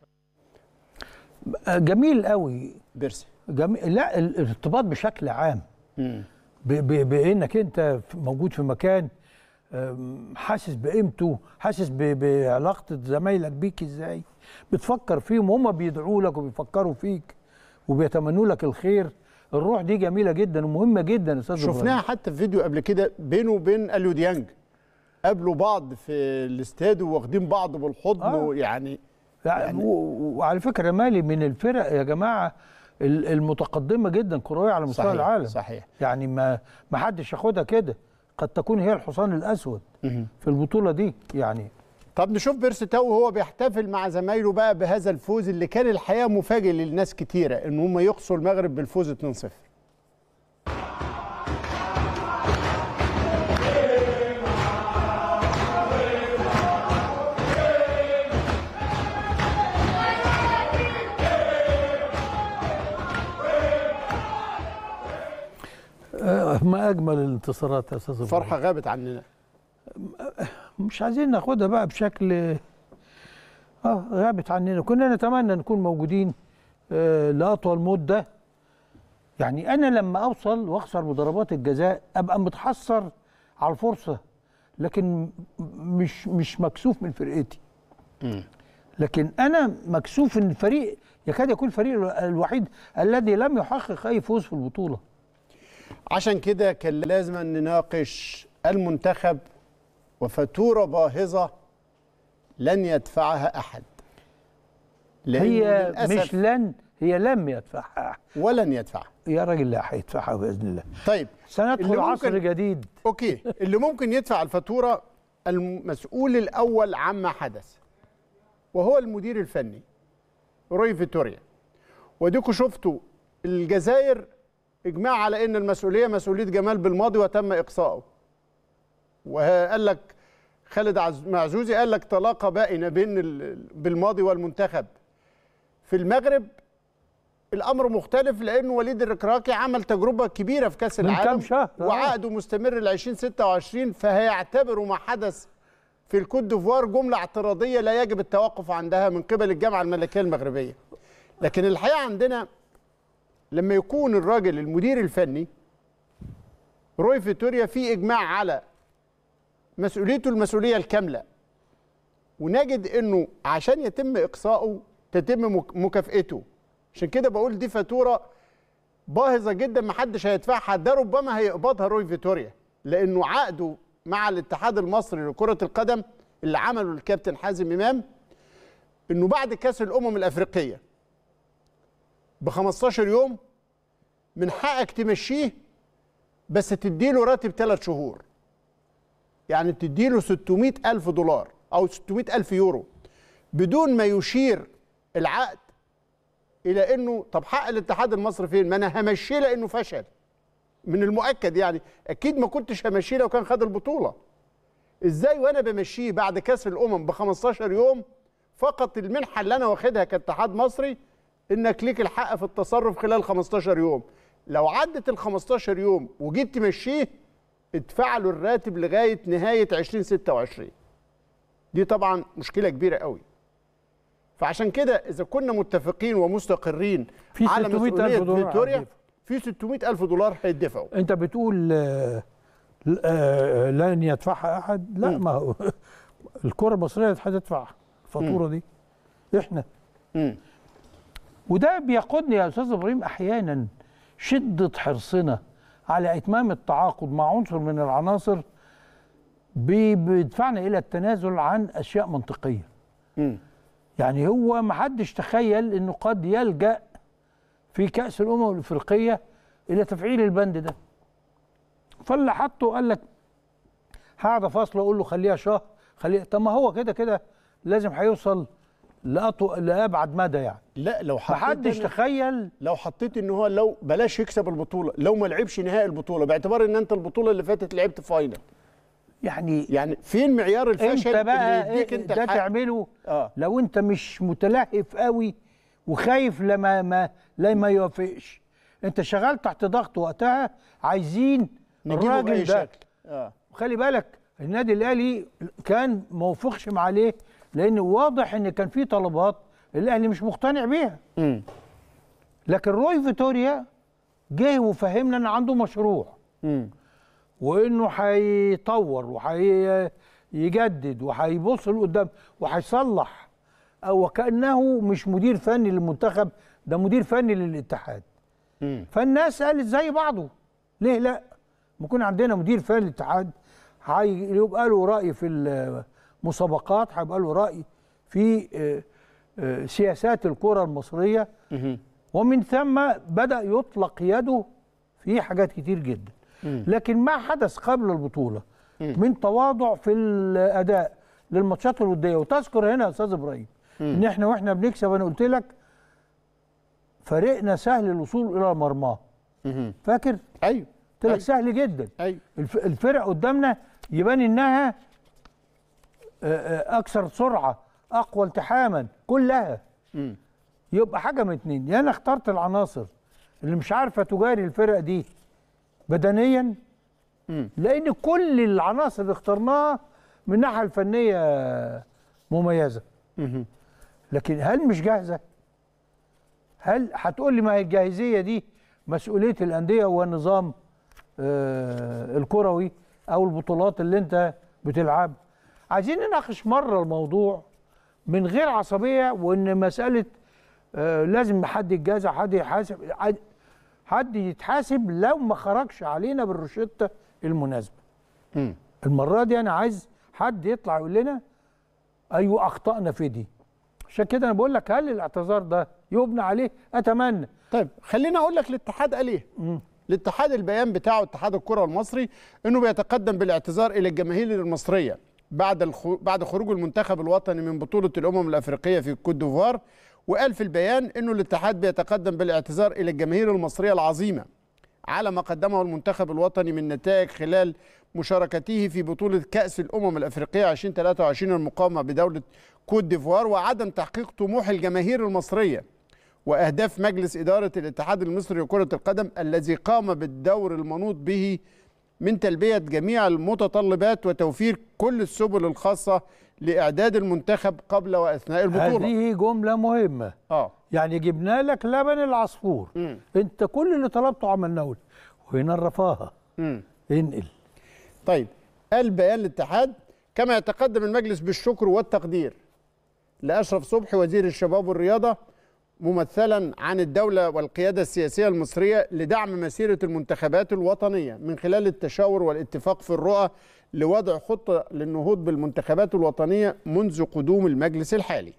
جميل قوي بيرسي جميل لا ال- الارتباط بشكل عام ب- ب- بانك انت في- موجود في مكان أم، حاسس بقيمته حاسس ب- بعلاقه زمايلك بيك ازاي بتفكر فيهم وهم بيدعوا لك وبيفكروا فيك وبيتمنوا لك الخير الروح دي جميله جدا ومهمه جدا يا استاذ شفناها إبراهيم. حتى في فيديو قبل كده بينه وبين اليو ديانج قابلوا بعض في الاستاد واخدين بعض بالحضن آه. ويعني يعني و- و- وعلى فكره مالي من الفرق يا جماعه ال- المتقدمه جدا كرويه على مستوى صحيح، العالم صحيح. يعني ما ما حدش ياخدها كده قد تكون هي الحصان الاسود في البطوله دي يعني طب نشوف بيرسي تاو وهو بيحتفل مع زمايله بقى بهذا الفوز اللي كان الحقيقه مفاجئ للناس كتيره ان هم يقصوا المغرب بالفوز 2-0 آه، ما اجمل الانتصارات يا استاذ إبراهيم. فرحه غابت عننا مش عايزين ناخدها بقى بشكل اه غابت عننا كنا نتمنى نكون موجودين آه لاطول مده يعني انا لما اوصل واخسر بضربات الجزاء ابقى متحسر على الفرصه لكن مش مش مكسوف من فرقتي لكن انا مكسوف ان الفريق يكاد يكون الفريق الوحيد الذي لم يحقق اي فوز في البطوله عشان كده كان لازم نناقش المنتخب وفاتوره باهظه لن يدفعها احد لأنه هي للأسف مش لن هي لم يدفعها ولن يدفعها يا راجل لا هيدفعها باذن الله طيب سندخل اللي عصر ممكن- جديد اوكي اللي ممكن يدفع الفاتوره المسؤول الاول عما حدث وهو المدير الفني روي فيتوريا وديكوا شفتوا الجزائر اجماع على ان المسؤوليه مسؤوليه جمال بالماضي وتم اقصائه وقال لك خالد عز- معزوزي قال لك طلاقه بائنه بين ال- بالماضي والمنتخب في المغرب الامر مختلف لان وليد الركراكي عمل تجربه كبيره في كاس من العالم كام شهر، آه. وعقده مستمر ل 2026 فهيعتبروا ما حدث في الكوت ديفوار جمله اعتراضيه لا يجب التوقف عندها من قبل الجامعه الملكيه المغربيه لكن الحقيقه عندنا لما يكون الراجل المدير الفني روي فيتوريا في اجماع على مسؤوليته المسؤوليه الكامله ونجد انه عشان يتم اقصائه تتم مك- مكافئته عشان كده بقول دي فاتوره باهظه جدا محدش هيدفعها ده ربما هيقبضها روي فيتوريا لانه عقده مع الاتحاد المصري لكره القدم اللي عمله الكابتن حازم امام انه بعد كاس الامم الافريقيه ب 15 يوم من حقك تمشيه بس تديله راتب ثلاث شهور يعني تديله 600 ألف دولار أو 600 ألف يورو بدون ما يشير العقد إلى أنه طب حق الاتحاد المصري فين؟ ما أنا همشيه لأنه فشل من المؤكد يعني أكيد ما كنتش همشيه لو كان خد البطولة إزاي وأنا بمشيه بعد كأس الأمم ب 15 يوم فقط المنحة اللي أنا واخدها كاتحاد مصري إنك ليك الحق في التصرف خلال 15 يوم لو عدت ال 15 يوم وجيت تمشيه ادفع له الراتب لغايه نهايه 2026 دي طبعا مشكله كبيره قوي فعشان كده اذا كنا متفقين ومستقرين في على 600 ألف مسؤوليه دولار فيكتوريا هيدفع. في 600 الف دولار هيدفعوا انت بتقول آه، آه، لن يدفعها احد لا ما هو الكره المصريه هتدفع الفاتوره دي احنا مم. وده بيقودني يا استاذ ابراهيم احيانا شده حرصنا على اتمام التعاقد مع عنصر من العناصر بي- بيدفعنا الى التنازل عن اشياء منطقيه مم. يعني هو ما حدش تخيل انه قد يلجا في كاس الامم الافريقيه الى تفعيل البند ده فاللي حطه قال لك هقعد افاصله اقول له خليها شهر خليها طب ما هو كده كده لازم هيوصل لأطو... لابعد مدى يعني لا لو حطيت محدش أنا- تخيل لو حطيت ان هو لو بلاش يكسب البطوله لو ما لعبش نهائي البطوله باعتبار ان انت البطوله اللي فاتت لعبت فاينل يعني يعني فين معيار الفشل انت بقى اللي يديك إيه انت ده الحق؟ تعمله اه لو انت مش متلهف قوي وخايف لما ما لا ما يوافقش انت شغال تحت ضغط وقتها عايزين نجيبه الراجل باي ده شكل اه خلي بالك النادي الاهلي كان ما وفقش مع عليه لان واضح ان كان في طلبات الاهلي مش مقتنع بيها امم لكن روي فيتوريا جه وفهمنا ان عنده مشروع امم وانه هيطور وهيجدد وهيبص لقدام وهيصلح او وكانه مش مدير فني للمنتخب ده مدير فني للاتحاد امم فالناس قالت زي بعضه ليه لا ما يكون عندنا مدير فني للاتحاد هيبقى له راي في المسابقات هيبقى له راي في آه، آه، سياسات الكره المصريه ومن ثم بدا يطلق يده في حاجات كتير جدا لكن ما حدث قبل البطوله من تواضع في الاداء للماتشات الوديه وتذكر هنا يا استاذ ابراهيم ان احنا واحنا بنكسب انا قلت لك فريقنا سهل الوصول الى مرماه فاكر ايوه قلت لك أيوة. سهل جدا ايوه الف- الفرق قدامنا يبان انها آه، آه، اكثر سرعه اقوى التحاما كلها مم. يبقى حاجه من اتنين يا انا اخترت العناصر اللي مش عارفه تجاري الفرق دي بدنيا مم. لان كل العناصر اللي اخترناها من الناحيه الفنيه مميزه مهم. لكن هل مش جاهزه؟ هل هتقول لي ما هي الجاهزيه دي مسؤوليه الانديه والنظام آه الكروي او البطولات اللي انت بتلعب عايزين نناقش مره الموضوع من غير عصبيه وان مساله آه لازم حد يتجازى حد يحاسب حد- حد يتحاسب لو ما خرجش علينا بالروشته المناسبه مم. المره دي انا عايز حد يطلع يقول لنا ايوه اخطانا في دي عشان كده انا بقول لك هل الاعتذار ده يبنى عليه اتمنى طيب خليني اقول لك الاتحاد قال ايه الاتحاد البيان بتاعه اتحاد الكره المصري انه بيتقدم بالاعتذار الى الجماهير المصريه بعد الخو... بعد خروج المنتخب الوطني من بطوله الامم الافريقيه في كوت ديفوار وقال في البيان انه الاتحاد بيتقدم بالاعتذار الى الجماهير المصريه العظيمه على ما قدمه المنتخب الوطني من نتائج خلال مشاركته في بطولة كأس الأمم الأفريقية 2023 المقامة بدولة كوت ديفوار وعدم تحقيق طموح الجماهير المصرية وأهداف مجلس إدارة الاتحاد المصري لكرة القدم الذي قام بالدور المنوط به من تلبية جميع المتطلبات وتوفير كل السبل الخاصة لإعداد المنتخب قبل وأثناء البطولة هذه جمله مهمه آه يعني جبنا لك لبن العصفور مم. انت كل اللي طلبته عملناه لك وهنا الرفاهه مم. انقل طيب قال بيان الاتحاد كما يتقدم المجلس بالشكر والتقدير لأشرف صبحي وزير الشباب والرياضة ممثلا عن الدولة والقيادة السياسية المصرية لدعم مسيرة المنتخبات الوطنية من خلال التشاور والاتفاق في الرؤى لوضع خطة للنهوض بالمنتخبات الوطنية منذ قدوم المجلس الحالي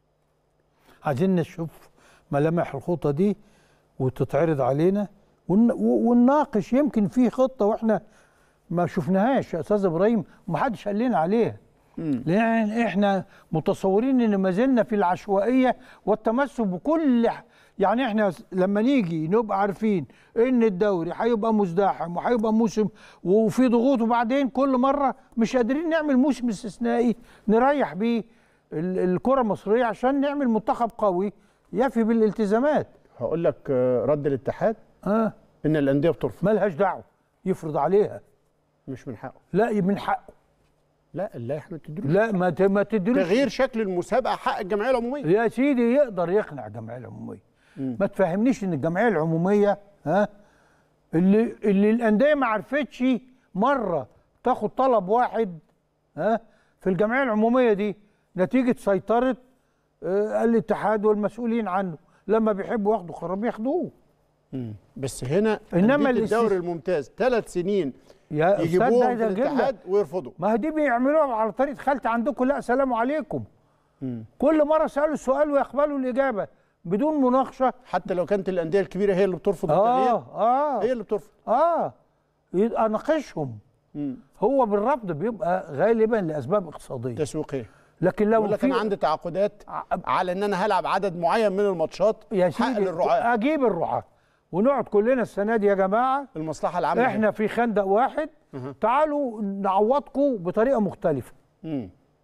عايزين نشوف ملامح الخطه دي وتتعرض علينا ون- و- ونناقش يمكن في خطه واحنا ما شفناهاش يا استاذ ابراهيم ومحدش قال لنا عليها لان احنا متصورين ان ما زلنا في العشوائيه والتمسك بكل ح- يعني احنا لما نيجي نبقى عارفين ان الدوري هيبقى مزدحم وهيبقى موسم وفي ضغوط وبعدين كل مره مش قادرين نعمل موسم استثنائي نريح بيه ال- الكره المصريه عشان نعمل منتخب قوي يفي بالالتزامات هقول لك آه، رد الاتحاد اه إن الأندية بترفض ملهاش دعوه يفرض عليها مش من حقه لا من حقه لا اللائحة ما تديلوش لا ما ت- ما تديلوش تغيير شكل المسابقة حق الجمعية العمومية يا سيدي يقدر يقنع الجمعيه العموميه ما تفهمنيش ان الجمعيه العموميه ها اللي اللي الانديه ما عرفتش مره تاخد طلب واحد ها في الجمعيه العموميه دي نتيجه سيطره آه، الاتحاد والمسؤولين عنه لما بيحبوا ياخدوا قرار بياخدوه بس هنا إنما أندية الاستث- الدوري الممتاز ثلاث سنين يا استاذ يجيبوهم ده في ده جدا الاتحاد ويرفضوا ما هي دي بيعملوها على طريقه خالتي عندكم لا سلام عليكم كل مره سالوا السؤال ويقبلوا الاجابه بدون مناقشه حتى لو كانت الانديه الكبيره هي اللي بترفض التغيير اه اه هي اللي بترفض اه يبقى اناقشهم هو بالرفض بيبقى غالبا لاسباب اقتصاديه تسويقيه لكن لو يقول لك انا في عندي تعاقدات على ان انا هلعب عدد معين من الماتشات يا حق سيدي للرعاة اجيب الرعاه ونقعد كلنا السنه دي يا جماعه المصلحه العامه احنا في خندق واحد تعالوا نعوضكم بطريقه مختلفه مم.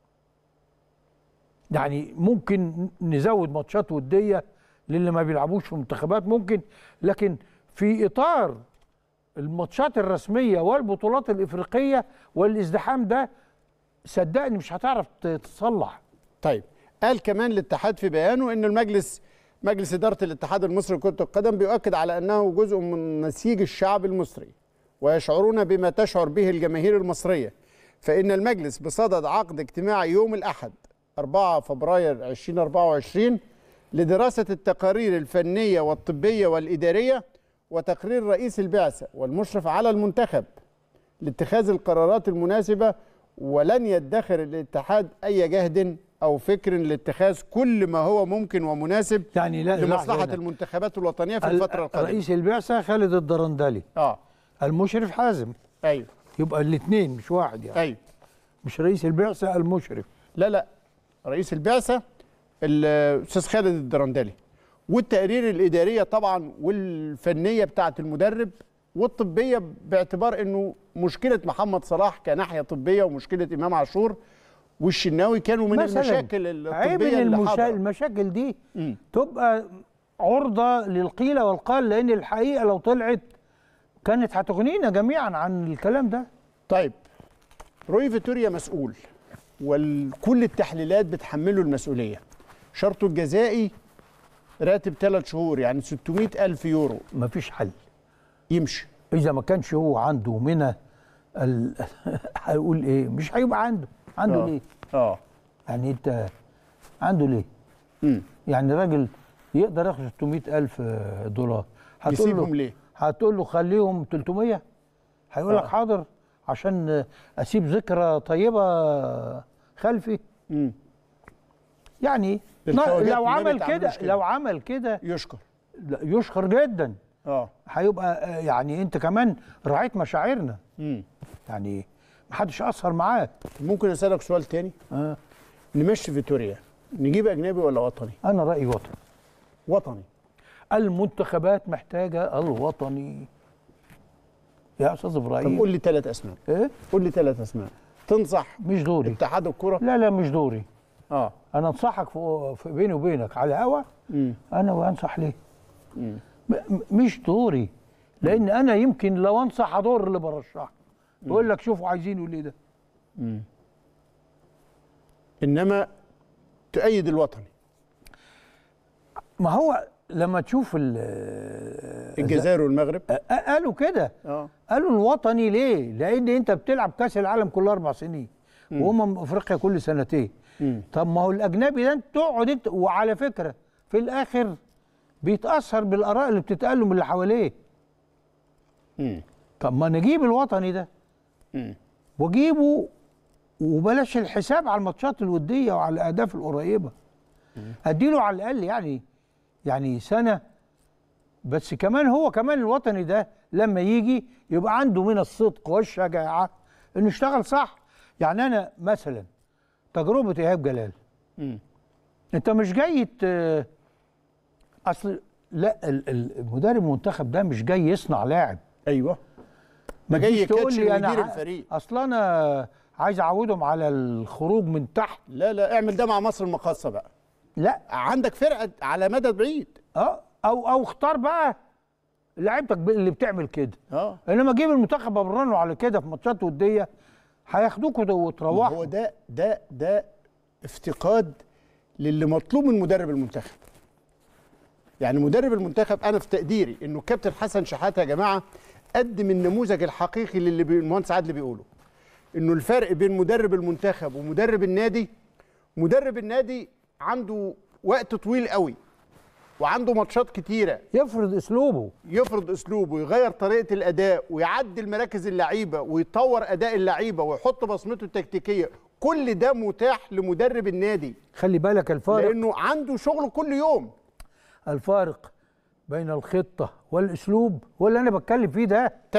يعني ممكن نزود ماتشات وديه للي ما بيلعبوش في منتخبات ممكن لكن في اطار الماتشات الرسميه والبطولات الافريقيه والازدحام ده صدقني مش هتعرف ت- تصلح طيب قال كمان الاتحاد في بيانه ان المجلس مجلس اداره الاتحاد المصري لكره القدم بيؤكد على انه جزء من نسيج الشعب المصري ويشعرون بما تشعر به الجماهير المصريه فان المجلس بصدد عقد اجتماعي يوم الاحد 4 فبراير 2024 لدراسه التقارير الفنيه والطبيه والاداريه وتقرير رئيس البعثه والمشرف على المنتخب لاتخاذ القرارات المناسبة ولن يدخر الاتحاد أي جهد أو فكر لاتخاذ كل ما هو ممكن ومناسب يعني لا لمصلحة لا- المنتخبات الوطنية في ال- الفترة القادمة رئيس البعثه خالد الدرندلي اه المشرف حازم ايوه يبقى الاثنين مش واحد يعني ايوه مش رئيس البعثه المشرف لا لا رئيس البعثة الأستاذ خالد الدرندلي والتقارير الإدارية طبعا والفنية بتاعة المدرب والطبية باعتبار أنه مشكلة محمد صلاح كناحية طبية ومشكلة إمام عاشور والشناوي كانوا من مثلاً المشاكل عيب الطبية ان اللي المشا... حاضرة. المشاكل دي مم. تبقى عرضه للقيل والقال لان الحقيقه لو طلعت كانت هتغنينا جميعا عن الكلام ده طيب روي فيتوريا مسؤول وكل التحليلات بتحمله المسؤولية شرطه الجزائي راتب ثلاث شهور يعني 600 ألف يورو مفيش حل يمشي اذا ما كانش هو عنده من ال... هيقول ايه مش هيبقى عنده عنده آه. ليه اه يعني انت عنده ليه مم. يعني راجل يقدر ياخد 600 ألف دولار هتقول يسيبهم له ليه؟ هتقول له خليهم 300 هيقول لك آه. حاضر عشان اسيب ذكرى طيبه خلفي مم. يعني الخواجات لو ما عمل بيتعاملوش كده كده. لو عمل كده يشكر لا، يشكر جدا اه هيبقى آه، يعني انت كمان راعيت مشاعرنا مم. يعني محدش اثر معاك ممكن اسالك سؤال تاني آه. نمشي فيتوريا نجيب اجنبي ولا وطني انا رايي وطني وطني المنتخبات محتاجه الوطني يا استاذ طب ابراهيم قول لي ثلاث اسماء ايه قول لي ثلاث اسماء تنصح مش دوري اتحاد الكره لا لا مش دوري اه انا انصحك في في بيني وبينك على الهوا مم. انا وانصح ليه مم. م- م- مش دوري لان انا يمكن لو انصح اضر اللي برشحه يقول لك شوفوا عايزين يقول ايه ده انما تؤيد الوطني ما هو لما تشوف ال الجزائر والمغرب أ- قالوا كده اه قالوا الوطني ليه؟ لان انت بتلعب كاس العالم كل اربع سنين وامم افريقيا كل سنتين مم. طب ما هو الاجنبي ده انت تقعد انت وعلى فكره في الاخر بيتاثر بالاراء اللي بتتقال له من اللي حواليه مم. طب ما نجيب الوطني ده مم. واجيبه وبلاش الحساب على الماتشات الوديه وعلى الاهداف القريبه اديله على الاقل يعني يعني سنه بس كمان هو كمان الوطني ده لما يجي يبقى عنده من الصدق والشجاعه انه يشتغل صح يعني انا مثلا تجربه ايهاب جلال مم. انت مش جاي ت- اصل لا ال- ال- المدرب المنتخب ده مش جاي يصنع لاعب ايوه ما جاي تجيش تقول يكاتش لي انا ويدير ع- الفريق. اصل انا عايز اعودهم على الخروج من تحت لا لا اعمل ده مع مصر المقاصه بقى لا عندك فرقه على مدى بعيد اه او او اختار بقى لعيبتك ب- اللي بتعمل كده اه انما جيب المنتخب ابرنه على كده في ماتشات وديه هياخدوك وت- ما وتروحوا هو ده ده ده افتقاد للي مطلوب من مدرب المنتخب يعني مدرب المنتخب انا في تقديري انه الكابتن حسن شحاته يا جماعه قدم النموذج الحقيقي للي بي- المهندس عادل بيقوله انه الفرق بين مدرب المنتخب ومدرب النادي مدرب النادي عنده وقت طويل قوي وعنده ماتشات كتيره يفرض اسلوبه يفرض اسلوبه يغير طريقه الاداء ويعدل مراكز اللعيبه ويطور اداء اللعيبه ويحط بصمته التكتيكيه كل ده متاح لمدرب النادي خلي بالك الفارق لانه عنده شغل كل يوم الفارق بين الخطه والاسلوب هو اللي انا بتكلم فيه ده تمام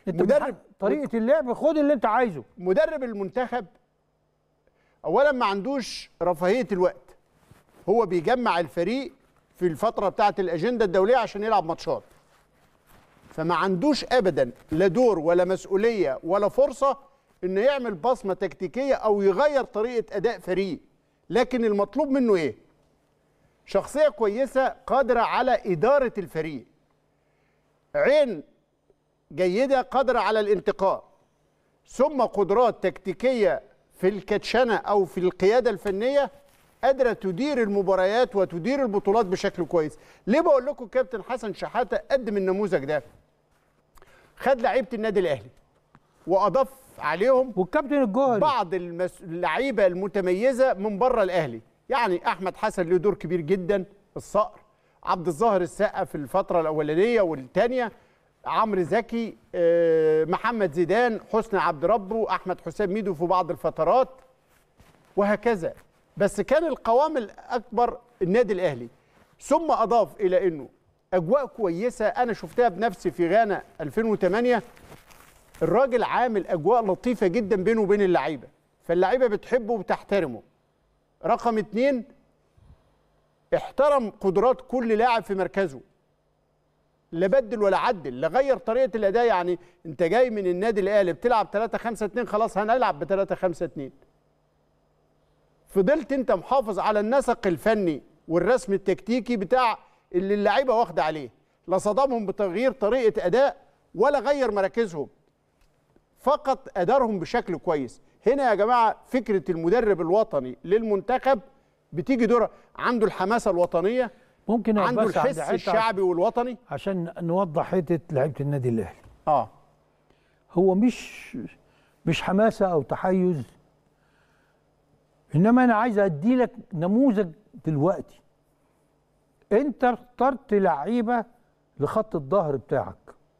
انت مدرب مدرب طريقه اللعب خد اللي انت عايزه مدرب المنتخب اولا ما عندوش رفاهيه الوقت هو بيجمع الفريق في الفتره بتاعه الاجنده الدوليه عشان يلعب ماتشات فما عندوش ابدا لا دور ولا مسؤوليه ولا فرصه انه يعمل بصمه تكتيكيه او يغير طريقه اداء فريق لكن المطلوب منه ايه شخصيه كويسه قادره على اداره الفريق عين جيده قادره على الانتقاء ثم قدرات تكتيكيه في الكتشنه او في القياده الفنيه قادره تدير المباريات وتدير البطولات بشكل كويس ليه بقول لكم كابتن حسن شحاته قدم النموذج ده خد لعيبه النادي الاهلي واضاف عليهم والكابتن الجوهري بعض المس... اللعيبه المتميزه من بره الاهلي يعني احمد حسن له دور كبير جدا الصقر عبد الظاهر السقا في الفتره الاولانيه والثانيه عمرو زكي آه، محمد زيدان حسني عبد ربه احمد حسام ميدو في بعض الفترات وهكذا بس كان القوام الاكبر النادي الاهلي ثم اضاف الى انه اجواء كويسه انا شفتها بنفسي في غانا 2008 الراجل عامل اجواء لطيفه جدا بينه وبين اللعيبه فاللعيبه بتحبه وبتحترمه رقم اتنين احترم قدرات كل لاعب في مركزه لا بدل ولا عدل لا غير طريقه الاداء يعني انت جاي من النادي الاهلي بتلعب 3 5 2 خلاص هنلعب ب 3 5 2 فضلت انت محافظ على النسق الفني والرسم التكتيكي بتاع اللي اللعيبه واخده عليه لا صدمهم بتغيير طريقه اداء ولا غير مراكزهم فقط ادارهم بشكل كويس هنا يا جماعه فكره المدرب الوطني للمنتخب بتيجي دورها عنده الحماسه الوطنيه ممكن عنده بس عند الحس حتة الشعبي والوطني عشان نوضح حته لعيبه النادي الاهلي اه هو مش مش حماسه او تحيز انما انا عايز ادي لك نموذج دلوقتي انت اخترت لعيبه لخط الظهر بتاعك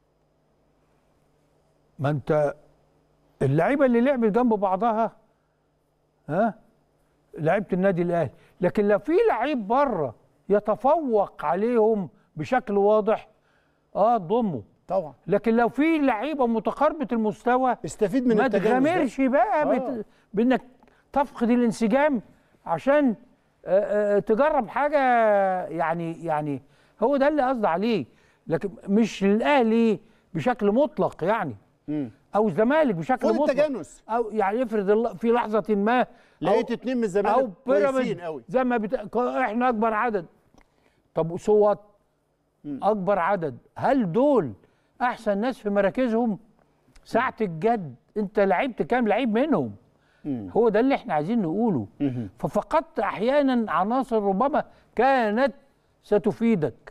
ما انت اللعيبه اللي لعبت جنب بعضها ها لعيبه النادي الاهلي لكن لو في لعيب بره يتفوق عليهم بشكل واضح اه ضمه طبعا لكن لو في لعيبه متقاربه المستوى استفيد من ما التجانس ده. تغامرش بقى آه. بت... بانك تفقد الانسجام عشان آه، آه، تجرب حاجه يعني يعني هو ده اللي قصدي عليه لكن مش الاهلي بشكل مطلق يعني مم. او الزمالك بشكل خد مطلق التجانس. او يعني افرض الل- في لحظه ما أو- لقيت اتنين من او الزمالك كويسين بيراميدز قوي زي ما بت... احنا اكبر عدد طب صوت اكبر عدد هل دول احسن ناس في مراكزهم ساعه الجد انت لعبت كام لعيب منهم هو ده اللي احنا عايزين نقوله ففقدت احيانا عناصر ربما كانت ستفيدك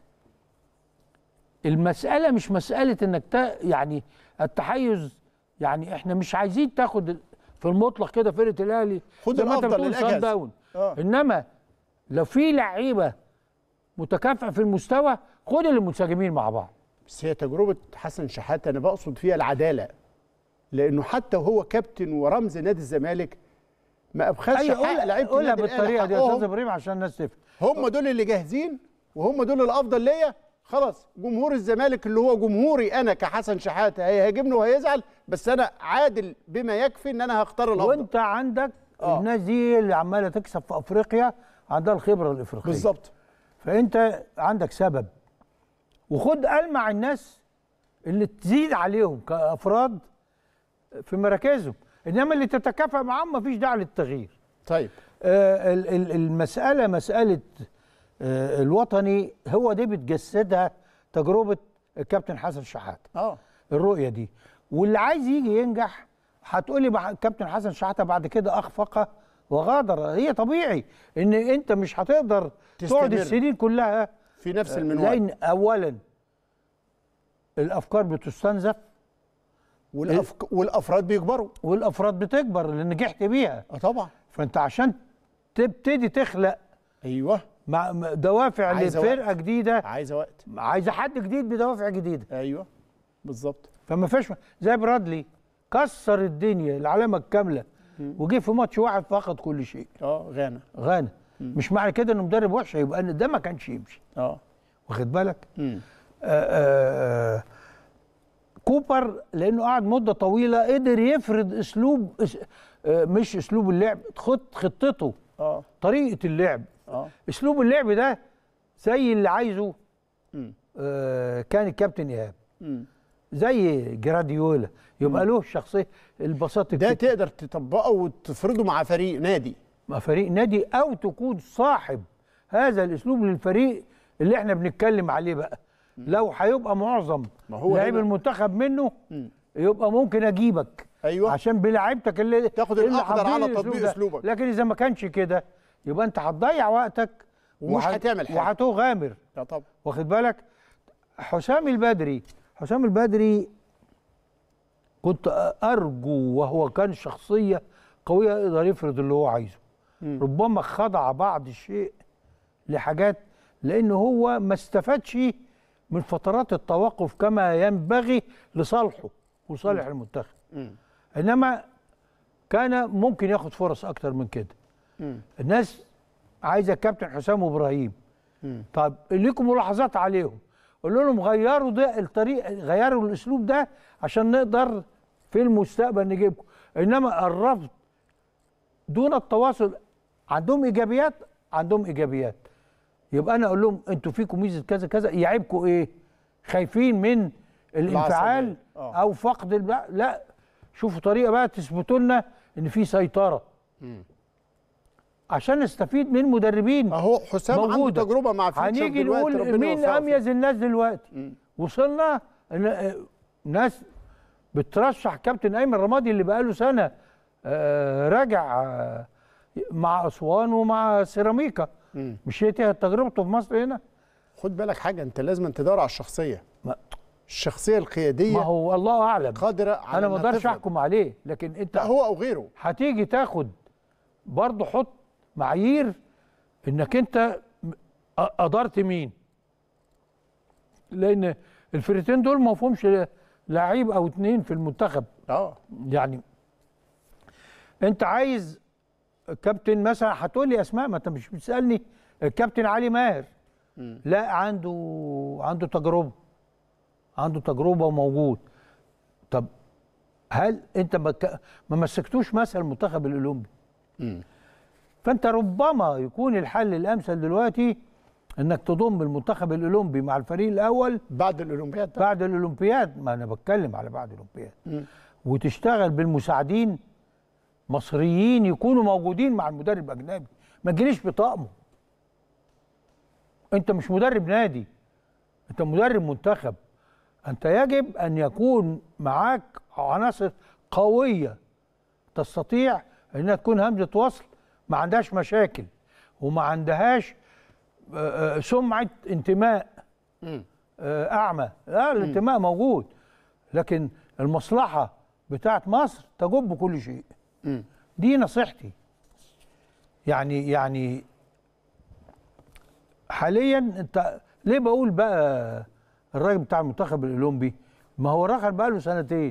المساله مش مساله انك تا يعني التحيز يعني احنا مش عايزين تاخد في المطلق كده فرقه الاهلي خد زي ما انت الأفضل بتقول للأجهز. صن داون آه. انما لو في لعيبه متكافئه في المستوى خد المنسجمين مع بعض بس هي تجربه حسن شحاته انا بقصد فيها العداله لانه حتى وهو كابتن ورمز نادي الزمالك ما ابخسش ايوه حق قول- لعيبه قولها النادي الأهلي بالطريقه دي يا حقهم. استاذ ابراهيم عشان الناس تفهم هم دول اللي جاهزين وهم دول الافضل ليا خلاص جمهور الزمالك اللي هو جمهوري انا كحسن شحاته هيهاجمني وهيزعل بس انا عادل بما يكفي ان انا هختار الافضل وانت عندك آه. الناس دي اللي عماله تكسب في افريقيا عندها الخبره الافريقيه بالظبط فانت عندك سبب وخد المع الناس اللي تزيد عليهم كافراد في مراكزهم انما اللي تتكافئ معاهم مفيش داعي للتغيير طيب آه، ال- ال- المسألة مسألة آه، الوطني هو دي بتجسدها تجربة الكابتن حسن شحاتة اه الرؤية دي واللي عايز يجي ينجح هتقولي بع- كابتن حسن شحاتة بعد كده أخفق وغادر هي طبيعي إن أنت مش هتقدر تستمر. تقعد السنين كلها في نفس المنوال لأن أولا الأفكار بتستنزف والأفك... والافراد بيكبروا والأفراد بتكبر اللي نجحت بيها اه طبعا فأنت عشان تبتدي تخلق ايوه مع م- دوافع عايزة لفرقه وقت. جديده عايزه وقت عايزه حد جديد بدوافع جديده ايوه بالظبط فما فيش زي برادلي كسر الدنيا العلامه الكامله وجه في ماتش واحد فقد كل شيء اه غانا غانا مش معنى كده انه مدرب وحش يبقى ان ده ما كانش يمشي اه واخد بالك مم. آآ آآ كوبر لانه قعد مده طويله قدر يفرض اسلوب اس- آه، مش اسلوب اللعب خط خطته اه طريقه اللعب اه اسلوب اللعب ده زي اللي عايزه آه كان الكابتن ايهاب زي جراديولا يبقى له الشخصيه البساطه ده التك- تقدر تطبقه وتفرضه مع فريق نادي مع فريق نادي او تكون صاحب هذا الاسلوب للفريق اللي احنا بنتكلم عليه بقى لو هيبقى معظم ما هو لاعب هنا- المنتخب منه يبقى ممكن اجيبك ايوه عشان بلاعيبتك اللي تاخد اللي الأقدر حافظين على الأسلوب تطبيق ده. أسلوبك. لكن اذا ما كانش كده يبقى انت هتضيع وقتك ومش وهت- هتعمل حاجة. وهتغامر لا طبعا واخد بالك حسام البدري حسام البدري كنت ارجو وهو كان شخصيه قويه يقدر يفرض اللي هو عايزه ربما خضع بعض الشيء لحاجات لان هو ما استفادش من فترات التوقف كما ينبغي لصالحه وصالح المنتخب انما كان ممكن ياخد فرص اكتر من كده الناس عايزه الكابتن حسام ابراهيم طب ليكم ملاحظات عليهم قولوا لهم غيروا ده الطريق غيروا الاسلوب ده عشان نقدر في المستقبل نجيبكم انما الرفض دون التواصل عندهم ايجابيات عندهم ايجابيات يبقى انا اقول لهم انتوا فيكم ميزه كذا كذا يعيبكم ايه خايفين من الانفعال العصبية. آه. او فقد الب... لا شوفوا طريقه بقى تثبتوا لنا ان في سيطره عشان نستفيد من مدربين اهو حسام عنده موجودة. تجربه مع فيوتشر هنيجي دلوقتي نقول ربنا مين يوفقه فيه. اميز الناس دلوقتي وصلنا إن- آه، ناس بترشح كابتن ايمن رمادي اللي بقاله سنه آه، راجع آه، مع اسوان ومع سيراميكا مش هي دي تجربته في مصر هنا خد بالك حاجه انت لازم تدور على الشخصيه ما, الشخصيه القياديه ما هو الله اعلم قادره على انا ما إنها اقدرش تفرض. احكم عليه لكن انت لا هو او غيره هتيجي تاخد برضه حط معايير انك انت م- أ- قدرت مين لان الفرقتين دول ما فيهمش لعيب او اتنين في المنتخب اه يعني انت عايز كابتن مثلا هتقول لي اسماء ما انت مش بتسالني الكابتن علي ماهر لا عنده عنده تجربه عنده تجربه وموجود طب هل انت ما ك- ما مسكتوش مثلا المنتخب الاولمبي فانت ربما يكون الحل الامثل دلوقتي انك تضم المنتخب الاولمبي مع الفريق الاول بعد الاولمبياد ده. بعد الاولمبياد ما انا بتكلم على بعد الاولمبياد وتشتغل بالمساعدين مصريين يكونوا موجودين مع المدرب الاجنبي ما تجيليش بطقمه انت مش مدرب نادي انت مدرب منتخب انت يجب ان يكون معاك عناصر قويه تستطيع انها تكون همزه وصل ما عندهاش مشاكل وما عندهاش آه، آه، سمعه انتماء آه، اعمى لا الانتماء موجود لكن المصلحه بتاعت مصر تجب كل شيء دي نصيحتي يعني يعني حاليا انت ليه بقول بقى الراجل بتاع المنتخب الاولمبي ما هو الراجل بقى له سنتين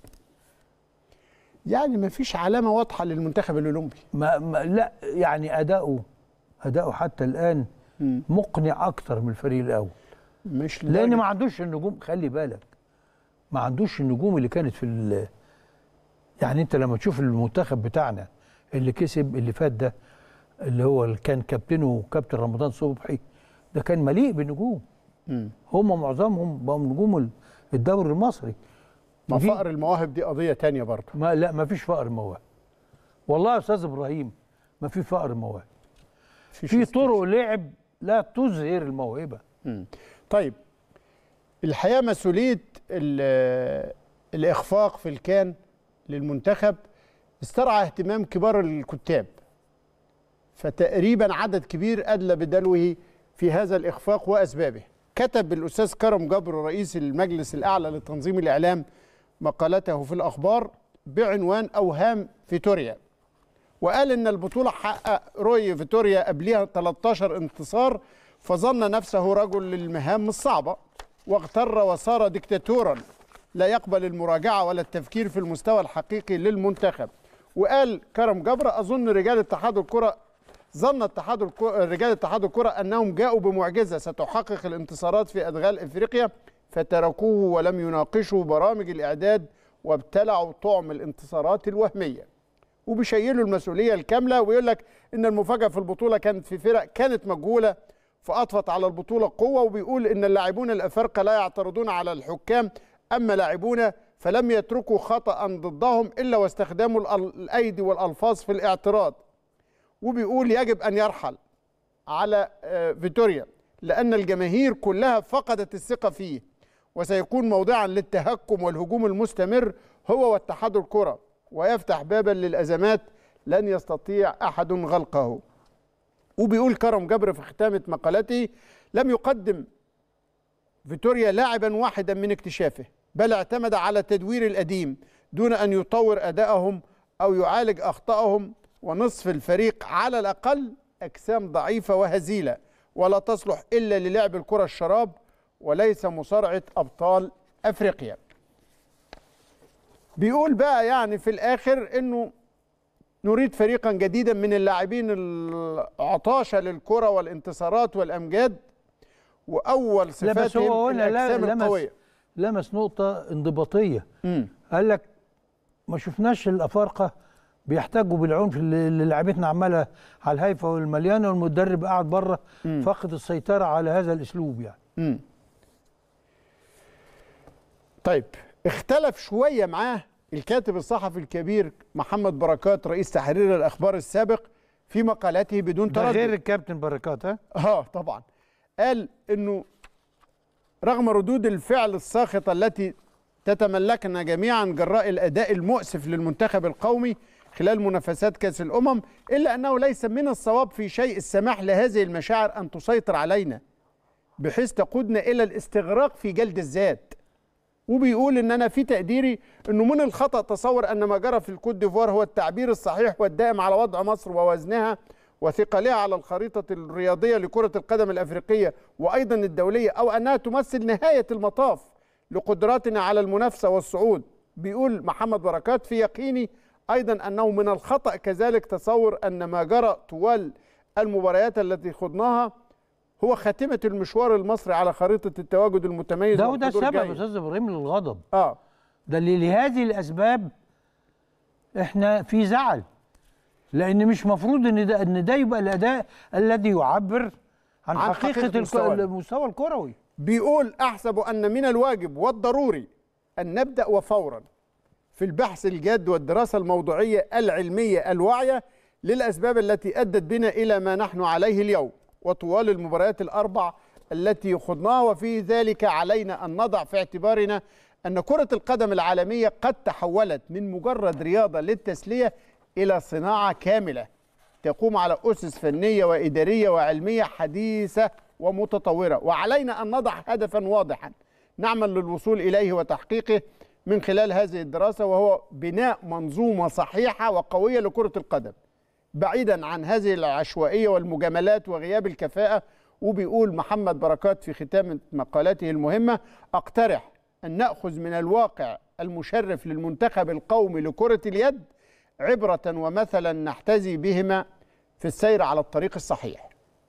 يعني ما فيش علامه واضحه للمنتخب الاولمبي ما, ما لا يعني اداؤه اداؤه حتى الان مقنع اكتر من الفريق الاول مش لان لدرجة- ما عندوش النجوم خلي بالك ما عندوش النجوم اللي كانت في ال- يعني انت لما تشوف المنتخب بتاعنا اللي كسب اللي فات ده اللي هو اللي كان كابتنه كابتن رمضان صبحي ده كان مليء بالنجوم هم معظمهم بقوا نجوم ال- الدوري المصري ما ودي- فقر المواهب دي قضيه تانية برضه ما لا ما فيش فقر مواهب والله يا استاذ ابراهيم ما في فقر مواهب في طرق لعب لا تظهر الموهبه طيب الحقيقه مسؤوليه ال- الاخفاق في الكان للمنتخب استرعى اهتمام كبار الكتاب فتقريبا عدد كبير ادلى بدلوه في هذا الاخفاق واسبابه كتب الاستاذ كرم جبر رئيس المجلس الاعلى لتنظيم الاعلام مقالته في الاخبار بعنوان اوهام فيتوريا وقال ان البطوله حقق روي فيتوريا قبلها 13 انتصار فظن نفسه رجل للمهام الصعبه واغتر وصار ديكتاتورا لا يقبل المراجعه ولا التفكير في المستوى الحقيقي للمنتخب وقال كرم جبر اظن رجال اتحاد الكره ظن اتحاد الكرة رجال اتحاد الكره انهم جاءوا بمعجزه ستحقق الانتصارات في ادغال افريقيا فتركوه ولم يناقشوا برامج الإعداد وابتلعوا طعم الانتصارات الوهمية وبيشيلوا المسؤولية الكاملة ويقول لك إن المفاجأة في البطولة كانت في فرق كانت مجهولة فأضفت على البطولة قوة وبيقول إن اللاعبون الأفارقة لا يعترضون على الحكام أما لاعبون فلم يتركوا خطأ ضدهم إلا واستخداموا الأل- الأيدي والألفاظ في الاعتراض وبيقول يجب أن يرحل على آه، فيتوريا لأن الجماهير كلها فقدت الثقة فيه وسيكون موضعا للتهكم والهجوم المستمر هو واتحاد الكرة ويفتح بابا للأزمات لن يستطيع أحد غلقه وبيقول كرم جبر في ختامة مقالته لم يقدم فيتوريا لاعبا واحدا من اكتشافه بل اعتمد على تدوير القديم دون أن يطور أدائهم أو يعالج أخطائهم ونصف الفريق على الأقل أجسام ضعيفة وهزيلة ولا تصلح إلا للعب الكرة الشراب وليس مصارعة أبطال أفريقيا بيقول بقى يعني في الآخر أنه نريد فريقا جديدا من اللاعبين العطاشة للكرة والانتصارات والأمجاد وأول لا بس صفاتهم هو هنا لا- الأجسام لمس القوية لمس نقطة انضباطية مم. قال لك ما شفناش الأفارقة بيحتاجوا بالعنف اللي اللي لعبتنا عمالة على الهايفة والمليانة والمدرب قاعد بره فقد السيطرة على هذا الأسلوب يعني مم. طيب اختلف شوية معاه الكاتب الصحفي الكبير محمد بركات رئيس تحرير الأخبار السابق في مقالاته بدون ده تردد غير الكابتن بركات ها اه طبعا قال انه رغم ردود الفعل الساخطه التي تتملكنا جميعا جراء الاداء المؤسف للمنتخب القومي خلال منافسات كاس الامم الا انه ليس من الصواب في شيء السماح لهذه المشاعر ان تسيطر علينا بحيث تقودنا الى الاستغراق في جلد الذات وبيقول ان انا في تقديري انه من الخطا تصور ان ما جرى في الكوت ديفوار هو التعبير الصحيح والدائم على وضع مصر ووزنها وثقلها على الخريطه الرياضيه لكره القدم الافريقيه وايضا الدوليه او انها تمثل نهايه المطاف لقدراتنا على المنافسه والصعود بيقول محمد بركات في يقيني ايضا انه من الخطا كذلك تصور ان ما جرى طوال المباريات التي خضناها هو خاتمه المشوار المصري على خريطه التواجد المتميز ده وده والحضور السبب الجيد. يا أستاذ إبراهيم للغضب اه ده اللي لهذه الاسباب احنا في زعل لان مش مفروض ان ده ان ده يبقى الاداء الذي يعبر عن, عن حقيقه, حقيقة الك- مستوانا. المستوى الكروي بيقول احسب ان من الواجب والضروري ان نبدا وفورا في البحث الجاد والدراسه الموضوعيه العلميه الواعيه للاسباب التي ادت بنا الى ما نحن عليه اليوم وطوال المباريات الاربع التي خضناها وفي ذلك علينا ان نضع في اعتبارنا ان كره القدم العالميه قد تحولت من مجرد رياضه للتسليه الى صناعه كامله تقوم على أسس فنية وإدارية وعلمية حديثة ومتطورة وعلينا أن نضع هدفا واضحا نعمل للوصول إليه وتحقيقه من خلال هذه الدراسة وهو بناء منظومة صحيحة وقوية لكرة القدم بعيدا عن هذه العشوائية والمجاملات وغياب الكفاءة وبيقول محمد بركات في ختام مقالته المهمة أقترح أن نأخذ من الواقع المشرف للمنتخب القومي لكرة اليد عبرة ومثلا نحتذي بهما في السير على الطريق الصحيح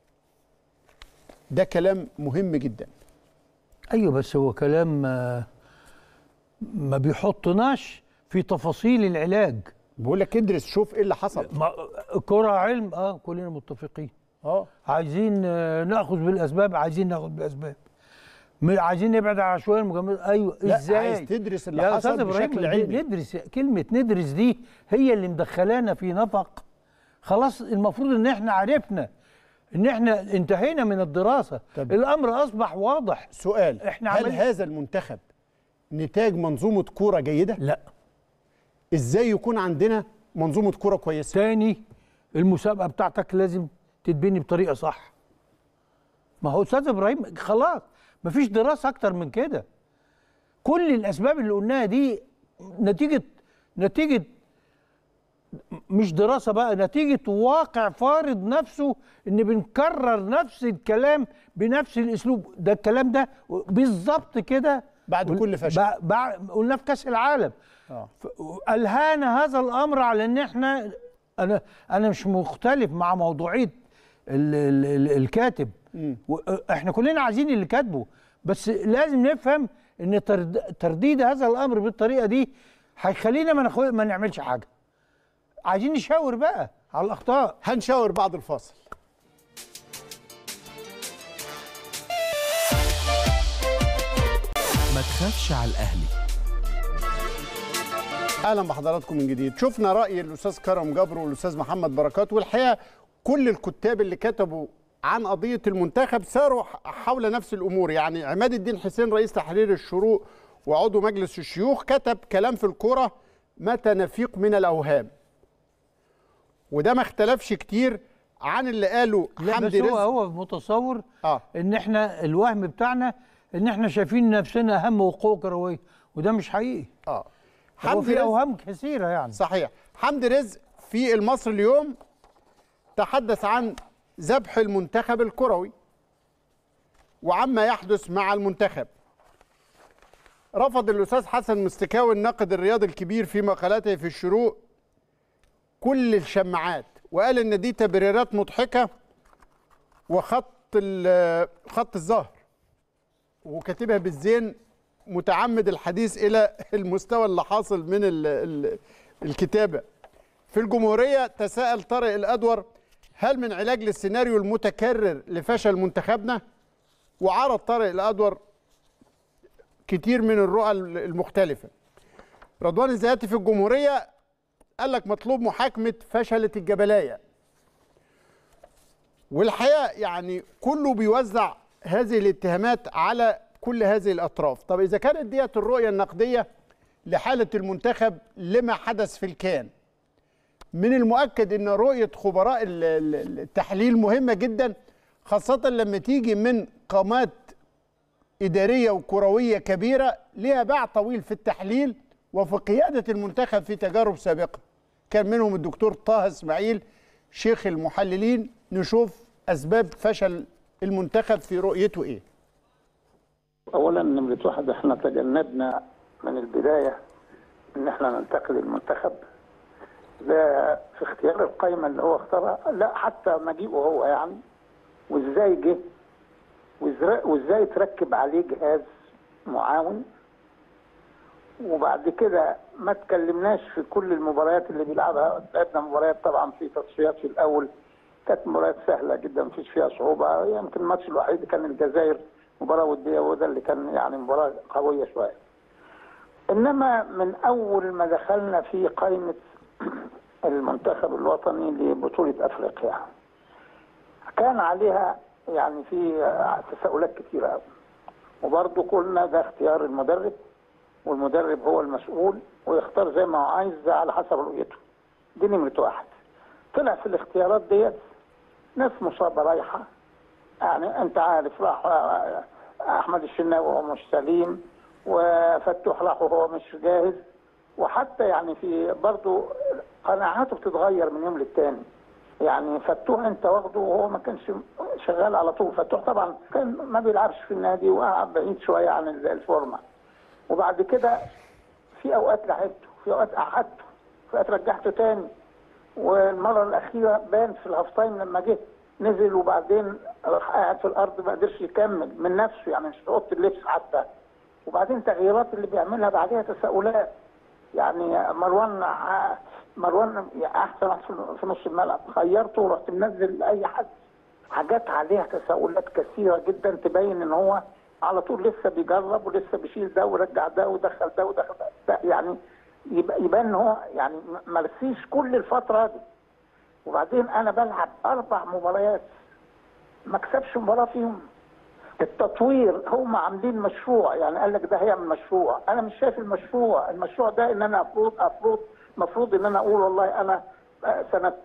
ده كلام مهم جدا ايوه بس هو كلام آه، ما بيحطناش في تفاصيل العلاج بقول لك ادرس شوف ايه اللي حصل ما كرة علم اه كلنا متفقين اه عايزين آه، ناخذ بالاسباب عايزين ناخذ بالاسباب م- عايزين نبعد عن عشوائيه المجاملات ايوه لا ازاي عايز تدرس اللي يا حصل استاذ ابراهيم بشكل دي- علمي ندرس كلمه ندرس دي هي اللي مدخلانا في نفق خلاص المفروض ان احنا عرفنا ان احنا انتهينا من الدراسه طب. الامر اصبح واضح سؤال إحنا هل عملنا- هذا المنتخب نتاج منظومة كورة جيدة؟ لا ازاي يكون عندنا منظومة كورة كويسة؟ تاني المسابقه بتاعتك لازم تتبني بطريقه صح ما هو استاذ ابراهيم خلاص مفيش دراسه اكتر من كده كل الاسباب اللي قلناها دي نتيجه نتيجه مش دراسه بقى نتيجه واقع فارض نفسه ان بنكرر نفس الكلام بنفس الاسلوب ده الكلام ده بالظبط كده بعد قل- كل فشل. بع- بع- قلنا في كاس العالم اه ف- الهانا هذا الامر على ان احنا انا انا مش مختلف مع موضوعيه ال ال ال الكاتب و- احنا كلنا عايزين اللي كاتبه بس لازم نفهم ان ترد- ترديد هذا الامر بالطريقه دي هيخلينا ما, ناخد- ما نعملش حاجه عايزين نشاور بقى على الاخطاء هنشاور بعد الفاصل ما تخافش على الأهلي اهلا بحضراتكم من جديد شفنا راي الاستاذ كرم جبر والاستاذ محمد بركات والحقيقه كل الكتاب اللي كتبوا عن قضيه المنتخب ساروا ح- حول نفس الامور يعني عماد الدين حسين رئيس تحرير الشروق وعضو مجلس الشيوخ كتب كلام في الكوره متى نفيق من الاوهام وده ما اختلفش كتير عن اللي قاله لا بس حمدي هو رزق هو متصور اه ان احنا الوهم بتاعنا ان احنا شايفين نفسنا اهم وقوه كرويه وده مش حقيقي اه هو حمدي في رزق اوهام كثيره يعني صحيح حمدي رزق في المصري اليوم تحدث عن ذبح المنتخب الكروي وعما يحدث مع المنتخب رفض الاستاذ حسن مستكاوي الناقد الرياضي الكبير في مقالاته في الشروق كل الشماعات وقال ان دي تبريرات مضحكه وخط ال- خط الظهر وكاتبها بالزين متعمد الحديث الى المستوى اللي حاصل من ال ال الكتابه في الجمهوريه تساءل طارق الادور هل من علاج للسيناريو المتكرر لفشل منتخبنا وعرض طارق الادور كتير من الرؤى المختلفه رضوان الزياتي في الجمهوريه قال لك مطلوب محاكمه فشله الجبلايه والحقيقه يعني كله بيوزع هذه الاتهامات على كل هذه الاطراف طب اذا كانت ديت الرؤيه النقديه لحاله المنتخب لما حدث في الكان من المؤكد ان رؤيه خبراء ال- ال- التحليل مهمه جدا خاصه لما تيجي من قامات اداريه وكرويه كبيره ليها باع طويل في التحليل وفي قياده المنتخب في تجارب سابقه كان منهم الدكتور طه اسماعيل شيخ المحللين نشوف اسباب فشل المنتخب في رؤيته ايه اولا نمره واحد احنا تجنبنا من البدايه ان احنا ننتقل المنتخب لا في اختيار القائمه اللي هو اختارها لا حتى مجيئه هو يعني وازاي جه وإزاي- وازاي تركب عليه جهاز معاون وبعد كده ما تكلمناش في كل المباريات اللي بيلعبها لعبنا مباريات طبعا في تصفيات في الاول كانت مباريات سهله جدا مفيش فيها صعوبه يمكن الماتش الوحيد كان الجزائر مباراه وديه وده اللي كان يعني مباراه قويه شويه انما من اول ما دخلنا في قائمه المنتخب الوطني لبطوله افريقيا كان عليها يعني في تساؤلات كثيره قوي وبرضه قلنا ده اختيار المدرب والمدرب هو المسؤول ويختار زي ما هو عايز على حسب رؤيته دي نمرة واحد طلع في الاختيارات ديت ناس مصابة رايحة يعني انت عارف راح آه، احمد الشناوي وهو مش سليم وفتوح راح وهو مش جاهز وحتى يعني في برضه قناعاته بتتغير من يوم للتاني يعني فتوح انت واخده وهو ما كانش شغال على طول فتوح طبعا كان ما بيلعبش في النادي وقعد بعيد شويه عن الفورمه وبعد كده في اوقات لعبته في اوقات قعدته في اوقات رجعته تاني والمره الاخيره بان في الهاف تايم لما جه نزل وبعدين راح قاعد في الارض ما قدرش يكمل من نفسه يعني مش في اوضه اللبس حتى وبعدين التغييرات اللي بيعملها بعدها تساؤلات يعني مروان ع- مروان احسن واحد في- في نص الملعب غيرته ورحت منزل اي حد حاجات عليها تساؤلات كثيره جدا تبين ان هو على طول لسه بيجرب ولسه بيشيل ده ورجع ده ودخل ده ودخل ده يعني يبقى يبان ان هو يعني ما رسيش كل الفتره دي وبعدين انا بلعب اربع مباريات ما كسبش مباراه فيهم التطوير هم عاملين مشروع يعني قال لك ده هيعمل مشروع انا مش شايف المشروع المشروع ده ان انا افروض افروض المفروض ان انا اقول والله انا آه، سنه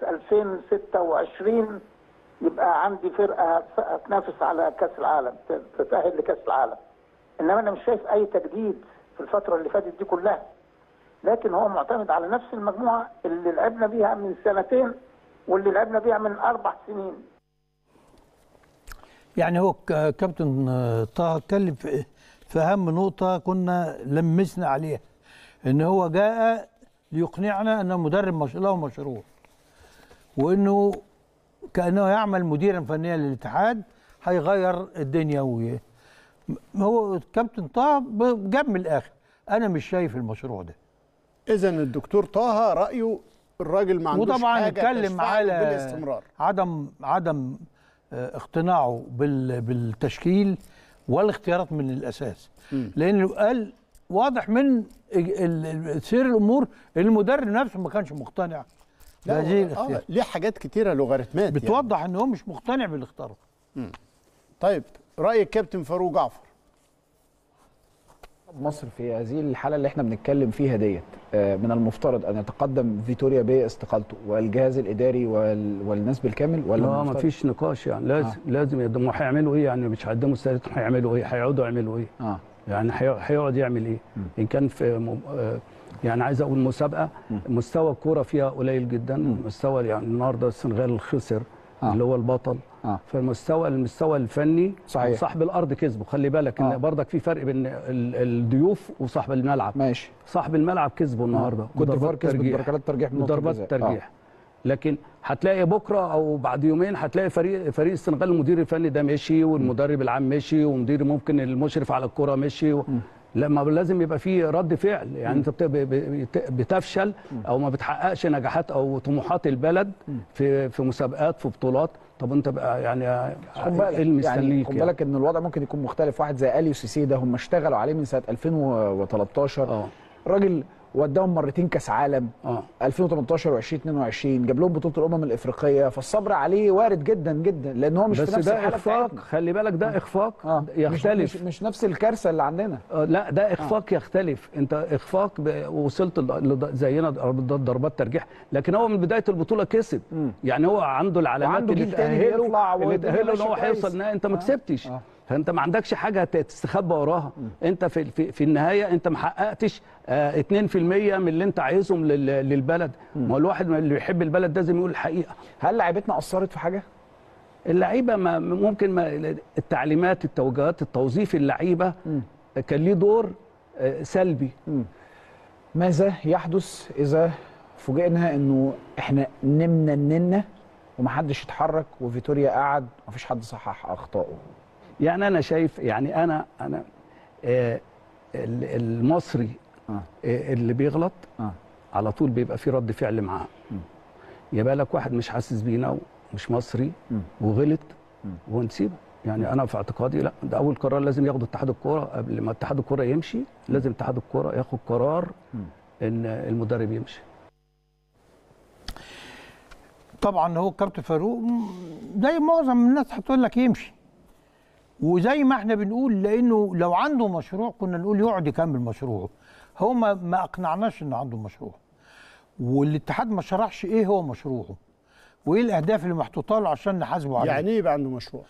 2026 يبقى عندي فرقه هتنافس على كاس العالم ت- تتاهل لكاس العالم انما انا مش شايف اي تجديد في الفتره اللي فاتت دي كلها لكن هو معتمد على نفس المجموعه اللي لعبنا بيها من سنتين واللي لعبنا بيها من اربع سنين يعني هو ك- كابتن آه، طه اتكلم في في اهم نقطه كنا لمسنا عليها ان هو جاء ليقنعنا انه مدرب مش له مشروع وانه كانه يعمل مديرا فنيا للاتحاد هيغير الدنيا وي- م- هو كابتن طه ب- جاب من الاخر انا مش شايف المشروع ده اذا الدكتور طه رايه الراجل ما عندوش وطبعا حاجه اتكلم تشفع له على بالاستمرار عدم عدم آه، اقتناعه بال بالتشكيل والاختيارات من الاساس لانه قال واضح من ال- ال- سير الامور المدرب نفسه ما كانش مقتنع لا بهذه هو- الاختيار آه ليه حاجات كتيره لوغاريتمات يعني. بتوضح ان هو مش مقتنع بالاختيار طيب راي الكابتن فاروق جعفر مصر في هذه الحالة اللي احنا بنتكلم فيها ديت آه، من المفترض ان يتقدم فيتوريا باستقالته والجهاز الاداري وال- والناس بالكامل ولا لا ما المفترض- فيش نقاش يعني لازم آه. لازم يقدموا هيعملوا ايه يعني مش هيقدموا السنه هيعملوا ايه هيقعدوا يعملوا ايه اه يعني هي- هيقعد يعمل ايه ان كان في م... آه، يعني عايز اقول مسابقه مستوى الكوره فيها قليل جدا مستوى يعني النهارده السنغال خسر آه. اللي هو البطل آه. فالمستوى المستوى الفني صحيح. صاحب الارض كسبه خلي بالك آه. ان برضك في فرق بين ال- الضيوف وصاحب الملعب ماشي صاحب الملعب كسبه النهارده كوت ديفوار بضربات كسبت ترجيح. بركلات ترجيح بنقطة وضربات جزاء. ترجيح لكن هتلاقي بكره او بعد يومين هتلاقي فريق فريق السنغال المدير الفني ده مشي والمدرب العام مشي ومدير ممكن المشرف على الكره مشي و... لما لازم يبقى في رد فعل يعني انت بت- بت- بتفشل او ما بتحققش نجاحات او طموحات البلد في في مسابقات في بطولات طب انت بقى يعني خد بالك ايه اللي يعني مستنيك خد بالك ان الوضع ممكن يكون مختلف واحد زي اليو سيسي ده هم اشتغلوا عليه من سنه 2013 اه الراجل وداهم مرتين كاس عالم اه 2018 و2022 جاب لهم بطوله الامم الافريقيه فالصبر عليه وارد جدا جدا لان هو مش بس في نفس ده الحاله اخفاق بتاعتنا. خلي بالك ده اخفاق اه يختلف مش, مش, مش نفس الكارثه اللي عندنا آه، لا ده اخفاق يختلف انت اخفاق ب- وصلت ل- لض- زينا ضربات ضربات ترجيح لكن هو من بدايه البطوله كسب يعني هو عنده العلامات وعنده اللي جيل تاني تاهله بيطلع اللي والدنيا تاهله ان هو ماشية هيوصل كويس. النهائي انت ما آه. كسبتش آه. فانت ما عندكش حاجه ت- تستخبى وراها انت في في, في النهايه انت ما حققتش آه، 2% من اللي انت عايزهم لل- للبلد ما هو الواحد اللي يحب البلد لازم يقول الحقيقه هل لعيبتنا اثرت في حاجه؟ اللعيبه ما ممكن ما التعليمات التوجيهات التوظيف اللعيبه كان ليه دور آه، سلبي ماذا يحدث اذا فوجئنا انه احنا نمنا الننا ومحدش اتحرك وفيتوريا قعد ومفيش حد صحح اخطائه يعني انا شايف يعني انا انا آه، ال- المصري آه. آه، اللي بيغلط آه. على طول بيبقى في رد فعل معاه يبقى لك واحد مش حاسس بينا ومش مصري وغلط ونسيبه يعني انا في اعتقادي لا ده اول قرار لازم ياخده اتحاد الكوره قبل ما اتحاد الكوره يمشي لازم اتحاد الكوره ياخد قرار ان المدرب يمشي طبعا هو كابتن فاروق م- زي معظم الناس هتقول لك يمشي وزي ما احنا بنقول لانه لو عنده مشروع كنا نقول يقعد يكمل مشروعه هو ما, ما اقنعناش ان عنده مشروع والاتحاد ما شرحش ايه هو مشروعه وايه الاهداف اللي محطوطه له عشان نحاسبه عليها يعني ايه يبقى عنده مشروع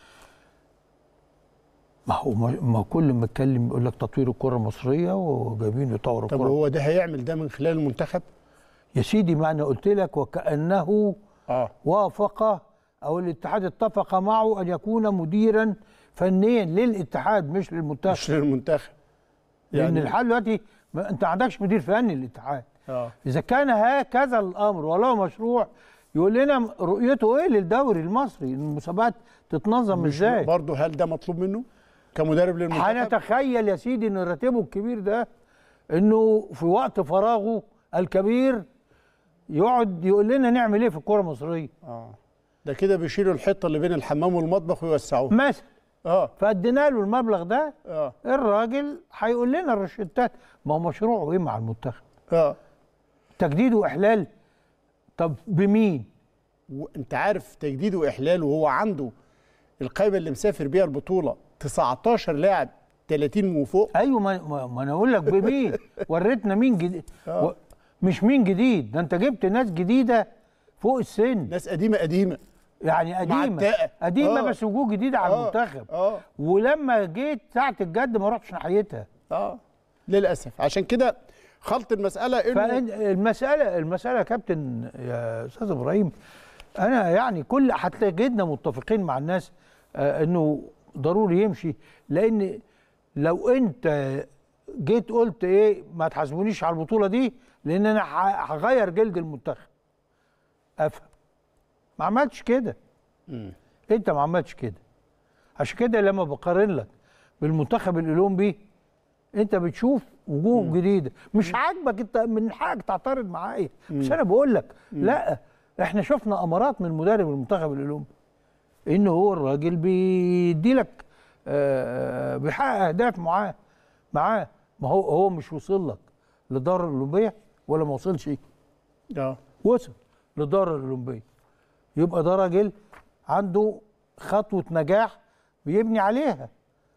ما هو ما ما كل ما اتكلم يقول لك تطوير الكره المصريه وجايبين يطوروا طب الكره هو ده هيعمل ده من خلال المنتخب يا سيدي ما انا قلت لك وكانه اه وافق او الاتحاد اتفق معه ان يكون مديرا فنيا للاتحاد مش للمنتخب مش للمنتخب لان يعني- الحال دلوقتي ما انت ما عندكش مدير فني للاتحاد اه اذا كان هكذا الامر وله مشروع يقول لنا رؤيته ايه للدوري المصري المسابقات تتنظم مش ازاي برضه هل ده مطلوب منه كمدرب للمنتخب هنتخيل يا سيدي ان راتبه الكبير ده انه في وقت فراغه الكبير يقعد يقول لنا نعمل ايه في الكره المصريه اه ده كده بيشيلوا الحته اللي بين الحمام والمطبخ ويوسعوها مثلا اه فادينا له المبلغ ده اه الراجل هيقول لنا الروشتات ما هو مشروعه ايه مع المنتخب اه تجديد واحلال طب بمين وانت عارف تجديد واحلال وهو عنده القائمه اللي مسافر بيها البطوله 19 لاعب 30 وفوق ايوه ما, ما, ما انا اقول لك بمين وريتنا مين جديد و... مش مين جديد ده انت جبت ناس جديده فوق السن ناس قديمه قديمه يعني قديمه معتقة. قديمه آه. بس وجوه جديده على آه. المنتخب اه ولما جيت ساعه الجد ما رحتش ناحيتها اه للاسف عشان كده خلط المساله انه فالمساله المساله يا كابتن يا استاذ ابراهيم انا يعني كل هتلاقينا متفقين مع الناس آه انه ضروري يمشي لان لو انت جيت قلت ايه ما تحاسبونيش على البطوله دي لان انا ه- هغير جلد المنتخب افهم ما عملتش كده انت ما عملتش كده عشان كده لما بقارن لك بالمنتخب الاولمبي انت بتشوف وجوه جديده مش عاجبك انت من حقك تعترض معايا بس انا بقول لك لا احنا شفنا امارات من مدرب المنتخب الاولمبي ان هو الراجل بيدي لك آه، بيحقق اهداف معاه معاه ما هو هو مش وصل لك للدوره الاولمبيه ولا ما وصلش اه وصل للدوره الاولمبيه يبقى ده راجل عنده خطوه نجاح بيبني عليها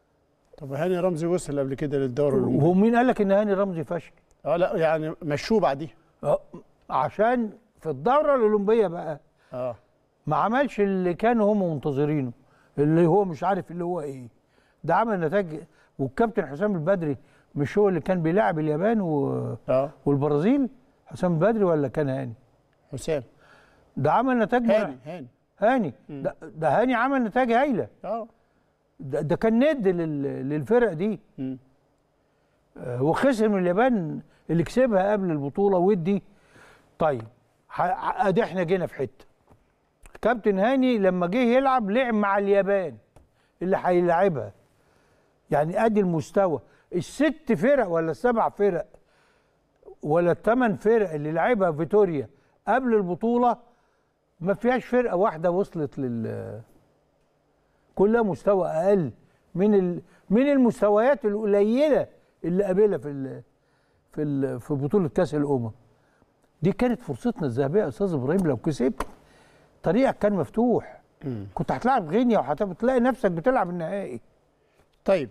طب هاني رمزي وصل قبل كده للدوري الاولمبي وهو مين قال لك ان هاني رمزي فشل اه لا يعني مشوه بعديها آه، عشان في الدوره الاولمبيه بقى اه ما عملش اللي كانوا هم منتظرينه اللي هو مش عارف اللي هو ايه ده عمل نتائج والكابتن حسام البدري مش هو اللي كان بيلاعب اليابان و... اه والبرازيل حسام البدري ولا كان هاني حسام ده عمل نتائج هاني هاني هاني ده, ده هاني عمل نتائج هايله اه ده, ده كان ند لل... للفرق دي مم. آه، هو خسر من اليابان اللي كسبها قبل البطوله ودي طيب ح- ادي احنا جينا في حته كابتن هاني لما جه يلعب لعب مع اليابان اللي هيلاعبها يعني ادي المستوى الست فرق ولا السبع فرق ولا الثمان فرق اللي لعبها فيتوريا قبل البطوله ما فيهاش فرقه واحده وصلت لل كلها مستوى اقل من ال... من المستويات القليله اللي قابلها في ال... في ال... في بطوله كاس الامم دي كانت فرصتنا الذهبيه يا استاذ ابراهيم لو كسبت طريقك كان مفتوح كنت هتلاعب غينيا وهتلاقي نفسك بتلعب النهائي طيب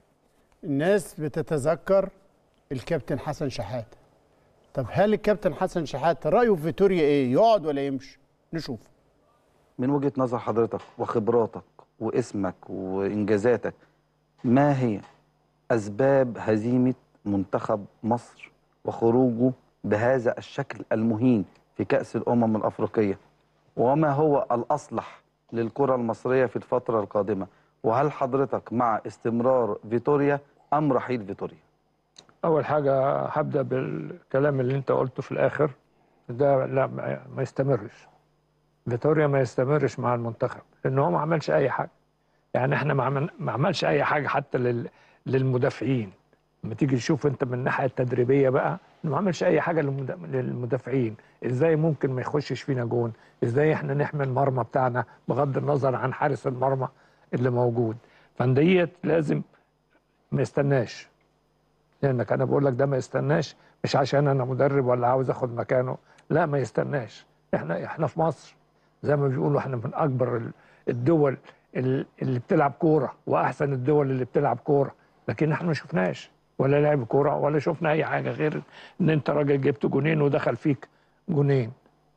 الناس بتتذكر الكابتن حسن شحاته طب هل الكابتن حسن شحاته رايه في فيتوريا ايه يقعد ولا يمشي نشوف من وجهة نظر حضرتك وخبراتك واسمك وإنجازاتك ما هي أسباب هزيمة منتخب مصر وخروجه بهذا الشكل المهين في كأس الأمم الأفريقية وما هو الأصلح للكرة المصرية في الفترة القادمة وهل حضرتك مع استمرار فيتوريا أم رحيل فيتوريا اول حاجه هبدا بالكلام اللي انت قلته في الاخر ده لا ما ما يستمرش فيتوريا ما يستمرش مع المنتخب لان هو ما عملش اي حاجه يعني احنا ما عمل- ما عملش اي حاجه حتى لل للمدافعين لما تيجي تشوف انت من الناحيه التدريبيه بقى ما عملش اي حاجه للمد- للمدافعين ازاي ممكن ما يخشش فينا جون ازاي احنا نحمي المرمى بتاعنا بغض النظر عن حارس المرمى اللي موجود فديت لازم ما يستناش لانك انا بقول لك ده ما يستناش مش عشان انا مدرب ولا عاوز اخد مكانه لا ما يستناش احنا احنا في مصر زي ما بيقولوا احنا من اكبر ال- الدول ال- اللي بتلعب كوره واحسن الدول اللي بتلعب كوره لكن احنا ما شفناش ولا لعب كوره ولا شفنا اي حاجه غير ان انت راجل جبت جونين ودخل فيك جونين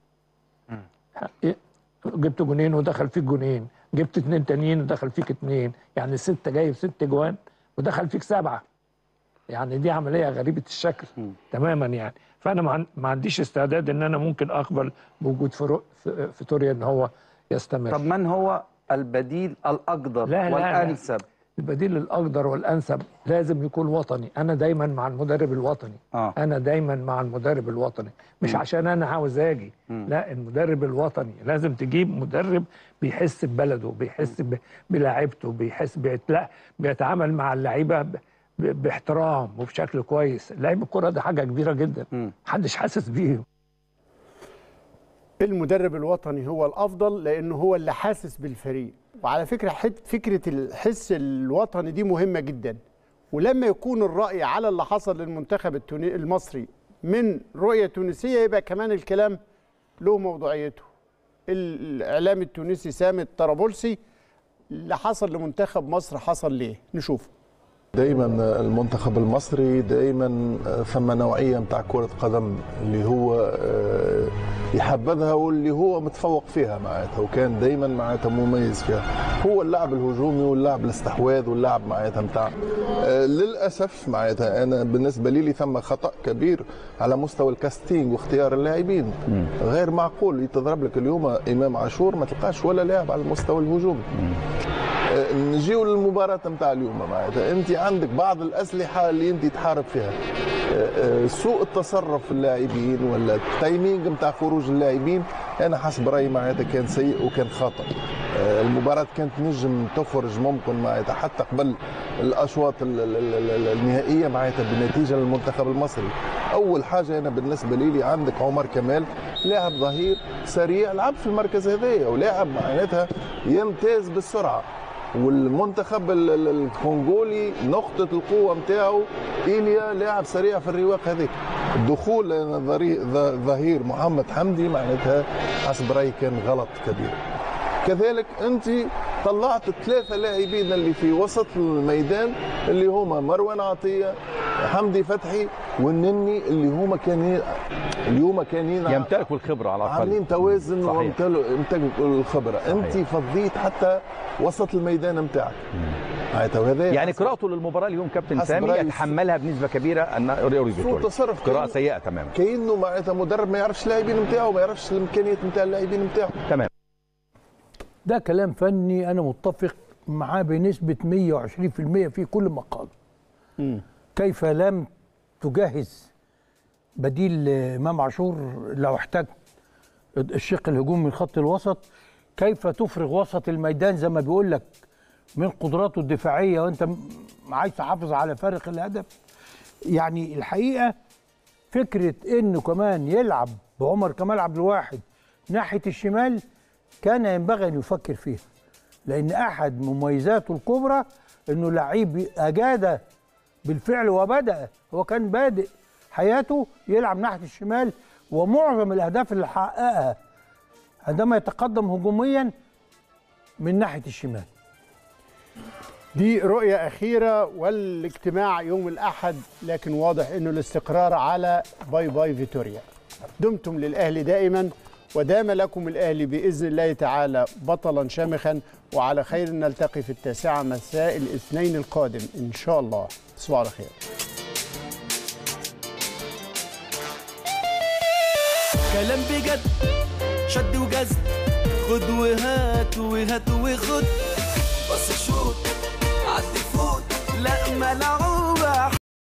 إيه؟ جبت جونين ودخل فيك جونين جبت اتنين تانيين ودخل فيك اتنين يعني ستة جايب ست جوان ودخل فيك سبعة يعني دي عملية غريبة الشكل تماما يعني فأنا ما عن- ما عنديش استعداد إن أنا ممكن أقبل بوجود فرو- ف- فيتوريا إن هو يستمر طب من هو البديل الأقدر لا لا لا. والأنسب البديل الأقدر والأنسب لازم يكون وطني أنا دايما مع المدرب الوطني آه. أنا دايما مع المدرب الوطني مش مم. عشان أنا عاوز أجي مم. لا المدرب الوطني لازم تجيب مدرب بيحس ببلده بيحس ب- بلاعيبته بيحس بيتلا بيتعامل مع اللعيبة ب- ب- باحترام وبشكل كويس لعيب الكرة ده حاجة كبيرة جدا محدش حاسس بيه المدرب الوطني هو الافضل لانه هو اللي حاسس بالفريق وعلى فكره حت فكره الحس الوطني دي مهمه جدا ولما يكون الراي على اللي حصل للمنتخب التوني المصري من رؤيه تونسيه يبقى كمان الكلام له موضوعيته الاعلام التونسي سامي الطرابلسي اللي حصل لمنتخب مصر حصل ليه نشوف دايما المنتخب المصري دايما ثم نوعيه نتاع كره قدم اللي هو آه، يحبذها واللي هو متفوق فيها معناتها وكان دايما معناتها مميز فيها هو اللعب الهجومي واللعب الاستحواذ واللعب معناتها نتاع آه، للاسف معناتها انا بالنسبه لي, لي ثم خطا كبير على مستوى الكاستينج واختيار اللاعبين غير معقول تضرب لك اليوم امام عاشور ما تلقاش ولا لاعب على المستوى الهجومي آه، نجيو للمباراة نتاع اليوم معناتها انت عندك بعض الاسلحة اللي انت تحارب فيها آه، آه، سوء التصرف في اللاعبين ولا التايمينج نتاع خروج اللاعبين انا حسب رايي معناتها كان سيء وكان خطأ آه، المباراة كانت نجم تخرج ممكن معناتها حتى قبل الاشواط ال- ال- ال- ال- النهائيه معناتها بالنتيجه للمنتخب المصري اول حاجه انا بالنسبه لي, لي عندك عمر كمال لاعب ظهير سريع لعب في المركز هذايا ولاعب معناتها يمتاز بالسرعه والمنتخب ال- ال- الكونغولي نقطة القوة نتاعو إيليا لاعب سريع في الرواق هذيك الدخول ظري- ظ- ظهير محمد حمدي معناتها حسب رأيي كان غلط كبير كذلك انت طلعت ثلاثه لاعبين اللي في وسط الميدان اللي هما مروان عطيه حمدي فتحي والنني اللي هما كانين اللي هما كانين يمتلكوا الخبره على الاقل عاملين توازن صحيح. ويمتلكوا الخبره انت فضيت حتى وسط الميدان نتاعك معناتها وهذا يعني قراءته للمباراه اليوم كابتن حسب سامي رأيي يتحملها بنسبه كبيره ان اوريو سوء فيتوريا تصرف قراءه كأنه- سيئه تماما كانه معناتها مدرب ما يعرفش اللاعبين نتاعو ما يعرفش الامكانيات نتاع اللاعبين نتاعو تمام ده كلام فني انا متفق معاه بنسبه 120% في كل ما قال كيف لم تجهز بديل امام عاشور لو احتاج الشق الهجومي من خط الوسط كيف تفرغ وسط الميدان زي ما بيقول لك من قدراته الدفاعيه وانت م- عايز تحافظ على فارق الهدف يعني الحقيقه فكره انه كمان يلعب بعمر كمال عبد الواحد ناحيه الشمال كان ينبغي ان يفكر فيها لان احد مميزاته الكبرى انه لعيب اجاد بالفعل وبدا هو كان بادئ حياته يلعب ناحيه الشمال ومعظم الاهداف اللي حققها عندما يتقدم هجوميا من ناحيه الشمال دي رؤية أخيرة والاجتماع يوم الأحد لكن واضح أنه الاستقرار على باي باي فيتوريا دمتم للأهلي دائما ودام لكم الأهلي بإذن الله تعالى بطلا شامخا وعلى خير نلتقي في التاسعة مساء الاثنين القادم إن شاء الله تصبحوا على خير كلام بجد شد وجذب خد وهات وهات وخد بص شوط عدي فوت لا ملعوب